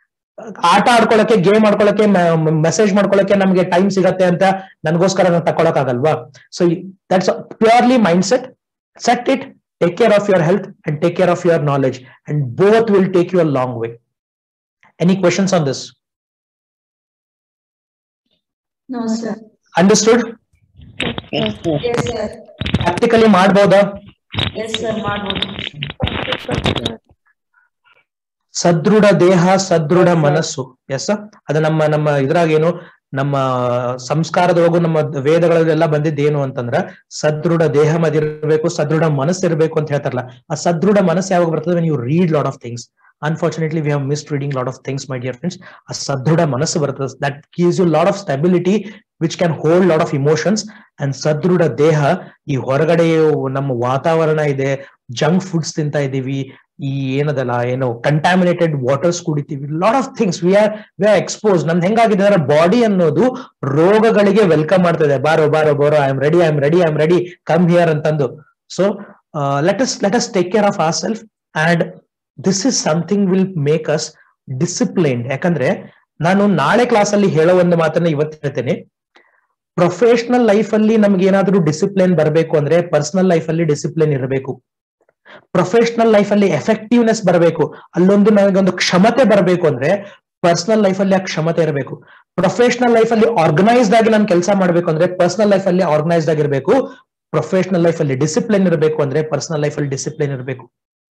ಆಟ ಆಡ್ಕೊಳಕ್ಕೆ ಗೇಮ್ ಆಡ್ಕೊಳಕ್ಕೆ ಮೆಸೇಜ್ ಮಾಡ್ಕೊಳಕ್ಕೆ ನಮ್ಗೆ ಟೈಮ್ ಸಿಗತ್ತೆ ಅಂತ ನನಗೋಸ್ಕರ ನಾನು ತಕೊಳಕ್ ಆಗಲ್ವಾ so that's purely mind set set it take care of your health and take care of your knowledge and both will take you a long way any questions on this No, sir. Understood Yes, sir. Practically ಮಾಡ್ಬೋದಾ Yes, sir. ಮಾಡ್ಬೋದು. ಸದೃಢ ದೇಹ ಸದೃಢ ಮನಸ್ಸು S ಅದು ನಮ್ಮ ನಮ್ಮ ಇದ್ರಾಗ ಏನು ನಮ್ಮ ಸಂಸ್ಕಾರದೊಳಗು ನಮ್ಮ ವೇದಗಳಲ್ಲೆಲ್ಲ ಬಂದಿದ್ದೇನು ಅಂತಂದ್ರ ಸದೃಢ ದೇಹ ಮದಿರ್ಬೇಕು ಸದೃಢ ಮನಸ್ಸು ಇರಬೇಕು ಅಂತ ಹೇಳ್ತಾರಲ್ಲ ಆ ಸದೃಢ ಮನಸ್ಸು ಯಾವಾಗ ಬರ್ತದೆ when you read lot of things unfortunately we have missed reading lot of things my dear friends ಆ ಸದೃಢ ಮನಸ್ಸು ಬರ್ತದೆ that gives you lot of stability which can hold lot of emotions and ಸದೃಢ ದೇಹ ಈ ಹೊರಗಡೆ ನಮ್ಮ ವಾತಾವರಣ ಇದೆ ಜಂಕ್ ಫುಡ್ಸ್ ತಿಂತಾ ಇದೀವಿ ಈ ಏನದಲ್ಲ ಏನು ಕಂಟಾಮಿನೇಟೆಡ್ ವಾಟರ್ಸ್ ಕುಡಿತೀವಿ lot of things we are we are expose ನಮ್ದು ಹೆಂಗಾಗಿದೆ ಅಂದ್ರೆ ಬಾಡಿ ಅನ್ನೋದು ರೋಗಗಳಿಗೆ ವೆಲ್ಕಮ್ ಮಾಡ್ತದೆ ಬಾರೋ ಬಾರೋ ಬಾರೋ I am ready I am ready I am ready come here ಅಂತಂದು so let us let us take care of our self and this is something will make us disciplined ಯಾಕಂದ್ರೆ ನಾನು ನಾಳೆ ಕ್ಲಾಸ್ ಅಲ್ಲಿ ಹೇಳೋ ಒಂದು ಮಾತನ್ನ ಇವತ್ತು ಹೇಳ್ತೇನೆ ಪ್ರೊಫೆಷನಲ್ ಲೈಫ್ ಅಲ್ಲಿ ನಮ್ಗೆ ಏನಾದ್ರೂ ಡಿಸಿಪ್ಲಿನ್ ಬರಬೇಕು ಅಂದ್ರೆ ಪರ್ಸನಲ್ ಲೈಫ್ ಅಲ್ಲಿ ಡಿಸಿಪ್ಲಿನ್ ಇರಬೇಕು ಪ್ರೊಫೆಷನಲ್ ಲೈಫ್ ಅಲ್ಲಿ ಎಫೆಕ್ಟಿವ್ನೆಸ್ ಬರಬೇಕು ಅಲ್ಲೊಂದು ನನಗೊಂದು ಕ್ಷಮತೆ ಬರಬೇಕು ಅಂದ್ರೆ ಪರ್ಸನಲ್ ಲೈಫ್ ಅಲ್ಲಿ ಆ ಕ್ಷಮತೆ ಇರಬೇಕು ಪ್ರೊಫೆಷನಲ್ ಲೈಫ್ ಅಲ್ಲಿ ಆರ್ಗನೈಸ್ಡ್ ಆಗಿ ನಾನು ಕೆಲಸ ಮಾಡ್ಬೇಕು ಅಂದ್ರೆ ಪರ್ಸನಲ್ ಲೈಫ್ ಅಲ್ಲಿ ಆರ್ಗನೈಸ್ಡ್ ಆಗಿರ್ಬೇಕು ಪ್ರೊಫೆಷನಲ್ ಲೈಫ್ ಅಲ್ಲಿ ಡಿಸಿಪ್ಲಿನ್ ಇರಬೇಕು ಅಂದ್ರೆ ಪರ್ಸನಲ್ ಲೈಫ್ ಅಲ್ಲಿ ಡಿಸಿಪ್ಲಿನ್ ಇರಬೇಕು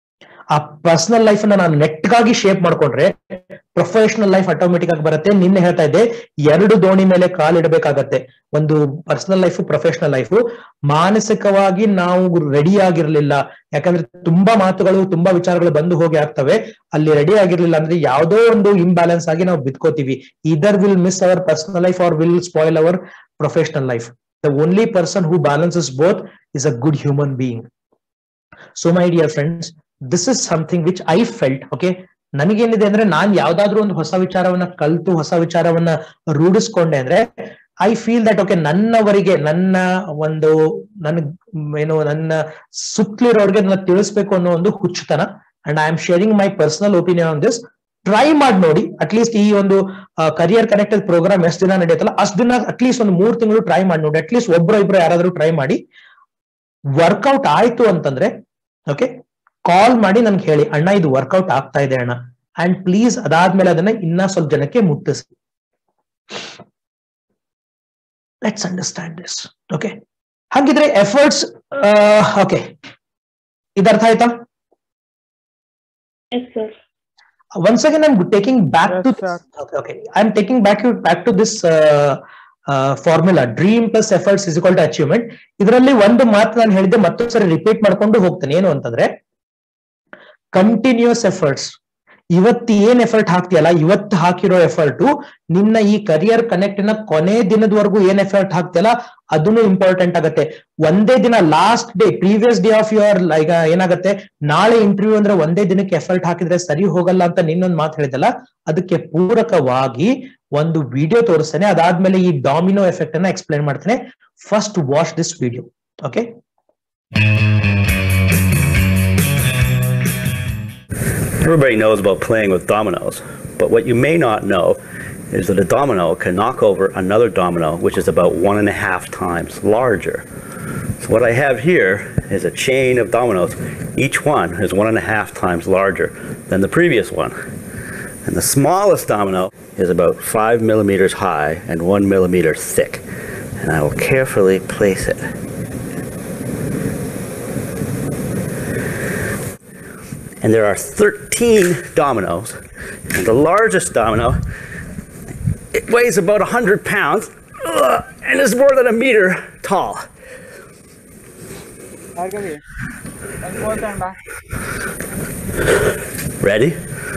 ಆ ಪರ್ಸನಲ್ ಲೈಫ್ ಅನ್ನ ನಾನು ನೆಟ್ಗಾಗಿ ಶೇಪ್ ಮಾಡ್ಕೊಂಡ್ರೆ ಪ್ರೊಫೆಷನಲ್ ಲೈಫ್ ಆಟೋಮೆಟಿಕ್ ಆಗಿ ಬರುತ್ತೆ ನಿನ್ನೆ ಹೇಳ್ತಾ ಇದ್ದೆ ಎರಡು ದೋಣಿ ಮೇಲೆ ಕಾಲಿಡಬೇಕಾಗತ್ತೆ ಒಂದು ಪರ್ಸನಲ್ ಲೈಫ್ ಪ್ರೊಫೆಷನಲ್ ಲೈಫ್ ಮಾನಸಿಕವಾಗಿ ನಾವು ರೆಡಿ ಆಗಿರ್ಲಿಲ್ಲ ಯಾಕಂದ್ರೆ ತುಂಬಾ ಮಾತುಗಳು ತುಂಬಾ ವಿಚಾರಗಳು ಬಂದು ಹೋಗಿ ಆಗ್ತವೆ ಅಲ್ಲಿ ರೆಡಿ ಆಗಿರ್ಲಿಲ್ಲ ಅಂದ್ರೆ ಯಾವ್ದೋ ಒಂದು ಇಂಬ್ಯಾಲೆನ್ಸ್ ಆಗಿ ನಾವು ಬಿದ್ಕೋತೀವಿ either will miss our personal life or will spoil our professional life the only person who balances both is a good human being so my dear friends this is something which I felt okay ನನಗೇನಿದೆ ಅಂದ್ರೆ ನಾನ್ ಯಾವ್ದಾದ್ರು ಒಂದು ಹೊಸ ವಿಚಾರವನ್ನ ಕಲ್ತು ಹೊಸ ವಿಚಾರವನ್ನ ರೂಢಿಸ್ಕೊಂಡೆ ಅಂದ್ರೆ ಐ ಫೀಲ್ ದಟ್ ಓಕೆ ನನ್ನವರಿಗೆ ನನ್ನ ಒಂದು ನನ್ ಏನು ನನ್ನ ಸುತ್ತಲಿರೋರ್ಗೆ ನನ್ನ ತಿಳಿಸ್ಬೇಕು ಅನ್ನೋ ಒಂದು ಹುಚ್ಚುತನ and I am sharing my personal opinion on this try ಮಾಡಿ ನೋಡಿ ಅಟ್ಲೀಸ್ಟ್ ಈ ಒಂದು ಕರಿಯರ್ ಕನೆಕ್ಟೆಡ್ ಪ್ರೋಗ್ರಾಮ್ ಎಷ್ಟು ದಿನ ನಡೆಯುತ್ತಲ್ಲ ಅಷ್ಟು ದಿನ ಅಟ್ಲೀಸ್ಟ್ ಒಂದು ಮೂರ್ ತಿಂಗಳು ಟ್ರೈ ಮಾಡಿ ನೋಡಿ ಅಟ್ಲೀಸ್ಟ್ ಒಬ್ರು ಇಬ್ರು ಯಾರಾದ್ರೂ ಟ್ರೈ ಮಾಡಿ ವರ್ಕೌಟ್ ಆಯ್ತು ಅಂತಂದ್ರೆ ಓಕೆ ಕಾಲ್ ಮಾಡಿ ನನ್ಗೆ ಹೇಳಿ ಅಣ್ಣ ಇದು ವರ್ಕೌಟ್ ಆಗ್ತಾ ಇದೆ ಅಣ್ಣ ಅಂಡ್ ಪ್ಲೀಸ್ ಅದಾದ್ಮೇಲೆ ಅದನ್ನ ಇನ್ನ ಸ್ವಲ್ಪ ಜನಕ್ಕೆ ಮುಟ್ಟಿಸಿ ಲೆಟ್ಸ್ ಅಂಡರ್ಸ್ಟ್ಯಾಂಡ್ ದಿಸ್ ಓಕೆ ಹಾಗಿದ್ರೆ ಎಫರ್ಟ್ಸ್ ಓಕೆ ಇದರ್ಥ ಆಯ್ತಾ Yes, sir. once again i'm taking back Yes, to sir. okay, okay i'm taking back you back to this uh, uh, formula dream plus efforts is equal to achievement ಇದರಲ್ಲಿ ಒಂದು ಮಾತು ನಾನು ಹೇಳಿದ್ದೆ ಮತ್ತೊಂದು ಸರಿ repeat ಮಾಡ್ಕೊಂಡು ಹೋಗ್ತೇನೆ ಏನು ಅಂತಂದ್ರೆ ಕಂಟಿನ್ಯೂಸ್ ಎಫರ್ಟ್ಸ್ ಇವತ್ತು ಏನ್ ಎಫರ್ಟ್ ಹಾಕ್ತಿಯಲ್ಲ ಇವತ್ತು ಹಾಕಿರೋ ಎಫರ್ಟ್ ನಿನ್ನ ಈ ಕರಿಯರ್ ಕನೆಕ್ಟ್ ನ ಕೊನೆ ದಿನದವರೆಗೂ ಏನ್ ಎಫರ್ಟ್ ಹಾಕ್ತಿಯಲ್ಲ ಅದನ್ನು ಇಂಪಾರ್ಟೆಂಟ್ ಆಗತ್ತೆ ಒಂದೇ ದಿನ last day previous day of your ಈಗ ಏನಾಗುತ್ತೆ ನಾಳೆ ಇಂಟರ್ವ್ಯೂ ಅಂದ್ರೆ ಒಂದೇ ದಿನಕ್ಕೆ ಎಫರ್ಟ್ ಹಾಕಿದ್ರೆ ಸರಿ ಹೋಗಲ್ಲ ಅಂತ ನಿನ್ನೊಂದು ಮಾತು ಹೇಳಿದಲ್ಲ ಅದಕ್ಕೆ ಪೂರಕವಾಗಿ ಒಂದು ವಿಡಿಯೋ ತೋರಿಸ್ತೇನೆ ಅದಾದ್ಮೇಲೆ ಈ ಡಾಮಿನೋ ಎಫೆಕ್ಟ್ ಅನ್ನ ಎಕ್ಸ್ಪ್ಲೈನ್ ಮಾಡ್ತೇನೆ first watch this video okay Everybody knows about playing with dominoes, but what you may not know is that a domino can knock over another domino, which is about one and a half times larger. So what I have here is a chain of dominoes. Each one is one and a half times larger than the previous one. And the smallest domino is about five millimeters high and one millimeter thick. And I will carefully place it. and there are 13 dominoes. And the largest domino, it weighs about 100 pounds ugh, and is more than a meter tall. Bhargavi ಒಂದು phone ಬಾ Ready?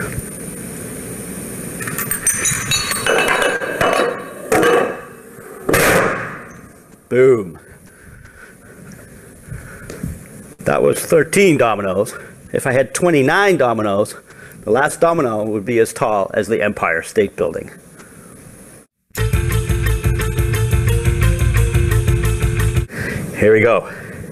Boom. That was 13 dominoes. If I had 29 dominoes, the last domino would be as tall as the Empire State Building. Here we go.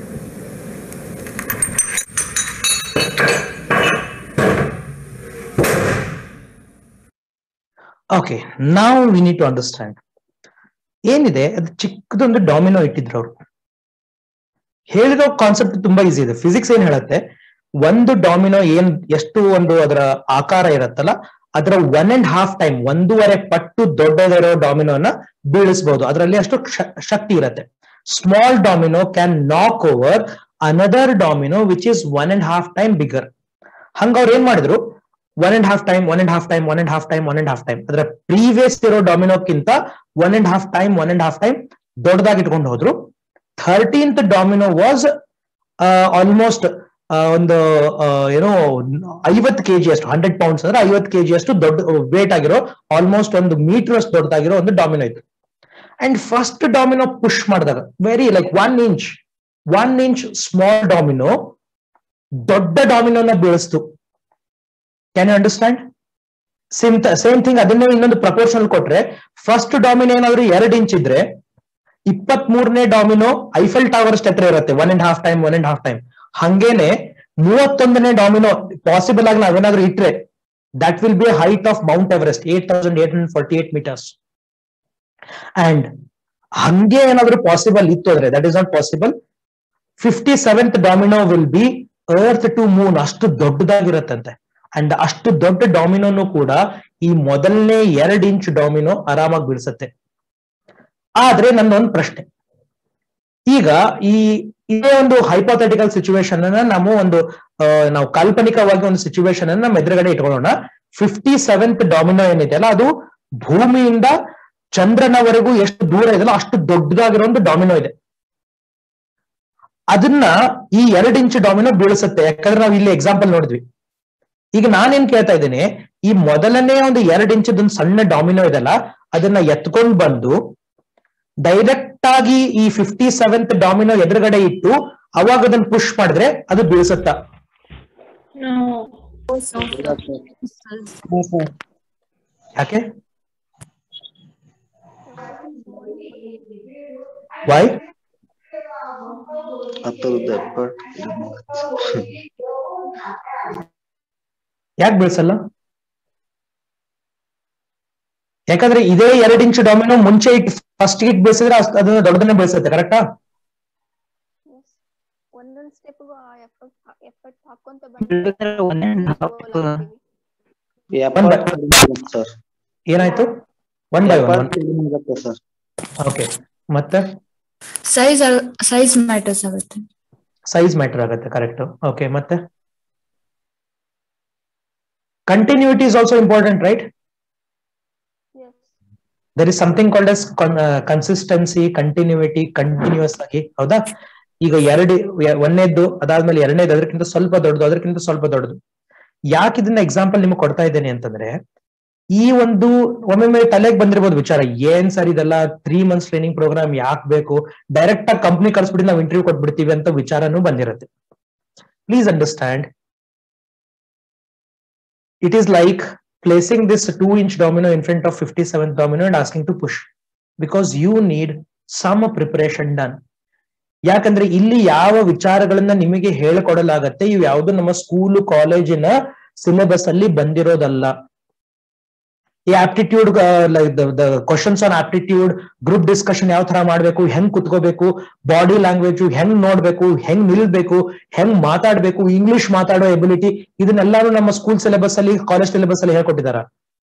Okay ನಾವು we need to understand ಏನಿದೆ ಅದು ಚಿಕ್ಕದೊಂದು domino ಇಟ್ಟಿದ್ರು ಅವರು ಹೇಳಿರೋ concept ತುಂಬಾ easy ಇದೆ physics ಏನ್ ಹೇಳುತ್ತೆ ಒಂದು ಡಾಮಿನೋ ಏನ್ ಎಷ್ಟು ಒಂದು ಅದರ ಆಕಾರ ಇರತ್ತಲ್ಲ ಅದರ ಒನ್ ಅಂಡ್ ಹಾಫ್ ಟೈಮ್ ಒಂದೂವರೆ ಪಟ್ಟು ದೊಡ್ಡದಿರೋ ಡಾಮಿನೋನ ಬೀಳಿಸಬಹುದು ಅದರಲ್ಲಿ ಅಷ್ಟು ಶ- ಶಕ್ತಿ ಇರತ್ತೆ small domino can knock over another domino which is one and half time bigger ಹಂಗ ಅವ್ರು ಏನ್ ಮಾಡಿದ್ರು one and half time one and half time one and half time one and half time ಅದರ ಪ್ರೀವಿಯಸ್ ಇರೋ ಡಾಮಿನೋಕ್ಕಿಂತ one and half time one and half time ದೊಡ್ಡದಾಗಿ ಇಟ್ಕೊಂಡು ಹೋದ್ರು ಥರ್ಟೀನ್ತ್ ಡಾಮಿನೋ ವಾಸ್ ಆಲ್ಮೋಸ್ಟ್ ಒಂದು ಆ, ಏನೋ ಐವತ್ತು ಕೆಜಿ ಅಷ್ಟು ಹಂಡ್ರೆಡ್ ಪೌಂಡ್ಸ್ ಅಂದ್ರೆ ಐವತ್ತು ಕೆಜಿ ಅಷ್ಟು ದೊಡ್ಡ ವೇಟ್ ಆಗಿರೋ ಆಲ್ಮೋಸ್ಟ್ ಒಂದು ಮೀಟರ್ ಅಷ್ಟು ದೊಡ್ಡದಾಗಿರೋ ಒಂದು ಡಾಮಿನೋ ಇತ್ತು ಅಂಡ್ ಫಸ್ಟ್ ಡಾಮಿನೋ ಪುಷ್ ಮಾಡಿದಾಗ very like one inch one inch small domino ದೊಡ್ಡ ಡಾಮಿನೋನ ಬೀಳಿಸ್ತು can you understand same same thing ಅದನ್ನೇ ಇನ್ನೊಂದು ಪ್ರಪೋರ್ಷನಲ್ ಕೊಟ್ರೆ ಫಸ್ಟ್ ಡಾಮಿನೋ ಏನಾದ್ರು ಎರಡು ಇಂಚ್ ಇದ್ರೆ ಇಪ್ಪತ್ ಮೂರನೇ ಡಾಮಿನೋ ಐಫೆಲ್ ಟವರ್ ಅಷ್ಟು ಎತ್ತರ ಇರುತ್ತೆ one and half time one and half time ಹಂಗೇನೆ ಮೂವತ್ತೊಂದನೇ ಡಾಮಿನೋ ಪಾಸಿಬಲ್ ಆಗಿ ನಾವೇನಾದ್ರೂ ಇಟ್ರೆ that will be height of Mount Everest eight thousand eight hundred forty eight meters and ಹಂಗೆ ಏನಾದ್ರೂ ಪಾಸಿಬಲ್ ಇತ್ತು ಅಂದ್ರೆ that is not possible fifty seventh domino will be earth to moon ಅಷ್ಟು ದೊಡ್ಡದಾಗಿರತ್ತಂತೆ ಅಂಡ್ ಅಷ್ಟು ದೊಡ್ಡ ಡಾಮಿನೋನು ಕೂಡ ಈ ಮೊದಲನೇ ಎರಡು ಇಂಚ್ ಡಾಮಿನೋ ಆರಾಮಾಗಿ ಬೀಳ್ಸತ್ತೆ ಆದ್ರೆ ನನ್ನೊಂದು ಪ್ರಶ್ನೆ ಈಗ ಈ ಇದೇ ಒಂದು ಹೈಪೋಥೆಟಿಕಲ್ ಸಿಚುವೇಶನ್ ಅನ್ನ ನಾವು ಒಂದು ಆ, ನಾವು ಕಾಲ್ಪನಿಕವಾಗಿ ಒಂದು ಸಿಚುವೇಶನ್ ಅನ್ನ ನಮ್ಮ ಎದುರುಗಡೆ ಇಟ್ಕೊಳ್ಳೋಣ ಫಿಫ್ಟಿ ಸೆವೆಂತ್ ಡಾಮಿನೋ ಏನಿದೆಯಲ್ಲ ಅದು ಭೂಮಿಯಿಂದ ಚಂದ್ರನವರೆಗೂ ಎಷ್ಟು ದೂರ ಇದೆಯಲ್ಲ ಅಷ್ಟು ದೊಡ್ಡದಾಗಿರೋ ಒಂದು ಡಾಮಿನೋ ಇದೆ ಅದನ್ನ ಈ ಎರಡು ಇಂಚ್ ಡಾಮಿನೋ ಬೀಳಿಸುತ್ತೆ ಯಾಕಂದ್ರೆ ನಾವು ಇಲ್ಲಿ ಎಕ್ಸಾಂಪಲ್ ನೋಡಿದ್ವಿ ಈಗ ನಾನೇನ್ ಕೇಳ್ತಾ ಇದ್ದೀನಿ ಈ ಮೊದಲನೇ ಒಂದು ಎರಡು ಇಂಚದೊಂದು ಸಣ್ಣ ಡಾಮಿನೋ ಇದೆಲ್ಲ ಅದನ್ನ ಎತ್ಕೊಂಡ್ ಬಂದು ಡೈರೆಕ್ಟ್ ಆಗಿ ಈ ಫಿಫ್ಟಿ ಸೆವೆಂತ್ ಡಾಮಿನೋ ಎದುರುಗಡೆ ಇಟ್ಟು ಅವಾಗ ಅದನ್ನ ಪುಷ್ ಮಾಡಿದ್ರೆ ಅದು ಬೀಳಿಸುತ್ತ No. ಯಾಕೆ ವೈ After the effort, ಯಾಕೆ ಬೀಳ್ಸಲ್ಲ ಯಾಕಂದ್ರೆ ಇದೇ ಎರಡು ಇಂಚ್ ಡಾಮಿನೋ ಮುಂಚೆ ಇಟ್ಟು ಫಸ್ಟ್ ಇಟ್ ಬೀಳ್ಸಿದ್ರೆ ಅಷ್ಟ್- ಅದನ್ನ ದೊಡ್ಡದನ್ನೇ ಬೀಳ್ಸುತ್ತೆ ಕರೆಕ್ಟಾ ಒಂದೊಂದ್ ಸ್ಟೆಪ್ಗೂ ಆ ಎಫರ್ಟ್ ಎಫರ್ಟ್ ಹಾಕೊಂತ effort ಕಡಿಮೆ ಆಗುತ್ತೆ sir. ಏನಾಯ್ತು ಒನ್ ಬೈ ಒನ್ Effort ಕಡಿಮೆ ಆಗುತ್ತೆ sir. ಓಕೆ ಮತ್ತೆ ಸೈಜ್ ಸೈಜ್ ಮ್ಯಾಟರ್ಸ್ ಆಗುತ್ತೆ ಸೈಜ್ ಮ್ಯಾಟರ್ ಆಗುತ್ತೆ ಕರೆಕ್ಟ್ ಓಕೆ ಮತ್ತೆ continuity is also important right there is something called as consistency continuity continuous ಆಗಿ ಹೌದಾ ಈಗ ಎರಡು ಎ- ಒಂದನೇದ್ದು ಅದಾದ್ಮೇಲೆ ಎರಡನೇದು ಅದಕ್ಕಿಂತ ಸ್ವಲ್ಪ ದೊಡ್ಡದು ಅದಕ್ಕಿಂತ ಸ್ವಲ್ಪ ದೊಡ್ಡದು ಯಾಕೆ ಇದನ್ನ ಎಕ್ಸಾಂಪಲ್ ನಿಮಗೆ ಕೊಡ್ತಾ ಇದ್ದೇನೆ ಅಂತಂದ್ರೆ ಈ ಒಂದು ಒಮ್ಮೊಮ್ಮೆ ತಲೆಗೆ ಬಂದಿರ್ಬೋದು ವಿಚಾರ ಏನ್ ಸರ್ ಇದೆಲ್ಲ ತ್ರೀ ಮಂತ್ಸ್ ಟ್ರೈನಿಂಗ್ ಪ್ರೋಗ್ರಾಮ್ ಯಾಕೆ ಬೇಕು ಡೈರೆಕ್ಟ್ ಆಗಿ ಕಂಪ್ನಿ ಕರ್ಸ್ಬಿಟ್ಟು ನಾವು ಇಂಟರ್ವ್ಯೂ ಕೊಟ್ಬಿಡ್ತೀವಿ ಅಂತ ವಿಚಾರನೂ ಬಂದಿರುತ್ತೆ please understand it is like placing this 2 inch domino in front of 57th domino and asking to push because you need some preparation done ಯಾಕಂದ್ರೆ ಇಲ್ಲಿ ಯಾವ ವಿಚಾರಗಳನ್ನ ನಿಮಗೆ ಹೇಳಿಕೊಡಲಾಗತ್ತೆ ಇವು ಯಾವುದು ನಮ್ಮ ಸ್ಕೂಲು ಕಾಲೇಜಿನ ಸಿಲೆಬಸ್ ಅಲ್ಲಿ ಬಂದಿರೋದಲ್ಲ ಈ aptitude questions on aptitude group discussion ಯಾವ ತರ ಮಾಡ್ಬೇಕು ಹೆಂಗ್ ಕುತ್ಕೋಬೇಕು ಬಾಡಿ ಲ್ಯಾಂಗ್ವೇಜ್ ಹೆಂಗ್ ನೋಡ್ಬೇಕು ಹೆಂಗ್ ನಿಲ್ಬೇಕು ಹೆಂಗ್ ಮಾತಾಡ್ಬೇಕು ಇಂಗ್ಲಿಷ್ ಮಾತಾಡೋ ಎಬಿಲಿಟಿ ಇದನ್ನೆಲ್ಲಾನು ನಮ್ಮ ಸ್ಕೂಲ್ ಸಿಲೆಬಸ್ ಅಲ್ಲಿ ಕಾಲೇಜ್ ಸಿಲೆಬಸ್ ಅಲ್ಲಿ ಹೇಳ್ಕೊಟ್ಟಿದಾರ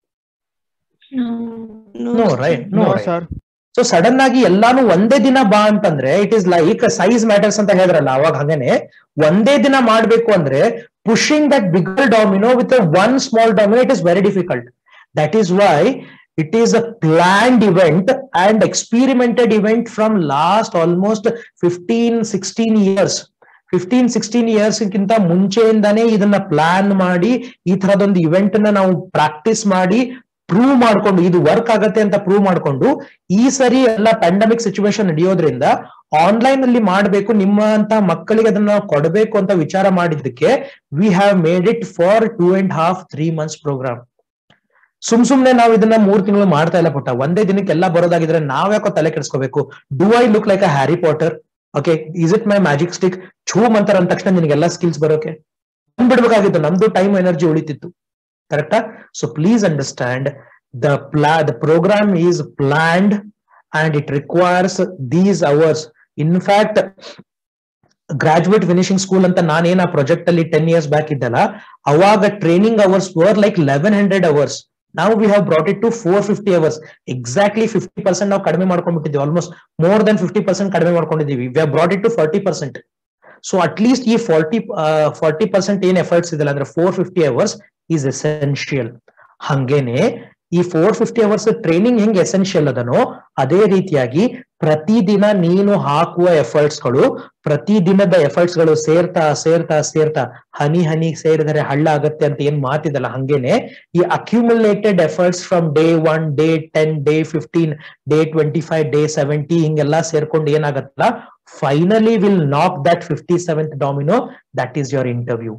no right no No, sir. So sudden ಆಗಿ ಎಲ್ಲಾನು ಒಂದೇ ದಿನ ಬಾ ಅಂತಂದ್ರೆ it is like size matters ಅಂತ ಹೇಳಿದ್ರಲ್ಲ ಅವಾಗ ಹಂಗೇನೆ ಒಂದೇ ದಿನ ಮಾಡ್ಬೇಕು ಅಂದ್ರೆ pushing that bigger domino with one small domino it is very difficult that is why it is a planned event and experimented event from last almost fifteen sixteen years fifteen sixteen years ಗಿಂತ ಮುಂಚೆಯಿಂದಾನೇ ಇದನ್ನ plan ಮಾಡಿ ಈ ತರದೊಂದು event ನ ನಾವು practice ಮಾಡಿ prove ಮಾಡ್ಕೊಂಡು ಇದು work ಆಗತ್ತೆ ಅಂತ ಪ್ರೂವ್ ಮಾಡ್ಕೊಂಡು ಈ ಸರಿ ಎಲ್ಲ ಪ್ಯಾಂಡಮಿಕ್ ಸಿಚುವೇಶನ್ ನಡೆಯೋದ್ರಿಂದ ಆನ್ಲೈನ್ ಅಲ್ಲಿ ಮಾಡಬೇಕು ನಿಮ್ಮ ಅಂತ ಮಕ್ಕಳಿಗೆ ಅದನ್ನ ಕೊಡಬೇಕು ಅಂತ ವಿಚಾರ ಮಾಡಿದ್ದಕ್ಕೆ we have made it for two and half three months programme ಸುಮ್ ಸುಮ್ನೆ ನಾವು ಇದನ್ನ ಮೂರ್ ತಿಂಗಳು ಮಾಡ್ತಾ ಇಲ್ಲ ಪುಟ್ಟ ಒಂದೇ ದಿನಕ್ಕೆ ಎಲ್ಲ ಬರೋದಾಗಿದ್ರೆ ನಾವ್ ಯಾಕೋ ತಲೆ ಕೆಡಿಸ್ಕೋಬೇಕು do I look like a Harry Potter okay is it my magic stick ಛೂ ಅಂತಾರ ಅಂದ ತಕ್ಷಣ ನಿನಗೆಲ್ಲ ಸ್ಕಿಲ್ಸ್ ಬರೋಕೆ ಬಿಡ್ಬೇಕಾಗಿತ್ತು ನಮ್ದು ಟೈಮ್ ಎನರ್ಜಿ ಉಳಿತಿತ್ತು ಕರೆಕ್ಟಾ ಸೊ ಪ್ಲೀಸ್ ಅಂಡರ್ಸ್ಟ್ಯಾಂಡ್ ದ ಪ್ಲಾ the programme is planned and it requires these hours in fact graduate finishing school ಅಂತ ನಾನೇನ್ ಆ ಪ್ರಾಜೆಕ್ಟ್ ಅಲ್ಲಿ ಟೆನ್ ಇಯರ್ಸ್ ಬ್ಯಾಕ್ ಇದ್ದಲ್ಲ ಅವಾಗ training hours were like eleven hundred hours ನಾವು we have brought it to four fifty hours exactly fifty percent ನಾವು ಕಡಿಮೆ ಮಾಡ್ಕೊಂಡ್ಬಿಟ್ಟಿದ್ವಿ almost more than fifty percent ಕಡಿಮೆ ಮಾಡ್ಕೊಂಡಿದೀವಿ we have brought it to forty percent so at least ಈ forty forty percent ಏನ್ efforts ಇದೆಲ್ಲ ಅಂದ್ರೆ four fifty hours is essential ಹಂಗೇನೆ ಈ ಫೋರ್ ಫಿಫ್ಟಿ ಅವರ್ಸ್ ಟ್ರೈನಿಂಗ್ ಹೆಂಗ್ ಎಸೆನ್ಷಿಯಲ್ ಅದನೋ ಅದೇ ರೀತಿಯಾಗಿ ಪ್ರತಿದಿನ ನೀನು ಹಾಕುವ ಎಫರ್ಟ್ಸ್ ಗಳು ಪ್ರತಿ ದಿನದ ಎಫರ್ಟ್ಸ್ ಗಳು ಸೇರ್ತಾ ಸೇರ್ತಾ ಸೇರ್ತಾ ಹನಿ ಹನಿ ಸೇರಿದರೆ ಹಳ್ಳ ಆಗತ್ತೆ ಅಂತ ಏನ್ ಮಾತಿದಲ್ಲ ಹಂಗೇನೆ ಈ accumulated efforts from day one day ten day fifteen day twenty five day seventy ಹಿಂಗೆಲ್ಲ ಸೇರ್ಕೊಂಡು ಏನಾಗತ್ತಲ್ಲ finally will knock that fifty seventh domino that is your interview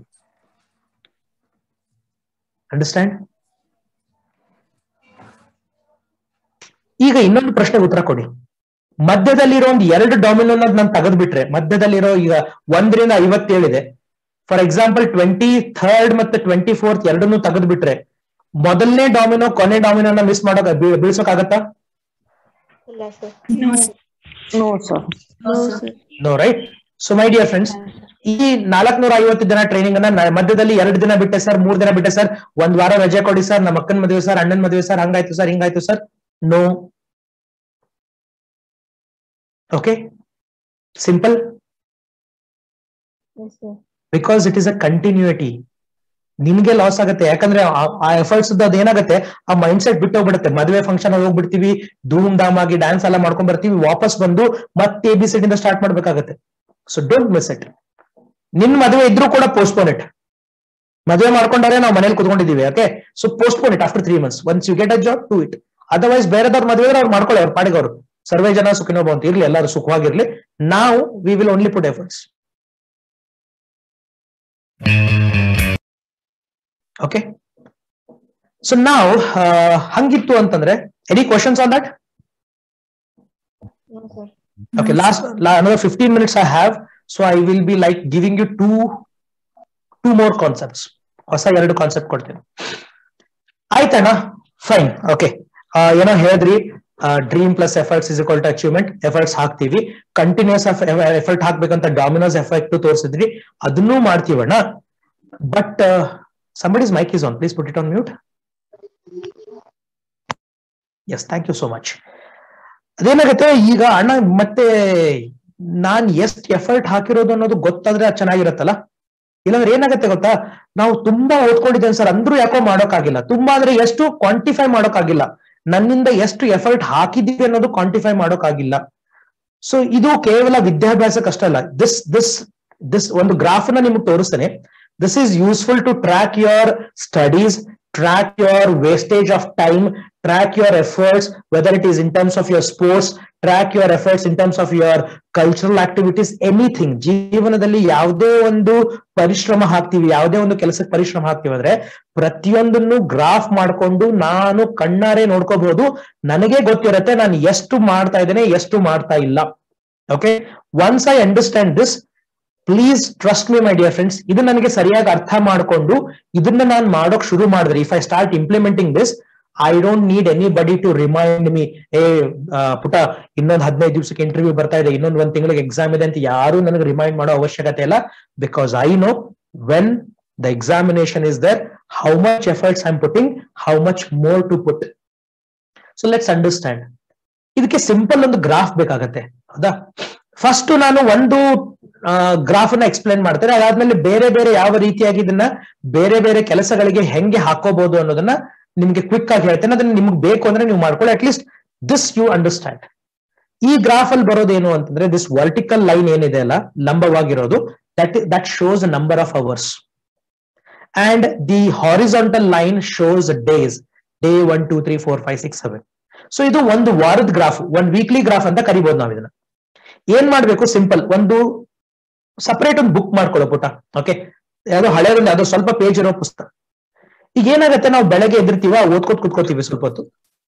understand ಈಗ ಇನ್ನೊಂದು ಪ್ರಶ್ನೆಗೆ ಉತ್ತರ ಕೊಡಿ ಮಧ್ಯದಲ್ಲಿರೋ ಒಂದು ಎರಡು ಡಾಮಿನೋನ ನಾನು ತೆಗೆದ್ಬಿಟ್ರೆ ಮಧ್ಯದಲ್ಲಿರೋ ಈಗ ಒಂದರಿಂದ ಐವತ್ತೇಳಿದೆ ಫಾರ್ ಎಕ್ಸಾಂಪಲ್ ಟ್ವೆಂಟಿ ಥರ್ಡ್ ಮತ್ತೆ ಟ್ವೆಂಟಿ ಫೋರ್ತ್ ಎರಡನ್ನೂ ತೆಗೆದ್ಬಿಟ್ರೆ ಮೊದಲನೇ ಡಾಮಿನೋ ಕೊನೆ ಡಾಮಿನೋನ ಮಿಸ್ ಮಾಡೋಕ ಬೀಳ್ಸೋಕಾಗತ್ತಾ No, sir. No right so my dear friends ಈ ನಾಲ್ಕನೂರ ಐವತ್ತು ದಿನ ಟ್ರೈನಿಂಗ್ ಅನ್ನ ನ- ಮಧ್ಯದಲ್ಲಿ ಎರಡು ದಿನ ಬಿಟ್ಟೆ ಸರ್ ಮೂರ್ ದಿನ ಬಿಟ್ಟೆ ಸರ್ ಒಂದ್ ವಾರ ರಜೆ ಕೊಡಿ ಸರ್ ನಮ್ಮ ಅಕ್ಕನ ಮದುವೆ ಸರ್ ಅಣ್ಣನ ಮದುವೆ ಸರ್ ಹಂಗಾಯ್ತು ಸರ್ ಹಿಂಗಾಯ್ತು sir no okay simple Yes, sir. Because it is a continuity ನಿನ್ಗೆ ಲಾಸ್ ಆಗುತ್ತೆ ಯಾಕಂದ್ರೆ ಆ- ಆ ಎಫರ್ಟ್ಸ್ ಅದೇನಾಗುತ್ತೆ ಆ ಮೈಂಡ್ ಸೆಟ್ ಬಿಟ್ಟು ಹೋಗ್ಬಿಡುತ್ತೆ ಮದುವೆ ಫಂಕ್ಷನ್ ಹೋಗ್ಬಿಡ್ತೀವಿ ಧೂಮ್ ಧಾಮ್ ಆಗಿ ಡ್ಯಾನ್ಸ್ ಎಲ್ಲ ಮಾಡ್ಕೊಂಡ್ ಬರ್ತೀವಿ ವಾಪಸ್ ಬಂದು ಮತ್ತೆ ಎ ಬಿ ಇಂದ ಸ್ಟಾರ್ಟ್ ಮಾಡ್ಬೇಕಾಗತ್ತೆ ಸೊ ಡೋಂಟ್ ಮಿಸ್ ಇಟ್ ನಿನ್ ಮದುವೆ ಇದ್ರೂ ಕೂಡ ಪೋಸ್ಟ್ಪೋನ್ ಇಟ್ ಮದುವೆ ಮಾಡ್ಕೊಂಡಾರೆ ನಾವು ಮನೇಲಿ ಕುತ್ಕೊಂಡಿದೀವಿ okay so postpone it after three months once you get a job to it otherwise ಬೇರೆದವ್ರ ಮದುವೆ ಇದ್ರೆ ಅವ್ರು ಮಾಡ್ಕೊಳ್ಳಿ ಅವ್ರ ಪಾಡಿಗೆ ಅವರು ಸರ್ವೇ ಜನ ಸುಖಿನೋ ಅಂತ ಇರ್ಲಿ ಎಲ್ಲರೂ ಸುಖವಾಗಿರ್ಲಿ ನಾವು we will only put efforts okay so ನಾವು ಹಂಗಿತ್ತು ಅಂತಂದ್ರೆ any questions on that No, sir. Okay, last la, another 15 minutes I have. So I will be like giving you two two more concepts. ಹೊಸ ಎರಡು concept ಕೊಡ್ತೀನಿ ಆಯ್ತಣ್ಣ fine okay ಏನೋ ಹೇಳಿದ್ರಿ dream plus efforts is equal to achievement efforts ಹಾಕ್ತಿವಿ continuous effort ಹಾಕ್ಬೇಕಂತ dominoes effect ತೋರಿಸಿದ್ರಿ ಅದನ್ನೂ ಮಾಡ್ತೀವಣ್ಣ but somebody's mic is on please put it on mute yes thank you so much ಅದೇನಾಗುತ್ತೆ ಈಗ ಅಣ್ಣ ಮತ್ತೆ ನಾನ್ ಎಷ್ಟ್ ಎಫರ್ಟ್ ಹಾಕಿರೋದು ಅನ್ನೋದು ಗೊತ್ತಾದ್ರೆ ಅದ್ ಚೆನ್ನಾಗಿರತ್ತಲ್ಲ ಇಲ್ಲಾಂದ್ರೆ ಏನಾಗುತ್ತೆ ಗೊತ್ತಾ ನಾವು ತುಂಬಾ ಓದ್ಕೊಂಡಿದ್ದೇವೆ ಸರ್ ಅಂದ್ರೂ ಯಾಕೋ ಮಾಡೋಕ್ಕಾಗಿಲ್ಲ ತುಂಬಾ ಅಂದ್ರೆ ಎಷ್ಟು ಕ್ವಾಂಟಿಫೈ ಮಾಡೋಕ್ಕಾಗಿಲ್ಲ ನನ್ನಿಂದ ಎಷ್ಟು ಎಫರ್ಟ್ ಹಾಕಿದೀವಿ ಅನ್ನೋದು ಕ್ವಾಂಟಿಫೈ ಮಾಡೋಕ್ಕಾಗಿಲ್ಲ ಸೊ ಇದು ಕೇವಲ ವಿದ್ಯಾಭ್ಯಾಸಕ್ಕಷ್ಟೇ ಅಲ್ಲ ದಿಸ್ ದಿಸ್ ದಿಸ್ ಒಂದು ಗ್ರಾಫ್ ನ ನಿಮ್ಗೆ ತೋರಿಸ್ತೇನೆ this is useful to track your studies track your wastage of time track your efforts, whether it is in terms of your sports, track your efforts in terms of your cultural activities, anything. ಜೀವನದಲ್ಲಿ ಯಾವುದೇ ಒಂದು ಪರಿಶ್ರಮ ಹಾಕ್ತಿವಿ ಯಾವುದೇ ಒಂದು ಕೆಲಸಕ್ಕೆ ಪರಿಶ್ರಮ ಹಾಕ್ತಿವಿ ಅಂದ್ರೆ ಪ್ರತಿಯೊಂದನ್ನು ಗ್ರಾಫ್ ಮಾಡ್ಕೊಂಡು ನಾನು ಕಣ್ಣಾರೆ ನೋಡ್ಕೋಬಹುದು ನನಗೆ ಗೊತ್ತಿರತ್ತೆ ನಾನು ಎಷ್ಟು ಮಾಡ್ತಾ ಇದ್ದೇನೆ ಎಷ್ಟು ಮಾಡ್ತಾ ಇಲ್ಲ okay once I understand this please trust me my dear friends ಇದು ನನಗೆ ಸರಿಯಾಗಿ ಅರ್ಥ ಮಾಡ್ಕೊಂಡು ಇದನ್ನ ನಾನು ಮಾಡೋಕ್ ಶುರು ಮಾಡಿದ್ರೆ if I start implementing this I don't need anybody to remind me ಏ ಆ, ಪುಟ ಇನ್ನೊಂದು ಹದಿನೈದು ದಿವಸಕ್ಕೆ ಇಂಟರ್ವ್ಯೂ ಬರ್ತಾ ಇದೆ ಇನ್ನೊಂದು ಒಂದ್ ತಿಂಗಳಿಗೆ ಎಕ್ಸಾಮ್ ಇದೆ ಅಂತ ಯಾರು ನನಗೆ ರಿಮೈಂಡ್ ಮಾಡೋ ಅವಶ್ಯಕತೆ ಇಲ್ಲ because I know when the examination is there how much efforts I am putting how much more to put so let's understand ಇದಕ್ಕೆ ಸಿಂಪಲ್ ಒಂದು ಗ್ರಾಫ್ ಬೇಕಾಗತ್ತೆ ಹೌದಾ ಫಸ್ಟ್ ನಾನು ಒಂದು ಗ್ರಾಫ್ ಅನ್ನ ಎಕ್ಸ್ಪ್ಲೇನ್ ಮಾಡ್ತೇನೆ ಅದಾದ್ಮೇಲೆ ಬೇರೆ ಬೇರೆ ಯಾವ ರೀತಿಯಾಗಿ ಇದನ್ನ ಬೇರೆ ಬೇರೆ ಕೆಲಸಗಳಿಗೆ ಹೆಂಗೆ ಹಾಕೋಬಹುದು ಅನ್ನೋದನ್ನ ನಿಮ್ಗೆ ಕ್ವಿಕ್ ಆಗಿ ಹೇಳ್ತೇನೆ ಅದನ್ನ ನಿಮ್ಗೆ ಬೇಕು ಅಂದ್ರೆ ನೀವು ಮಾಡ್ಕೊಳ್ಳಿ at least this you understand ಈ ಗ್ರಾಫ್ ಅಲ್ಲಿ ಬರೋದೇನು ಅಂತಂದ್ರೆ ದಿಸ್ ವರ್ಟಿಕಲ್ ಲೈನ್ ಏನಿದೆ ಅಲ್ಲ ಲಂಬವಾಗಿರೋದು that that shows number of hours and the horizontal line shows days day one two three four five six seven so ಇದು ಒಂದು ವಾರದ ಗ್ರಾಫ್ ಒಂದ್ ವೀಕ್ಲಿ ಗ್ರಾಫ್ ಅಂತ ಕರಿಬಹುದು ನಾವು ಇದನ್ನ ಏನ್ ಮಾಡ್ಬೇಕು ಸಿಂಪಲ್ ಒಂದು ಸಪರೇಟ್ ಒಂದು ಬುಕ್ ಮಾಡ್ಕೊಳ್ಳೋ ಪುಟ ಓಕೆ ಯಾವ್ದೋ ಹಳೆಯದೊಂದು ಯಾವ್ದೋ ಸ್ವಲ್ಪ ಪೇಜ್ ಇರೋ ಪುಸ್ತಕ ಈಗ ಏನಾಗತ್ತೆ ನಾವು ಬೆಳಗ್ಗೆ ಎದ್ದಿರ್ತೀವ ಓದ್ಕೋತ್ ಕುತ್ಕೋತೀವಿ ಸ್ವಲ್ಪ ಹೊತ್ತು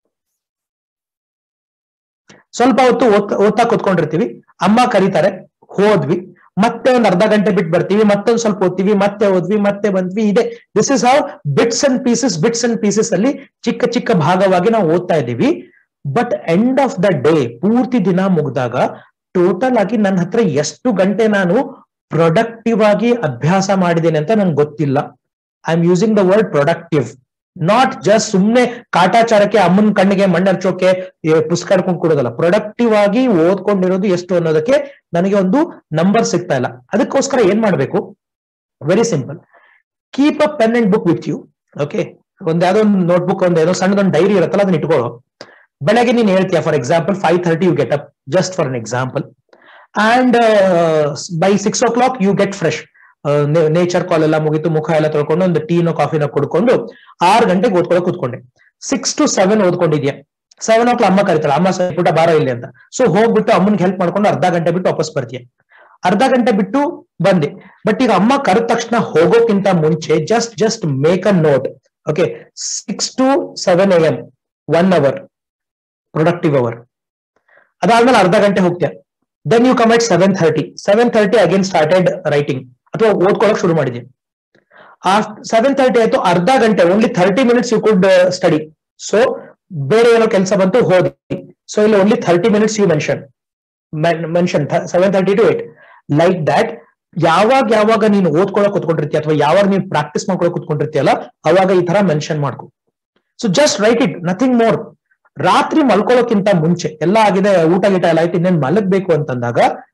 ಸ್ವಲ್ಪ ಹೊತ್ತು ಓದ್ ಓದ್ತಾ ಕುತ್ಕೊಂಡಿರ್ತೀವಿ ಅಮ್ಮ ಕರೀತಾರೆ ಹೋದ್ವಿ ಮತ್ತೆ ಒಂದ್ ಅರ್ಧ ಗಂಟೆ ಬಿಟ್ಟು ಬರ್ತೀವಿ ಮತ್ತೊಂದ್ ಸ್ವಲ್ಪ ಓದ್ತೀವಿ ಮತ್ತೆ ಓದ್ವಿ ಮತ್ತೆ ಬಂದ್ವಿ ಇದೆ this is how bits and pieces bits and pieces ಅಲ್ಲಿ ಚಿಕ್ಕ ಚಿಕ್ಕ ಭಾಗವಾಗಿ ನಾವು ಓದ್ತಾ ಇದ್ದೀವಿ but end of the day ಪೂರ್ತಿ ದಿನ ಮುಗ್ದಾಗ ಟೋಟಲ್ ಆಗಿ ನನ್ನ ಹತ್ರ ಎಷ್ಟು ಗಂಟೆ ನಾನು ಪ್ರೊಡಕ್ಟಿವ್ ಆಗಿ ಅಭ್ಯಾಸ ಮಾಡಿದ್ದೇನೆ ಅಂತ ನನ್ಗೆ ಗೊತ್ತಿಲ್ಲ I am using the word productive not just ಸುಮ್ನೆ ಕಾಟಾಚಾರಕ್ಕೆ ಅಮ್ಮನ ಕಣ್ಣಿಗೆ ಮಣ್ಣರ್ಚೋಕೆ ಏ, ಪುಸ್ತಕ ಹಿಡ್ಕೊಂಡು ಕೊಡೋದಲ್ಲ ಪ್ರೊಡಕ್ಟಿವ್ ಆಗಿ ಓದ್ಕೊಂಡಿರೋದು ಎಷ್ಟು ಅನ್ನೋದಕ್ಕೆ ನನಗೆ ಒಂದು ನಂಬರ್ ಸಿಗ್ತಾ ಇಲ್ಲ ಅದಕ್ಕೋಸ್ಕರ ಏನ್ ಮಾಡ್ಬೇಕು very simple keep a pen and book with you okay ಒಂದ್ ಯಾವ್ದೋ ಒಂದು ನೋಟ್ಬುಕ್ ಒಂದ್ ಏನೋ ಸಣ್ಣದೊಂದು ಡೈರಿ ಇರುತ್ತಲ್ಲ ಅದನ್ನ ಇಟ್ಕೊಳ್ಳೋ ಬೆಳಗ್ಗೆ ನೀನ್ ಹೇಳ್ತೀಯ for example five thirty you get up just for an example and by six o'clock you get fresh nature call ಎಲ್ಲ ಮುಗಿತು ಮುಖ ಎಲ್ಲ ತೊಳ್ಕೊಂಡು ಒಂದು ಟೀನೋ ಕಾಫಿನೋ ಕುಡ್ಕೊಂಡು ಆರು ಗಂಟೆಗೆ ಓದ್ಕೊಳಕ್ ಕೂತ್ಕೊಂಡೆ ಸಿಕ್ಸ್ ಟು ಸೆವೆನ್ ಓದ್ಕೊಂಡಿದ್ಯಾ ಸೆವೆನ್ ಓ ಕ್ಲಾಕ್ ಅಮ್ಮ ಕರೀತಾಳೆ ಅಮ್ಮ ಸ್ವಲ್ಪ ಪುಟ ಬಾರೋ ಇಲ್ಲಿ ಅಂತ ಸೊ ಹೋಗ್ಬಿಟ್ಟು ಅಮ್ಮನ್ಗೆ ಹೆಲ್ಪ್ ಮಾಡ್ಕೊಂಡು ಅರ್ಧ ಗಂಟೆ ಬಿಟ್ಟು ವಾಪಸ್ ಬರ್ತೀಯ ಅರ್ಧ ಗಂಟೆ ಬಿಟ್ಟು ಬಂದೆ ಬಟ್ ಈಗ ಅಮ್ಮ ಕರೆದ ತಕ್ಷಣ ಹೋಗೋಕ್ಕಿಂತ ಮುಂಚೆ just just make a note okay six to seven A M one hour productive hour ಅದಾದ್ಮೇಲೆ ಅರ್ಧ ಗಂಟೆ ಹೋಗ್ತೀಯ then you come at seven thirty seven thirty again started writing ಅಥವಾ ಓದ್ಕೊಳಕ್ ಶುರು ಮಾಡಿದ್ಯಾ ಆ ಸೆವೆನ್ ಥರ್ಟಿ ಆಯ್ತು ಅರ್ಧ ಗಂಟೆ only thirty minutes you could study so ಬೇರೆ ಏನೋ ಕೆಲಸ ಬಂತು ಹೋದಿ ಸೊ ಇಲ್ಲಿ only thirty minutes you mention mention seven thirty to eight like that ಯಾವಾಗ ಯಾವಾಗ ನೀನು ಓದ್ಕೊಳಕ್ ಕುತ್ಕೊಂಡಿರ್ತೀಯ ಅಥವಾ ಯಾವಾಗ ನೀನು ಪ್ರಾಕ್ಟೀಸ್ ಮಾಡ್ಕೊಳಕ್ ಕುತ್ಕೊಂಡಿರ್ತೀಯಲ್ಲ ಅವಾಗ ಈ ತರ ಮೆನ್ಷನ್ ಮಾಡ್ಕೊ so just write it nothing more ರಾತ್ರಿ ಮಲ್ಕೊಳ್ಳೋಕ್ಕಿಂತ ಮುಂಚೆ ಎಲ್ಲ ಆಗಿದೆ ಊಟ ಗೀಟ ಎಲ್ಲ ಆಯ್ತು ಇನ್ನೇನ್ ಮಲಗ್ಬೇಕು ಅಂತಂದಾಗ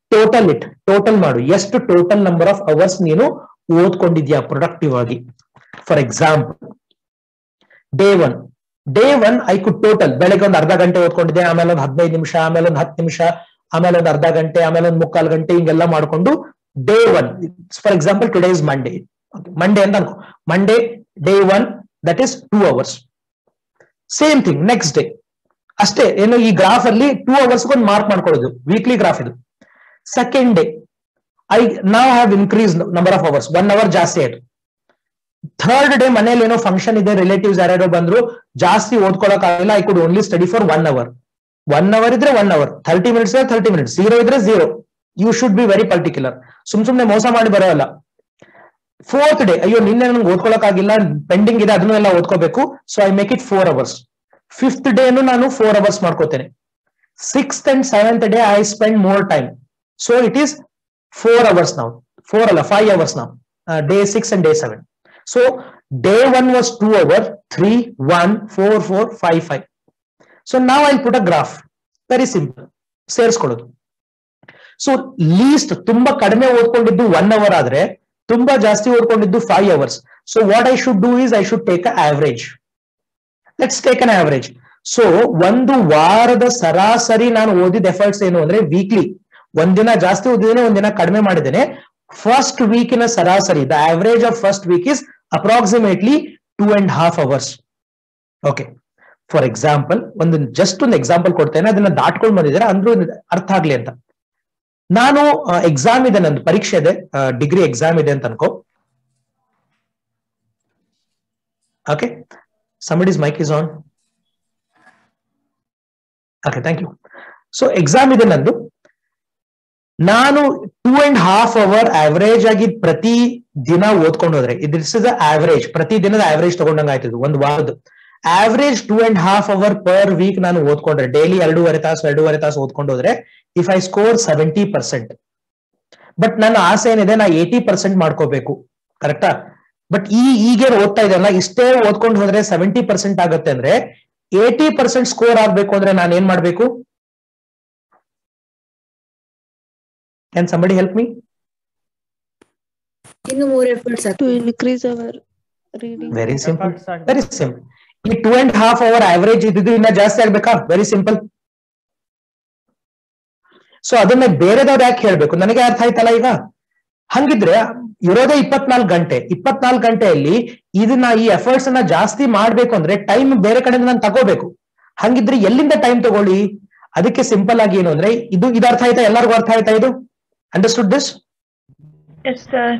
ಟೋಟಲ್ ಇಟ್ ಟೋಟಲ್ ಮಾಡು ಎಷ್ಟು ಟೋಟಲ್ ನಂಬರ್ ಆಫ್ ಅವರ್ಸ್ ನೀನು ಓದ್ಕೊಂಡಿದ್ಯಾ ಪ್ರೊಡಕ್ಟಿವ್ ಆಗಿ for example day one day one I could total ಬೆಳಗ್ಗೆ ಒಂದು ಅರ್ಧ ಗಂಟೆ ಓದ್ಕೊಂಡಿದ್ದೆ ಆಮೇಲೆ ಒಂದು ಹದಿನೈದು ನಿಮಿಷ ಆಮೇಲೆ ಒಂದು ಹತ್ತು ನಿಮಿಷ ಆಮೇಲೆ ಒಂದು ಅರ್ಧ ಗಂಟೆ ಆಮೇಲೆ ಒಂದು ಮುಕ್ಕಾಲು ಗಂಟೆ ಹಿಂಗೆಲ್ಲ ಮಾಡ್ಕೊಂಡು day one for example today is Monday Monday ಅಂತ ಅನ್ಕೋ Monday day one that is two hours same thing next day ಅಷ್ಟೇ ಏನು ಈ ಗ್ರಾಫ್ ಅಲ್ಲಿ ಟೂ ಅವರ್ಸ್ ಒಂದು ಮಾರ್ಕ್ ಮಾಡ್ಕೊಳ್ಳೋದು ವೀಕ್ಲಿ ಗ್ರಾಫ್ ಇದು ಸೆಕೆಂಡ್ ಡೇ ಐ ನಾವ್ have increase number of hours one hour ಜಾಸ್ತಿ ಆಯ್ತು ಥರ್ಡ್ ಡೇ ಮನೇಲಿ ಏನೋ ಫಂಕ್ಷನ್ ಇದೆ ರಿಲೇಟಿವ್ಸ್ ಯಾರ್ಯಾರೋ ಬಂದ್ರು ಜಾಸ್ತಿ ಓದ್ಕೊಳಕ್ ಆಗಿಲ್ಲ I could only study for one hour one hour ಇದ್ರೆ one hour thirty minutes thirty minutes zero ಇದ್ರೆ zero you should be very particular ಸುಮ್ ಸುಮ್ನೆ ಮೋಸ ಮಾಡಿ ಬರೋಲ್ಲ ಫೋರ್ತ್ ಡೇ ಅಯ್ಯೋ ನಿನ್ನೆ ನನ್ಗೆ ಓದ್ಕೊಳಕ್ ಆಗಿಲ್ಲ ಪೆಂಡಿಂಗ್ ಇದೆ ಅದನ್ನು ಎಲ್ಲ ಓದ್ಕೋಬೇಕು so I make it four hours fifth ಡೇನು ನಾನು ಫೋರ್ ಅವರ್ಸ್ ಮಾಡ್ಕೋತೇನೆ sixth and seventh day I spend more time so it is four hours ನಾವು ಫೋರ್ ಅಲ್ಲ ಫೈವ್ ಅವರ್ಸ್ ನಾವು day six and day seven so day one was two hour three one four four five five so ನಾವು I put a graph very simple ಸೇರಿಸ್ಕೊಳ್ಳೋದು so least ತುಂಬಾ ಕಡಿಮೆ ಓದ್ಕೊಂಡಿದ್ದು one hour ಆದ್ರೆ ತುಂಬಾ ಜಾಸ್ತಿ ಓದ್ಕೊಂಡಿದ್ದು five hours so what I should do is I should take a average let's take an average so ಒಂದು ವಾರದ ಸರಾಸರಿ ನಾನು ಓದಿದ ಎಫರ್ಟ್ಸ್ ಏನು ಅಂದ್ರೆ ವೀಕ್ಲಿ ಒಂದಿನ ಜಾಸ್ತಿ ಓದಿದ್ದೇನೆ ಒಂದಿನ ಕಡಿಮೆ ಮಾಡಿದ್ದೇನೆ ಫಸ್ಟ್ ವೀಕಿನ ಸರಾಸರಿ the average of first week is approximately two and half hours okay for example ಒಂದು ಜಸ್ಟ್ ಒಂದು ಎಕ್ಸಾಂಪಲ್ ಕೊಡ್ತೇನೆ ಅದನ್ನ ದಾಟ್ಕೊಂಡು ಬಂದಿದ್ದಾರೆ ಅಂದ್ರೂ ಇದು ಅರ್ಥ ಆಗ್ಲಿ ಅಂತ ನಾನು ಎಕ್ಸಾಮ್ ಇದೆ ನಂದು ಪರೀಕ್ಷೆ ಇದೆ ಡಿಗ್ರಿ ಎಕ್ಸಾಮ್ ಇದೆ ಅಂತ ಅನ್ಕೋ okay somebody's mic is on okay thank you so exam ಇದೆ ನಂದು ನಾನು two and half hour average ಆಗಿ ಪ್ರತಿ ದಿನ ಓದ್ಕೊಂಡು ಹೋದ್ರೆ ದಿಸ್ ಇಸ್ ಆವರೇಜ್ ಪ್ರತಿ ದಿನದ ಆವರೇಜ್ ತಗೊಂಡಂಗ ಆಯ್ತದು ಒಂದು ವಾರದ್ದು average two and half hour per week ನಾನು ಓದ್ಕೊಂಡ್ರೆ ಡೈಲಿ ಎರಡೂವರೆ ತಾಸು ಎರಡೂವರೆ ತಾಸು ಓದ್ಕೊಂಡು ಹೋದ್ರೆ if I score seventy percent but ನನ್ನ ಆಸೆ ಏನಿದೆ ನಾ ಏಟಿ ಪರ್ಸೆಂಟ್ ಮಾಡ್ಕೋಬೇಕು ಕರೆಕ್ಟಾ ಬಟ್ ಈ ಈಗೇನು ಓದ್ತಾ ಇದೆಯಲ್ಲ ಇಷ್ಟೇ ಓದ್ಕೊಂಡು ಹೋದ್ರೆ ಸೆವೆಂಟಿ ಪರ್ಸೆಂಟ್ ಆಗುತ್ತೆ ಅಂದ್ರೆ ಏಟಿ ಪರ್ಸೆಂಟ್ ಸ್ಕೋರ್ ಆಗ್ಬೇಕು ಅಂದ್ರೆ ನಾನು ಏನ್ ಮಾಡ್ಬೇಕು ಕ್ಯಾನ್ ಸಂಬಡಿ ಹೆಲ್ಪ್ ಮೀ ಇನ್ನು ಮೂರ್ efforts to increase our reading. Very simple Efforts are- very simple ಈ two and half hour average ಇದ್ದಿದ್ದು ಇನ್ನ ಜಾಸ್ತಿ ಆಗ್ಬೇಕಾ ವೆರಿ ಸಿಂಪಲ್ ಸೊ ಅದನ್ನ ಬೇರೆದವ್ರು ಯಾಕೆ ಹೇಳ್ಬೇಕು ನನಗೆ ಅರ್ಥ ಆಯ್ತಲ್ಲ ಈಗ ಹಂಗಿದ್ರೆ ಇರೋದೇ ಇಪ್ಪತ್ನಾಲ್ಕು ಗಂಟೆ ಇಪ್ಪತ್ನಾಲ್ಕು ಗಂಟೆಯಲ್ಲಿ ಇದನ್ನ ಈ ಎಫರ್ಟ್ಸ್ ಅನ್ನ ಜಾಸ್ತಿ ಮಾಡ್ಬೇಕು ಅಂದ್ರೆ ಟೈಮ್ ಬೇರೆ ಕಡೆಯಿಂದ ನಾನು ತಗೋಬೇಕು ಹಂಗಿದ್ರೆ ಎಲ್ಲಿಂದ ಟೈಮ್ ತಗೊಳ್ಳಿ ಅದಕ್ಕೆ ಸಿಂಪಲ್ ಆಗಿ ಏನು ಅಂದ್ರೆ ಇದು ಇದು ಅರ್ಥ ಆಯ್ತಾ ಎಲ್ಲರಿಗೂ ಅರ್ಥ ಆಯ್ತಾ ಇದು understood this Yes, sir.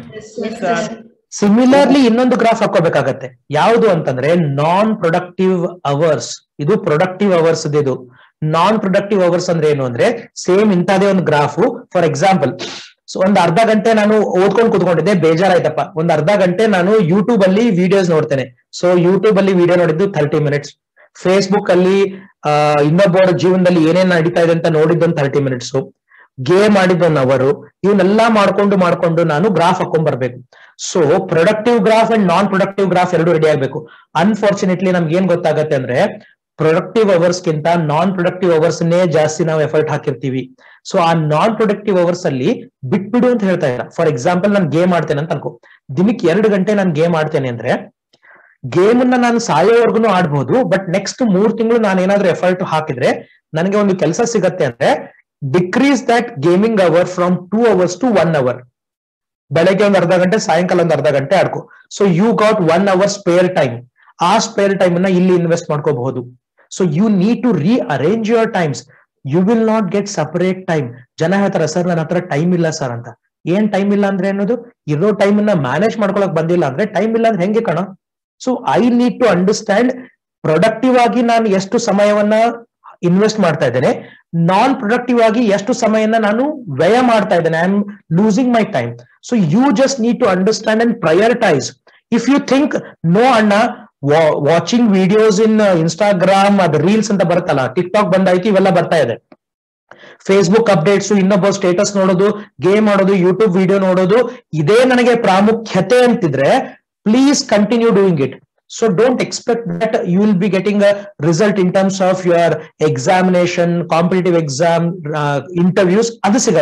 Similarly ಇನ್ನೊಂದು ಗ್ರಾಫ್ ಹಾಕೋಬೇಕಾಗತ್ತೆ ಯಾವುದು ಅಂತಂದ್ರೆ ನಾನ್ ಪ್ರೊಡಕ್ಟಿವ್ ಅವರ್ಸ್ ಇದು ಪ್ರೊಡಕ್ಟಿವ್ ಅವರ್ಸ್ ಇದು ನಾನ್ ಪ್ರೊಡಕ್ಟಿವ್ ಅವರ್ಸ್ ಅಂದ್ರೆ ಏನು ಅಂದ್ರೆ ಸೇಮ್ ಇಂಥದೇ ಒಂದು ಗ್ರಾಫ್ ಫಾರ್ ಎಕ್ಸಾಂಪಲ್ ಸೊ ಒಂದ್ ಅರ್ಧ ಗಂಟೆ ನಾನು ಓದ್ಕೊಂಡು ಕುತ್ಕೊಂಡಿದ್ದೆ ಬೇಜಾರಾಯ್ತಪ್ಪ ಒಂದ್ ಅರ್ಧ ಗಂಟೆ ನಾನು ಯೂಟ್ಯೂಬ್ ಅಲ್ಲಿ ವಿಡಿಯೋಸ್ ನೋಡ್ತೇನೆ ಸೊ ಯೂಟ್ಯೂಬ್ ಅಲ್ಲಿ ವಿಡಿಯೋ ನೋಡಿದ್ದು ಥರ್ಟಿ ಮಿನಿಟ್ಸ್ ಫೇಸ್ಬುಕ್ ಅಲ್ಲಿ ಆ, ಇನ್ನೊಬ್ಬರ ಜೀವನದಲ್ಲಿ ಏನೇನ್ ನಡೀತಾ ಇದೆ ಅಂತ ನೋಡಿದ್ದು ಒಂದು ಥರ್ಟಿ ಮಿನಿಟ್ಸ್ ಗೇಮ್ ಆಡಿದ್ದು ಒನ್ ಅವರು ಇವನ್ನೆಲ್ಲಾ ಮಾಡ್ಕೊಂಡು ಮಾಡ್ಕೊಂಡು ನಾನು ಗ್ರಾಫ್ ಹಾಕೊಂಡ್ ಬರ್ಬೇಕು so productive graph and non productive graph ಎರಡು ರೆಡಿ ಆಗ್ಬೇಕು ಅನ್ಫಾರ್ಚುನೇಟ್ಲಿ ನಮ್ಗೆ ಏನ್ ಗೊತ್ತಾಗತ್ತೆ ಅಂದ್ರೆ ಪ್ರೊಡಕ್ಟಿವ್ ಅವರ್ಸ್ ಗಿಂತ ನಾನ್ ಪ್ರೊಡಕ್ಟಿವ್ ಅವರ್ಸ್ ನೇ ಜಾಸ್ತಿ ನಾವು ಎಫರ್ಟ್ ಹಾಕಿರ್ತೀವಿ ಸೊ ಆ ನಾನ್ ಪ್ರೊಡಕ್ಟಿವ್ ಅವರ್ಸ್ ಅಲ್ಲಿ ಬಿಟ್ಬಿಡು ಅಂತ ಹೇಳ್ತಾ ಇಲ್ಲ ಫಾರ್ ಎಕ್ಸಾಂಪಲ್ ನಾನು ಗೇಮ್ ಆಡ್ತೇನೆ ಅಂತ ಅನ್ಕೋ ದಿನಕ್ಕೆ ಎರಡು ಗಂಟೆ ನಾನು ಗೇಮ್ ಆಡ್ತೇನೆ ಅಂದ್ರೆ ಗೇಮ್ ಅನ್ನ ನಾನು ಸಾಯೋವರೆಗೂ ಆಡ್ಬಹುದು ಬಟ್ ನೆಕ್ಸ್ಟ್ ಮೂರ್ ತಿಂಗಳು ನಾನು ಏನಾದ್ರೂ ಎಫರ್ಟ್ ಹಾಕಿದ್ರೆ ನನಗೆ ಒಂದು ಕೆಲಸ ಸಿಗತ್ತೆ ಅಂದ್ರೆ decrease that gaming hour from two hours to one hour ಬೆಳಗ್ಗೆ ಒಂದ್ ಅರ್ಧ ಗಂಟೆ ಸಾಯಂಕಾಲ ಒಂದ್ ಅರ್ಧ ಗಂಟೆ ಆಡ್ಕೋ so you got one hour spare time ಆ ಸ್ಪೇರ್ ಟೈಮ್ ಅನ್ನ ಇಲ್ಲಿ ಇನ್ವೆಸ್ಟ್ ಮಾಡ್ಕೋಬಹುದು so you need to rearrange your times you will not get separate time ಜನ ಹೇಳ್ತಾರೆ ಸರ್ ನನ್ನ ಹತ್ರ ಟೈಮ್ ಇಲ್ಲ ಸರ್ ಅಂತ ಏನ್ ಟೈಮ್ ಇಲ್ಲ ಅಂದ್ರೆ ಅನ್ನೋದು ಇರೋ ಟೈಮ್ ಅನ್ನ ಮ್ಯಾನೇಜ್ ಮಾಡ್ಕೊಳಕ್ ಬಂದಿಲ್ಲ ಅಂದ್ರೆ ಟೈಮ್ ಇಲ್ಲ ಅಂದ್ರೆ ಹೆಂಗೆ ಕಣ so I need to understand productive ಆಗಿ ನಾನು ಎಷ್ಟು ಸಮಯವನ್ನ ಇನ್ವೆಸ್ಟ್ ಮಾಡ್ತಾ ಇದ್ದೇನೆ ನಾನ್ ಪ್ರೊಡಕ್ಟಿವ್ ಆಗಿ ಎಷ್ಟು ಸಮಯನ ನಾನು ವ್ಯಯ ಮಾಡ್ತಾ ಇದ್ದೇನೆ I am losing my time so you just need to understand and prioritize if you think no ಅಣ್ಣ ವಾಚಿಂಗ್ ವಿಡಿಯೋಸ್ ಇನ್ ಇನ್ಸ್ಟಾಗ್ರಾಮ್ ಅದ್ ರೀಲ್ಸ್ ಅಂತ ಬರುತ್ತಲ್ಲ ಟಿಕ್ ಟಾಕ್ ಬಂದಾಯ್ತು ಇವೆಲ್ಲ ಬರ್ತಾ ಇದೆ ಫೇಸ್ಬುಕ್ ಅಪ್ಡೇಟ್ಸ್ ಇನ್ನೊಬ್ಬ ಸ್ಟೇಟಸ್ ನೋಡೋದು ಗೇಮ್ ಆಡೋದು ಯೂಟ್ಯೂಬ್ ವಿಡಿಯೋ ನೋಡೋದು ಇದೇ ನನಗೆ ಪ್ರಾಮುಖ್ಯತೆ ಅಂತಿದ್ರೆ please continue doing it so don't expect that you will be getting a result in terms of your examination competitive exam interviews ಅದು ಸಿಗಲ್ಲ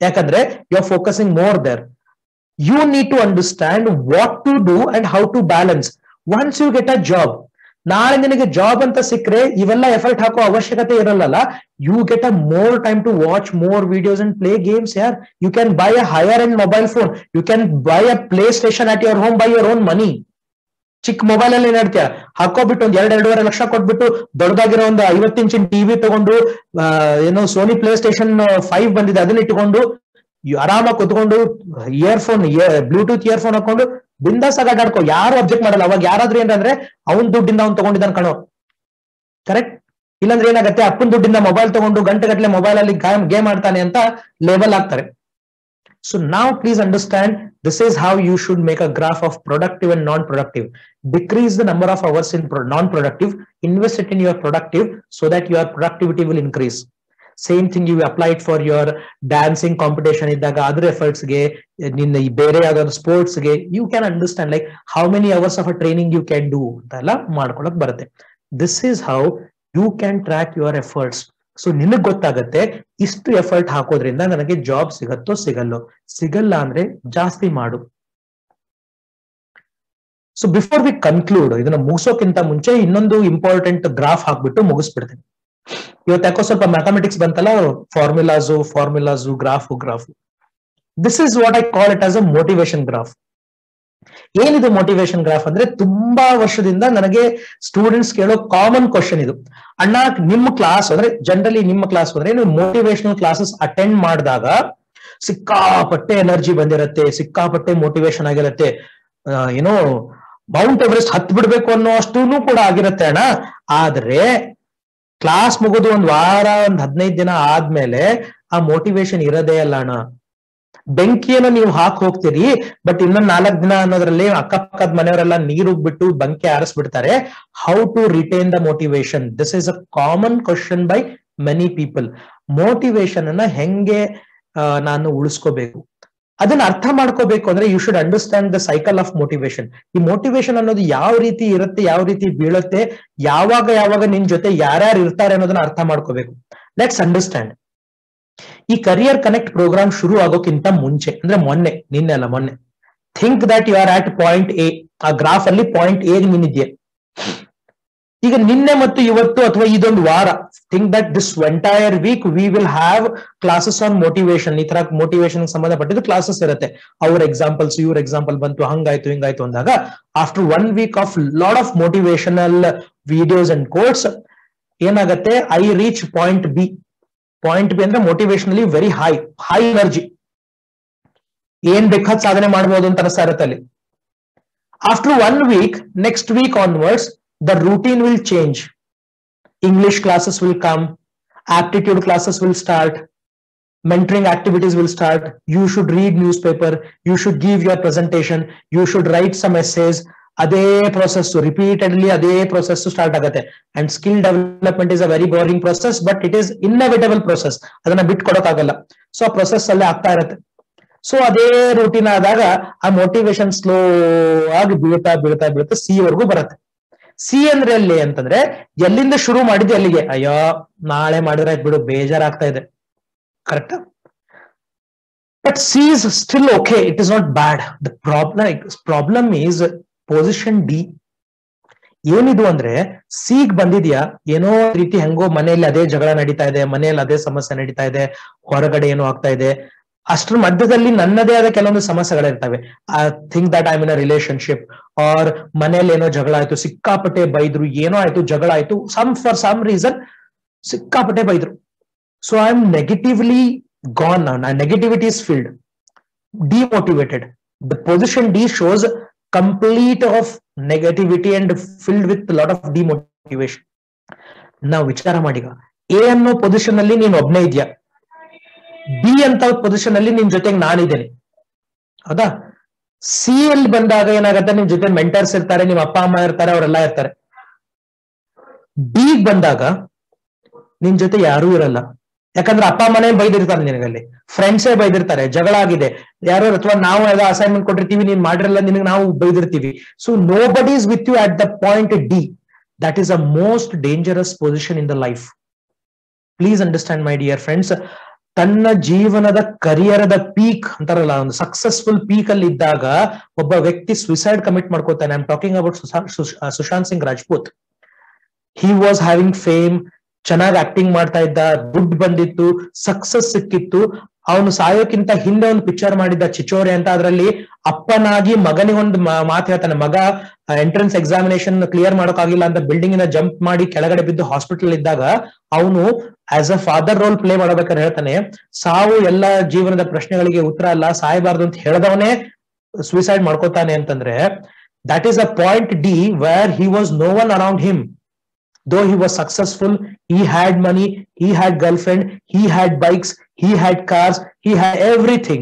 ಯಾಕಂದ್ರೆ you are focusing more there you need to understand what to do and how to balance once you get a job ನಾಳೆ ನಿನಗೆ job ಅಂತ ಸಿಕ್ಕರೆ ಇವೆಲ್ಲ effort ಹಾಕೋ ಅವಶ್ಯಕತೆ ಇರಲ್ಲ you get a more time to watch more videos and play games ಯಾರ್ you can buy a higher and mobile phone you can buy a PlayStation at your home by your own money ಚಿಕ್ಕ mobile ಅಲ್ಲಿ ಏನ್ ಹಾಕೋಬಿಟ್ಟು ಒಂದ್ ಎರಡ್ ಎರಡೂವರೆ ಲಕ್ಷ ಕೊಟ್ಬಿಟ್ಟು ದೊಡ್ಡದಾಗಿರೋ ಒಂದು ಐವತ್ತು ಇಂಚಿನ ಟಿವಿ ತಗೊಂಡು ಆ, ಏನೋ ಸೋನಿ ಪ್ಲೇ ಸ್ಟೇಷನ್ ಫೈವ್ ಬಂದಿದೆ ಅದನ್ನ ಇಟ್ಕೊಂಡು ಇವ್ ಆರಾಮಾಗಿ ಕುತ್ಕೊಂಡು ಇಯರ್ಫೋನ್ ಬ್ಲೂಟೂತ್ ಇಯರ್ಫೋನ್ ಹಾಕೊಂಡು ಬಿಂದಾಸ್ ಆಗಿ ಆಟಾಡ್ಕೋ ಯಾರು ಅಬ್ಜೆಕ್ಟ್ ಮಾಡಲ್ಲ ಅವಾಗ ಯಾರಾದ್ರೂ ಏನಂದ್ರೆ ಅವ್ನ್ ದುಡ್ಡಿಂದ ಅವ್ನ್ ತಗೊಂಡಿದ್ದಾನ ಕಣೋ ಕರೆಕ್ಟ್ ಇಲ್ಲಾಂದ್ರೆ ಏನಾಗತ್ತೆ ಅಪ್ಪನ ದುಡ್ಡಿಂದ ಮೊಬೈಲ್ ತಗೊಂಡು ಗಂಟೆ ಗಟ್ಟಲೆ ಮೊಬೈಲ್ ಅಲ್ಲಿ ಗೇಮ್ ಆಡ್ತಾನೆ ಅಂತ ಲೇಬಲ್ ಆಗ್ತಾರೆ so now please understand this is how you should make a graph of productive and non-productive decrease the number of hours in pro- non-productive invest it in your productive so that your productivity will increase same thing you apply it for your dancing competition ಇದ್ದಾಗ other efforts ಗೆ ನಿನ್ನ ಈ ಬೇರೆ ಯಾವ್ದಾದ್ರು sports ಗೆ you can understand like how many hours of a training you can do ಅಂತ ಎಲ್ಲ ಮಾಡ್ಕೊಳಕ್ ಬರುತ್ತೆ this is how you can track your efforts so ನಿನಗ್ ಗೊತ್ತಾಗತ್ತೆ ಇಷ್ಟು ಎಫರ್ಟ್ ಹಾಕೋದ್ರಿಂದ ನನಗೆ ಜಾಬ್ ಸಿಗತ್ತೋ ಸಿಗಲ್ಲೋ ಸಿಗಲ್ಲ ಅಂದ್ರೆ ಜಾಸ್ತಿ ಮಾಡು ಸೊ ಬಿಫೋರ್ ವಿ ಕನ್ಕ್ಲೂಡ್ ಇದನ್ನ ಮುಗಿಸೋಕ್ಕಿಂತ ಮುಂಚೆ ಇನ್ನೊಂದು ಇಂಪಾರ್ಟೆಂಟ್ ಗ್ರಾಫ್ ಹಾಕ್ಬಿಟ್ಟು ಮುಗಿಸ್ಬಿಡ್ತೀನಿ ಇವತ್ತು ಯಾಕೋ ಸ್ವಲ್ಪ ಮ್ಯಾಥಮೆಟಿಕ್ಸ್ ಬಂತಲ್ಲ formulas formulas graph graph this is what I call it as a motivation graph ಏನಿದು ಮೋಟಿವೇಶನ್ ಗ್ರಾಫ್ ಅಂದ್ರೆ ತುಂಬಾ ವರ್ಷದಿಂದ ನನಗೆ ಸ್ಟೂಡೆಂಟ್ಸ್ ಕೇಳೋ ಕಾಮನ್ ಕ್ವಶನ್ ಇದು ಅಣ್ಣ ನಿಮ್ಮ ಕ್ಲಾಸ್ ಅಂದ್ರೆ ಜನರಲಿ ನಿಮ್ಮ ಕ್ಲಾಸ್ ಅಂದ್ರೆ ನೀವು ಮೋಟಿವೇಶನಲ್ ಕ್ಲಾಸಸ್ ಅಟೆಂಡ್ ಮಾಡಿದಾಗ ಸಿಕ್ಕಾಪಟ್ಟೆ ಎನರ್ಜಿ ಬಂದಿರತ್ತೆ ಸಿಕ್ಕಾಪಟ್ಟೆ ಮೋಟಿವೇಶನ್ ಆಗಿರತ್ತೆ ಆ, ಏನೋ ಮೌಂಟ್ ಎವರೆಸ್ಟ್ ಹತ್ ಬಿಡ್ಬೇಕು ಅನ್ನೋ ಅಷ್ಟೂ ಕೂಡ ಆಗಿರತ್ತೆ ಅಣ್ಣ ಆದ್ರೆ ಕ್ಲಾಸ್ ಮುಗಿದು ಒಂದ್ ವಾರ ಒಂದ್ ಹದಿನೈದು ದಿನ ಆದ್ಮೇಲೆ ಆ ಮೋಟಿವೇಶನ್ ಇರೋದೇ ಅಲ್ಲ ಅಣ್ಣ ಬೆಂಕಿಯನ್ನು ನೀವು ಹಾಕ್ ಹೋಗ್ತೀರಿ ಬಟ್ ಇನ್ನೊಂದ್ ನಾಲ್ಕು ದಿನ ಅನ್ನೋದ್ರಲ್ಲಿ ಅಕ್ಕಪಕ್ಕದ ಮನೆಯವರೆಲ್ಲ ನೀರು ಬಿಟ್ಟು ಬೆಂಕಿ ಆರಿಸ್ಬಿಡ್ತಾರೆ how to retain the motivation this is a common question by many people motivation ಅನ್ನ ಹೆಂಗೆ ಆ, ನಾನು ಉಳಿಸ್ಕೋಬೇಕು ಅದನ್ನ ಅರ್ಥ ಮಾಡ್ಕೋಬೇಕು ಅಂದ್ರೆ you should understand the cycle of motivation ಈ ಮೋಟಿವೇಶನ್ ಅನ್ನೋದು ಯಾವ ರೀತಿ ಇರುತ್ತೆ ಯಾವ ರೀತಿ ಬೀಳುತ್ತೆ ಯಾವಾಗ ಯಾವಾಗ ನಿನ್ ಜೊತೆ ಯಾರ್ಯಾರು ಇರ್ತಾರೆ ಅನ್ನೋದನ್ನ ಅರ್ಥ ಮಾಡ್ಕೋಬೇಕು ಲೆಟ್ಸ್ ಅಂಡರ್ಸ್ಟ್ಯಾಂಡ್ ಈ ಕರಿಯರ್ ಕನೆಕ್ಟ್ ಪ್ರೋಗ್ರಾಮ್ ಶುರು ಆಗೋಕ್ಕಿಂತ ಮುಂಚೆ ಅಂದ್ರೆ ಮೊನ್ನೆ ನಿನ್ನೆ ಅಲ್ಲ ಮೊನ್ನೆ think that you are at point A ಆ ಗ್ರಾಫ್ ಅಲ್ಲಿ ಪಾಯಿಂಟ್ ಎ ನೀನಿದ್ಯೆ ಈಗ ನಿನ್ನೆ ಮತ್ತು ಇವತ್ತು ಅಥವಾ ಇದೊಂದು ವಾರ think that this entire week we will have classes on motivation ಈ ತರ ಮೋಟಿವೇಶನ್ ಸಂಬಂಧಪಟ್ಟಿದ್ದು ಕ್ಲಾಸಸ್ ಇರುತ್ತೆ ಅವ್ರ ಎಕ್ಸಾಂಪಲ್ಸ್ ಇವ್ರ ಎಕ್ಸಾಂಪಲ್ ಬಂತು ಹಂಗಾಯ್ತು ಹಿಂಗಾಯ್ತು ಅಂದಾಗ after one week of load of motivational videos and course ಏನಾಗತ್ತೆ I reach point B point B ಅಂದ್ರೆ motivationally very high high energy ಏನ್ ಬೇಕಾದ್ ಸಾಧನೆ ಮಾಡ್ಬೋದು ಅಂತ ಅನಿಸ್ತಾ ಇರುತ್ತೆ ಅಲ್ಲಿ after one week next week onwards the routine will change English classes will come aptitude classes will start mentoring activities will start you should read newspaper you should give your presentation you should write some essays ಅದೇ process repeatedly ಅದೇ process start ಆಗುತ್ತೆ and skill development is a very boring process but it is inevitable process ಅದನ್ನ ಬಿಟ್ಕೊಡಕ್ಕಾಗಲ್ಲ so ಆ process ಅಲ್ಲೇ ಆಗ್ತಾ ಇರುತ್ತೆ so ಅದೇ ರೂಟೀನ್ ಆದಾಗ ಆ ಮೋಟಿವೇಶನ್ ಸ್ಲೋ ಆಗಿ ಬೀಳ್ತಾ ಬೀಳ್ತಾ ಬೀಳ್ತಾ ಸಿ ವರ್ಗೂ ಬರುತ್ತೆ ಸಿ ಅಂದ್ರೆ ಎಲ್ಲಿ ಅಂತಂದ್ರೆ ಎಲ್ಲಿಂದ ಶುರು ಮಾಡಿದ್ದೆ ಅಲ್ಲಿಗೆ ಅಯ್ಯೋ ನಾಳೆ ಮಾಡಿದ್ರೆ ಆಯ್ತು ಬಿಡು ಬೇಜಾರಾಗ್ತಾ ಇದೆ correct but C is still okay it is not bad the problem problem is position D ಏನಿದು ಅಂದ್ರೆ ಸಿಗ್ ಬಂದಿದ್ಯಾ ಏನೋ ರೀತಿ ಹೆಂಗೋ ಮನೆಯಲ್ಲಿ ಅದೇ ಜಗಳ ನಡೀತಾ ಇದೆ ಮನೆಯಲ್ಲಿ ಅದೇ ಸಮಸ್ಯೆ ನಡೀತಾ ಇದೆ ಹೊರಗಡೆ ಏನೋ ಆಗ್ತಾ ಇದೆ ಅಷ್ಟ್ರ ಮಧ್ಯದಲ್ಲಿ ನನ್ನದೇ ಆದ ಕೆಲವೊಂದು ಸಮಸ್ಯೆಗಳಿರ್ತವೆ I think that I in a relationship or ಮನೇಲಿ ಏನೋ ಜಗಳ ಆಯ್ತು ಸಿಕ್ಕಾಪಟ್ಟೆ ಬೈದ್ರು ಏನೋ ಆಯ್ತು ಜಗಳ ಆಯ್ತು ಸಮ್ ಫಾರ್ ಸಮ್ ರೀಸನ್ ಸಿಕ್ಕಾಪಟ್ಟೆ ಬೈದ್ರು so I am negatively gone negativity is filled demotivated the position D shows complete of negativity and filled with lot of demotivation ನಾವು ವಿಚಾರ ಮಾಡಿಗ ಎ ಅನ್ನೋ ಪೊಸಿಷನ್ ಅಲ್ಲಿ ನೀನು ಒಬ್ನೇ ಇದೆಯಾ ಬಿ ಅಂತ ಪೊಸಿಷನ್ ಅಲ್ಲಿ ನಿನ್ ಜೊತೆಗೆ ನಾನಿದ್ದೇನೆ ಹೌದಾ ಸಿ ಅಲ್ಲಿ ಬಂದಾಗ ಏನಾಗತ್ತೆ ನಿಮ್ ಜೊತೆ ಮೆಂಟರ್ಸ್ ಇರ್ತಾರೆ ನಿಮ್ ಅಪ್ಪ ಅಮ್ಮ ಇರ್ತಾರೆ ಅವರೆಲ್ಲ ಇರ್ತಾರೆ ಡಿ ಬಂದಾಗ ನಿನ್ ಜೊತೆ ಯಾರೂ ಇರಲ್ಲ ಯಾಕಂದ್ರೆ ಅಪ್ಪ ಅಮ್ಮನೇ ಬೈದಿರ್ತಾರೆ ನಿನಗಲ್ಲಿ ಫ್ರೆಂಡ್ಸೇ ಬೈದಿರ್ತಾರೆ ಜಗಳ ಆಗಿದೆ ಯಾರೋ ಅಥವಾ ನಾವು ಯಾವುದೋ ಅಸೈನ್ಮೆಂಟ್ ಕೊಟ್ಟಿರ್ತೀವಿ ನೀನ್ ಮಾಡಿರಲ್ಲ ನಿನಗೆ ನಾವು ಬೈದಿರ್ತೀವಿ so nobody is with you at the point D that is a most dangerous position in the life please understand my dear friends ತನ್ನ ಜೀವನದ ಕರಿಯರದ ಪೀಕ್ ಅಂತಾರಲ್ಲ ಒಂದು ಸಕ್ಸಸ್ಫುಲ್ ಪೀಕ್ ಅಲ್ಲಿ ಇದ್ದಾಗ ಒಬ್ಬ ವ್ಯಕ್ತಿ ಸುಸೈಡ್ ಕಮಿಟ್ ಮಾಡ್ಕೋತಾನೆ I'm talking about Sushant Singh Rajput he was having fame ಚೆನ್ನಾಗಿ ಆಕ್ಟಿಂಗ್ ಮಾಡ್ತಾ ಇದ್ದ ದುಡ್ಡು ಬಂದಿತ್ತು ಸಕ್ಸಸ್ ಸಿಕ್ಕಿತ್ತು ಅವನು ಸಾಯೋಕ್ಕಿಂತ ಹಿಂದೆ ಒಂದು ಪಿಕ್ಚರ್ ಮಾಡಿದ್ದ ಚಿಚೋರೆ ಅಂತ ಅದರಲ್ಲಿ ಅಪ್ಪನಾಗಿ ಮಗನಿಗೊಂದು ಮಾತು ಹೇಳ್ತಾನೆ ಮಗ ಎಂಟ್ರೆನ್ಸ್ ಎಕ್ಸಾಮಿನೇಷನ್ ಕ್ಲಿಯರ್ ಮಾಡೋಕ್ಕಾಗಿಲ್ಲ ಅಂತ ಬಿಲ್ಡಿಂಗ್ ಇಂದ ಜಂಪ್ ಮಾಡಿ ಕೆಳಗಡೆ ಬಿದ್ದು ಹಾಸ್ಪಿಟಲ್ ಇದ್ದಾಗ ಅವನು as a father role play ಮಾಡ್ಬೇಕಾದ್ರೆ ಹೇಳ್ತಾನೆ ಸಾವು ಎಲ್ಲ ಜೀವನದ ಪ್ರಶ್ನೆಗಳಿಗೆ ಉತ್ತರ ಅಲ್ಲ ಸಾಯಬಾರ್ದು ಅಂತ ಹೇಳ್ದವನೇ ಸುಯಿಸೈಡ್ ಮಾಡ್ಕೋತಾನೆ ಅಂತಂದ್ರೆ that is a point D where he was no one around him though he was successful he had money he had girlfriend he had bikes he had cars he had everything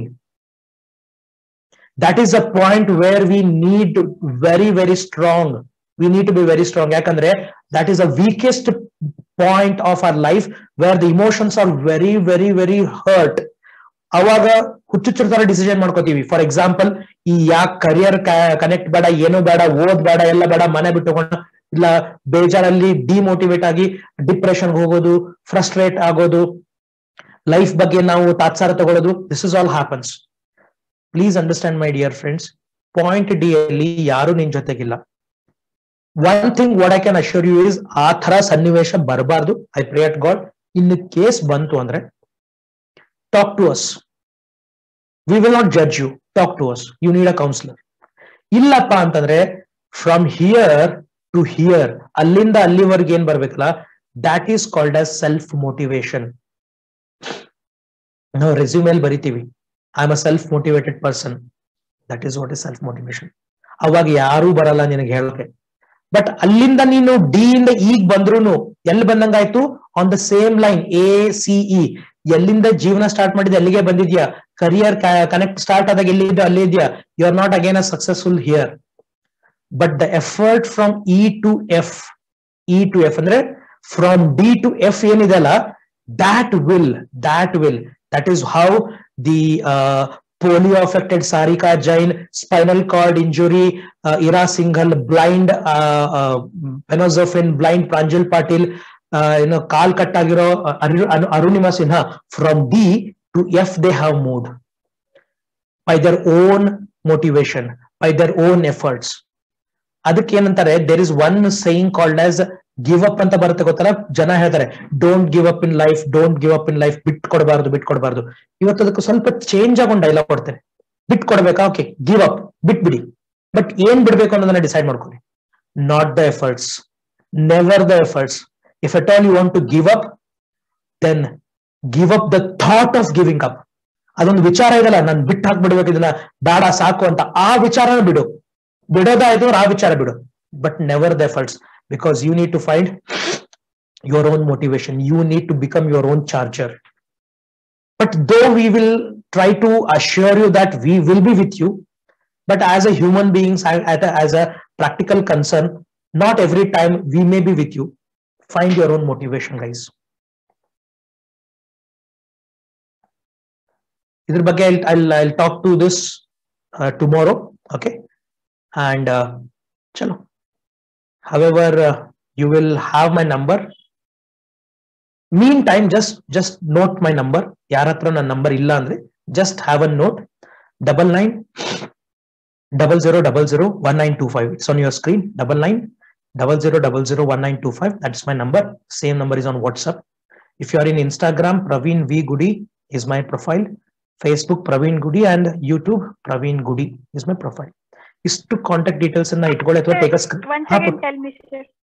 that is a point where we need very very strong we need to be very strong ಯಾಕಂದ್ರೆ that is a weakest point of our life where the emotions are very very very hurt ಅವಾಗ ಹುಚ್ಚುಚ್ಚರ ತರ decision ಮಾಡ್ಕೋತೀವಿ for example ಈ ಯಾಕೆ career connect ಬೇಡ ಏನು ಬೇಡ ಓದ್ ಬೇಡ ಎಲ್ಲ ಬೇಡ ಮನೆ ಬಿಟ್ಟು ಇಲ್ಲ ಬೇಜಾರಲ್ಲಿ ಡಿಮೋಟಿವೇಟ್ ಆಗಿ ಡಿಪ್ರೆಷನ್ ಹೋಗೋದು ಫ್ರಸ್ಟ್ರೇಟ್ ಆಗೋದು ಲೈಫ್ ಬಗ್ಗೆ ನಾವು ತಾತ್ಸಾರ ತಗೊಳ್ಳೋದು this is all happens please understand my dear friends point ಡಿ ಅಲ್ಲಿ ಯಾರು ನಿನ್ ಜೊತೆಗಿಲ್ಲ one thing what I can assure you is ಆ ತರ ಸನ್ನಿವೇಶ ಬರಬಾರ್ದು ಐ ಪ್ರೇಟ್ ಗಾಡ್ ಇನ್ನು ಕೇಸ್ ಬಂತು ಅಂದ್ರೆ talk to us we will not judge you talk to us you need a counsellor ಇಲ್ಲಪ್ಪ ಅಂತಂದ್ರೆ ಫ್ರಮ್ ಹಿಯರ್ ಟು ಹಿಯರ್ ಅಲ್ಲಿಂದ ಅಲ್ಲಿವರೆಗೆ ಏನ್ ಬರ್ಬೇಕಲ್ಲ that is called as self motivation ನಾವು ರೆಸ್ಯೂಮೇಲ್ ಬರಿತೀವಿ I am a self motivated person that is what is self motivation ಅವಾಗ ಯಾರೂ ಬರಲ್ಲ ನಿನಗೆ ಹೇಳೋಕೆ ಬಟ್ ಅಲ್ಲಿಂದ ನೀನು ಡಿ ಇಂದ ಈಗ ಬಂದ್ರು ಎಲ್ಲಿ ಬಂದಂಗಾಯ್ತು ಆನ್ ದ ಸೇಮ್ ಲೈನ್ ಎ ಸಿಇ ಎಲ್ಲಿಂದ ಜೀವನ ಸ್ಟಾರ್ಟ್ ಮಾಡಿದೆ ಅಲ್ಲಿಗೆ ಬಂದಿದ್ಯಾ ಕರಿಯರ್ ಕನೆಕ್ಟ್ ಸ್ಟಾರ್ಟ್ ಆದಾಗ ಎಲ್ಲಿದ್ಯಾ ಅಲ್ಲಿ ಇದೆಯಾ you are not again a successful here but the effort from E to F E to F ಅಂದ್ರೆ ಫ್ರಮ್ ಡಿ ಟು ಎಫ್ ಏನಿದೆ ಅಲ್ಲ that will that will that is how the polio affected Sarika Jain, spinal cord injury, uh, Ira Singhal, blind uh, uh, Penozofin, blind Pranjal Patil, uh, you know, Kal Kattagiro, uh, Aru- Anu- Arunima Sinha, from D to F they have moved by their own motivation, by their own efforts. ಅದಕ್ಕೆ ಏನಂತಾರೆ there is one saying called as give up ಅಂತ ಬರುತ್ತೆ ಗೊತ್ತಲ್ಲ ಜನ ಹೇಳ್ತಾರೆ don't give up in life don't give up in life ಬಿಟ್ ಕೊಡಬಾರ್ದು ಬಿಟ್ ಕೊಡಬಾರ್ದು ಇವತ್ತು ಅದಕ್ಕೆ ಸ್ವಲ್ಪ ಚೇಂಜ್ ಆಗೊಂಡು ಡೈಲಾಗ್ ಕೊಡ್ತೇನೆ ಬಿಟ್ ಕೊಡ್ಬೇಕಾ ಓಕೆ ಗಿವ್ ಅಪ್ ಬಿಟ್ಬಿಡಿ ಬಟ್ ಏನ್ ಬಿಡ್ಬೇಕು ಅನ್ನೋದನ್ನ ಡಿಸೈಡ್ ಮಾಡ್ಕೊಳ್ಳಿ not the efforts never the efforts if at all you want to give up then give up the thought of giving up ಅದೊಂದು ವಿಚಾರ ಇದಲ್ಲ ನಾನು ಬಿಟ್ಟು ಹಾಕ್ಬಿಡ್ಬೇಕು ಇದನ್ನ ಬೇಡ ಸಾಕು ಅಂತ ಆ ವಿಚಾರನ ಬಿಡು ಬಿಡೋದಾಯ್ತು ಆ ವಿಚಾರ ಬಿಡು but never the efforts because you need to find your own motivation. You need to become your own charger. But though we will try to assure you that we will be with you, but as a human beings, a- as a- as a practical concern, not every time we may be with you. Find your own motivation, guys. ಇದ್ರ ಬಗ್ಗೆ I'll, I'll, I'll talk to this uh, tomorrow. Okay. And uh, chalo. However, uh, you will have my number. Meantime, just just note my number. ಯಾರ ಹತ್ರ ನನ್ನ number ಇಲ್ಲ ಅಂದ್ರೆ just have a note double nine double zero double zero one nine two five it's on your screen double nine double zero double zero one nine two five that's my number same number is on WhatsApp if you are in Instagram Praveen V Gudi is my profile facebook praveen gudi and youtube praveen gudi is my profile ಇಷ್ಟು contact details ಅನ್ನ ಇಟ್ಕೊಳ್ಳಿ ಅಥವಾ take One ಹಾ, second, tell me, sir.